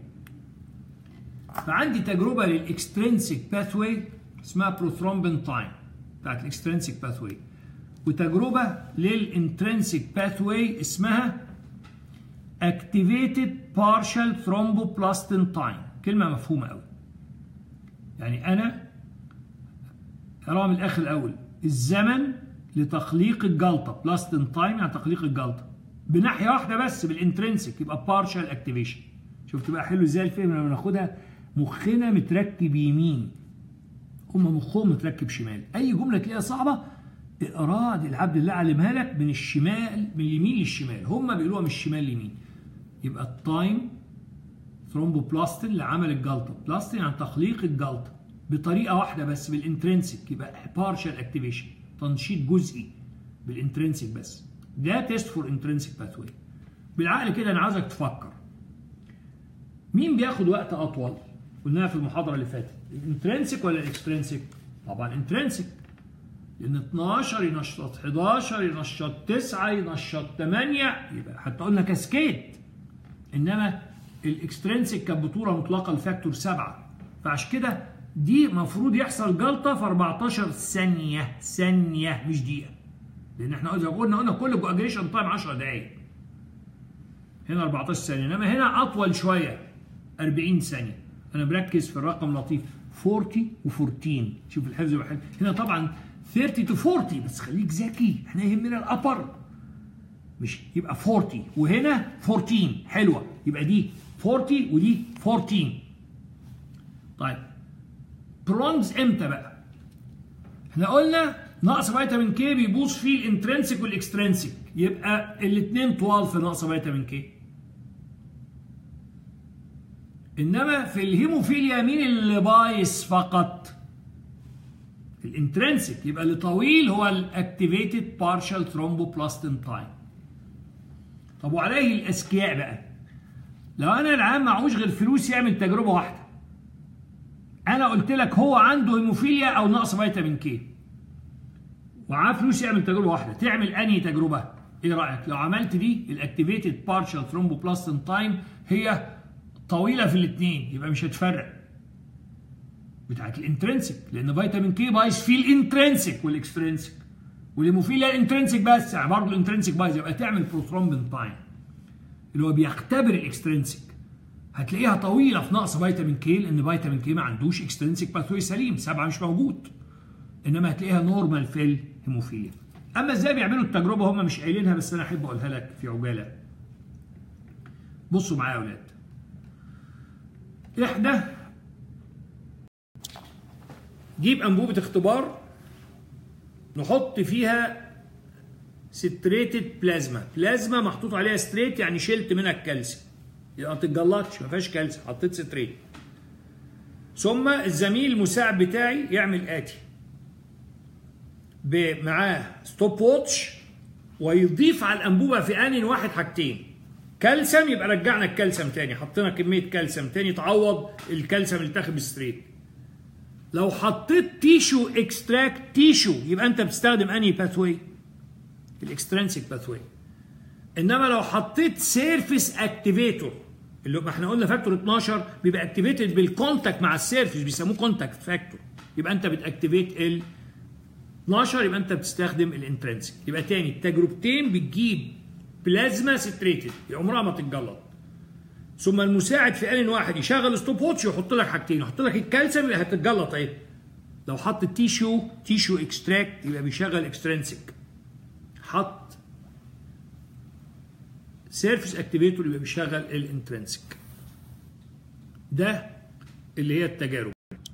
فعندي تجربه للاكسترنسيك باثوي اسمها بروثرومبين تايم بتاعت الاكسترنسيك باثوي وتجربه للانترنسيك باثوي اسمها activated partial thromboplastin time كلمه مفهومه قوي يعني انا اقراها من الاخر الاول الزمن لتخليق الجلطه بلاستين تايم يعني تخليق الجلطه بناحيه واحده بس بالانترنسك يبقى بارشال اكتيفيشن شفت بقى حلو ازاي الفهم لما ناخدها مخنا متركب يمين هم مخهم متركب شمال اي جمله تلاقيها صعبه اقراها دي العبد الله علمها لك من الشمال من اليمين للشمال هم بيقولوها من الشمال لليمين يبقى التايم ثرومبوبلاستين لعمل الجلطه بلاستين عن تخليق الجلطه بطريقه واحده بس بالانترنسك يبقى بارشال اكتيفيشن تنشيط جزئي بالانترنسك بس ده تيست فور انترنسك باثوي بالعقل كده انا عايزك تفكر مين بياخد وقت اطول قلناها في المحاضره اللي فاتت الانترنسك ولا الاكسترنسك طبعا انترنسك لان 12 ينشط 11 ينشط 9 ينشط 8 يبقى حتى قلنا كاسكيد انما الاكسترنسك كانت بطوله مطلقه لفاكتور 7 فعشان كده دي المفروض يحصل جلطه في 14 ثانيه ثانيه مش دقيقه لان احنا قلنا قلنا قلنا كل كواجريشن تايم 10 دقائق هنا 14 ثانيه انما هنا اطول شويه 40 ثانيه انا بركز في الرقم لطيف 40 و14 شوف الحفظ والحفظ هنا طبعا 30 تو 40 بس خليك ذكي احنا يهمنا الابر مش يبقى 40 وهنا 14 حلوه يبقى دي 40 ودي 14 طيب برونز امتى بقى احنا قلنا نقص فيتامين كي بيبوظ فيه الانترنسك والاكسترنسك يبقى الاثنين طوال في نقص فيتامين كي انما في الهيموفيليا مين اللي بايظ فقط الانترنسك يبقى اللي طويل هو الاكتيفيتد بارشال ثرومبوبلاستين تايم طب وعليه الاذكياء بقى لو انا العام معهوش غير فلوس يعمل تجربه واحده انا قلت لك هو عنده هيموفيليا او نقص فيتامين كي ومعاه فلوس يعمل تجربه واحده تعمل انهي تجربه ايه رايك لو عملت دي الاكتيفيتد بارشال ثرومبوبلاستين تايم هي طويله في الاثنين يبقى مش هتفرق بتاعت الانترنسك لان فيتامين كي بايظ في الانترنسك والاكسترنسك والهيموفيليا الانترنسك بس يعني برضه الانترنسك بايظ يبقى تعمل بروثرومبين تايم اللي هو بيختبر الاكسترنسك هتلاقيها طويله في نقص فيتامين كي لان فيتامين كي ما عندوش اكسترنسك باثوي سليم سبعه مش موجود انما هتلاقيها نورمال في الهيموفيليا اما ازاي بيعملوا التجربه هم مش قايلينها بس انا احب اقولها لك في عجاله بصوا معايا يا اولاد احنا جيب انبوبه اختبار نحط فيها ستريتد بلازما بلازما محطوط عليها ستريت يعني شلت منها الكالسيوم يبقى ما تتجلطش ما فيهاش كالسيوم حطيت ستريت ثم الزميل المساعد بتاعي يعمل اتي معاه ستوب ووتش ويضيف على الانبوبه في ان واحد حاجتين كالسيوم يبقى رجعنا الكالسيوم تاني حطينا كميه كالسيوم تاني تعوض الكالسيوم اللي اتاخد بالستريت لو حطيت تيشو اكستراكت تيشو يبقى انت بتستخدم انهي باثوي الاكسترنسيك باثوي انما لو حطيت سيرفيس اكتيفيتور اللي ما احنا قلنا فاكتور 12 بيبقى اكتيفيتد بالكونتاكت مع السيرفيس بيسموه كونتاكت فاكتور يبقى انت بتاكتيفيت ال 12 يبقى انت بتستخدم الانترنسيك يبقى تاني التجربتين بتجيب بلازما ستريتد عمرها ما تتجلط ثم المساعد في ان واحد يشغل ستوب ووتش ويحط لك حاجتين يحط لك الكالسيوم اللي هتتجلط اهي لو حط تيشو تيشو اكستراكت يبقى بيشغل اكسترنسيك حط سيرفيس اكتيفيتور يبقى بيشغل الانترنسيك ده اللي هي التجارب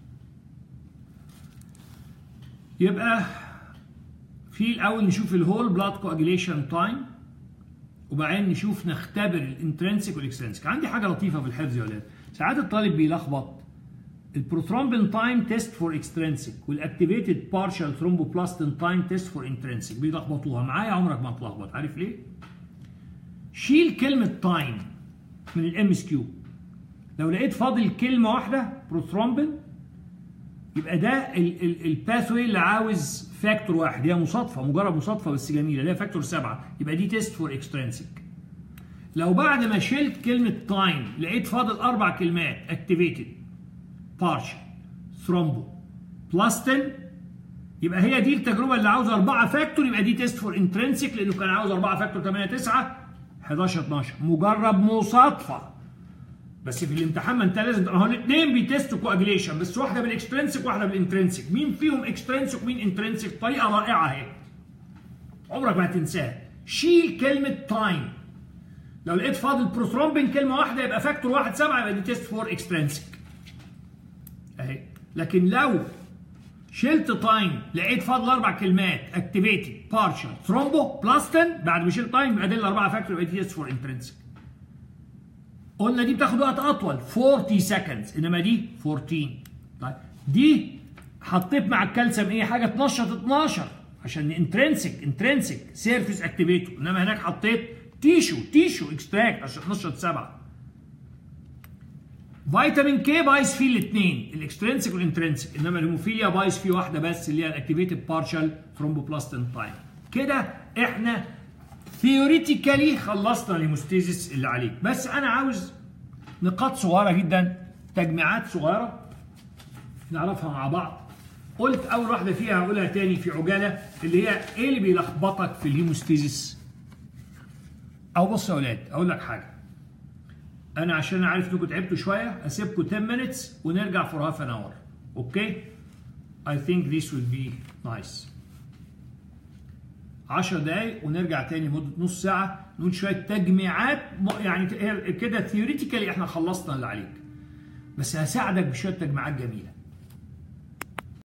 يبقى في الاول نشوف الهول بلاد كواجيليشن تايم وبعدين نشوف نختبر الانترنسيك والاكسترنسيك عندي حاجه لطيفه في الحفظ يا ولاد ساعات الطالب بيلخبط البروثرومبين تايم تيست فور اكسترنسيك والاكتيفيتد بارشال ثرومبوبلاستين تايم تيست فور انترنسيك بيلخبطوها معايا عمرك ما تلخبط عارف ليه؟ شيل كلمه تايم من الام اس كيو لو لقيت فاضل كلمه واحده بروثرومبين يبقى ده الباثوي اللي عاوز فاكتور واحد هي مصادفه مجرد مصادفه بس جميله اللي هي فاكتور سبعه يبقى دي تيست فور اكسترنسيك لو بعد ما شلت كلمه تايم لقيت فاضل اربع كلمات اكتيفيتد بارشل ثرومبو بلاستين يبقى هي دي التجربه اللي عاوزه اربعه فاكتور يبقى دي تيست فور انترنسيك لانه كان عاوز اربعه فاكتور 8 9 11 12 مجرد مصادفه بس في الامتحان ما انت لازم هو الاثنين بيتستوا كواجليشن بس واحده بالاكسترنسيك واحده بالانترنسيك مين فيهم اكسترنسيك ومين انترنسيك طريقه رائعه اهي عمرك ما هتنساها شيل كلمه تايم لو لقيت فاضل بروثرومبين كلمه واحده يبقى فاكتور واحد سبعه يبقى دي تيست فور اكسترنسيك اهي لكن لو شلت تايم لقيت فاضل اربع كلمات اكتيفيتد بارشال ثرومبو بلاستين بعد ما شلت تايم يبقى دي الاربعه فاكتور يبقى دي تيست فور انترنسيك قلنا دي بتاخد وقت اطول 40 سكندز انما دي 14 طيب دي حطيت مع الكالسيوم ايه حاجه تنشط 12 عشان انترنسك انترنسك سيرفيس اكتيفيتور انما هناك حطيت تيشو تيشو اكستراكت عشان تنشط سبعه فيتامين كي بايظ فيه الاثنين الاكسترنسك والانترنسك انما الهيموفيليا بايظ فيه واحده بس اللي هي الاكتيفيتد بارشال ثرومبوبلاستين تايم كده احنا ثيوريتيكالي خلصنا الهيموستيزيس اللي عليك بس انا عاوز نقاط صغيره جدا تجميعات صغيره نعرفها مع بعض قلت اول واحده فيها هقولها تاني في عجاله اللي هي ايه اللي بيلخبطك في الهيموستيزيس او بص يا اولاد اقول لك حاجه انا عشان عارف انكم تعبتوا شويه اسيبكم 10 minutes ونرجع فور هاف ان اور اوكي I think this will be nice 10 دقايق ونرجع تاني مده نص ساعه نقول شويه تجميعات يعني كده ثيوريتيكالي احنا خلصنا اللي عليك بس هساعدك بشويه تجميعات جميله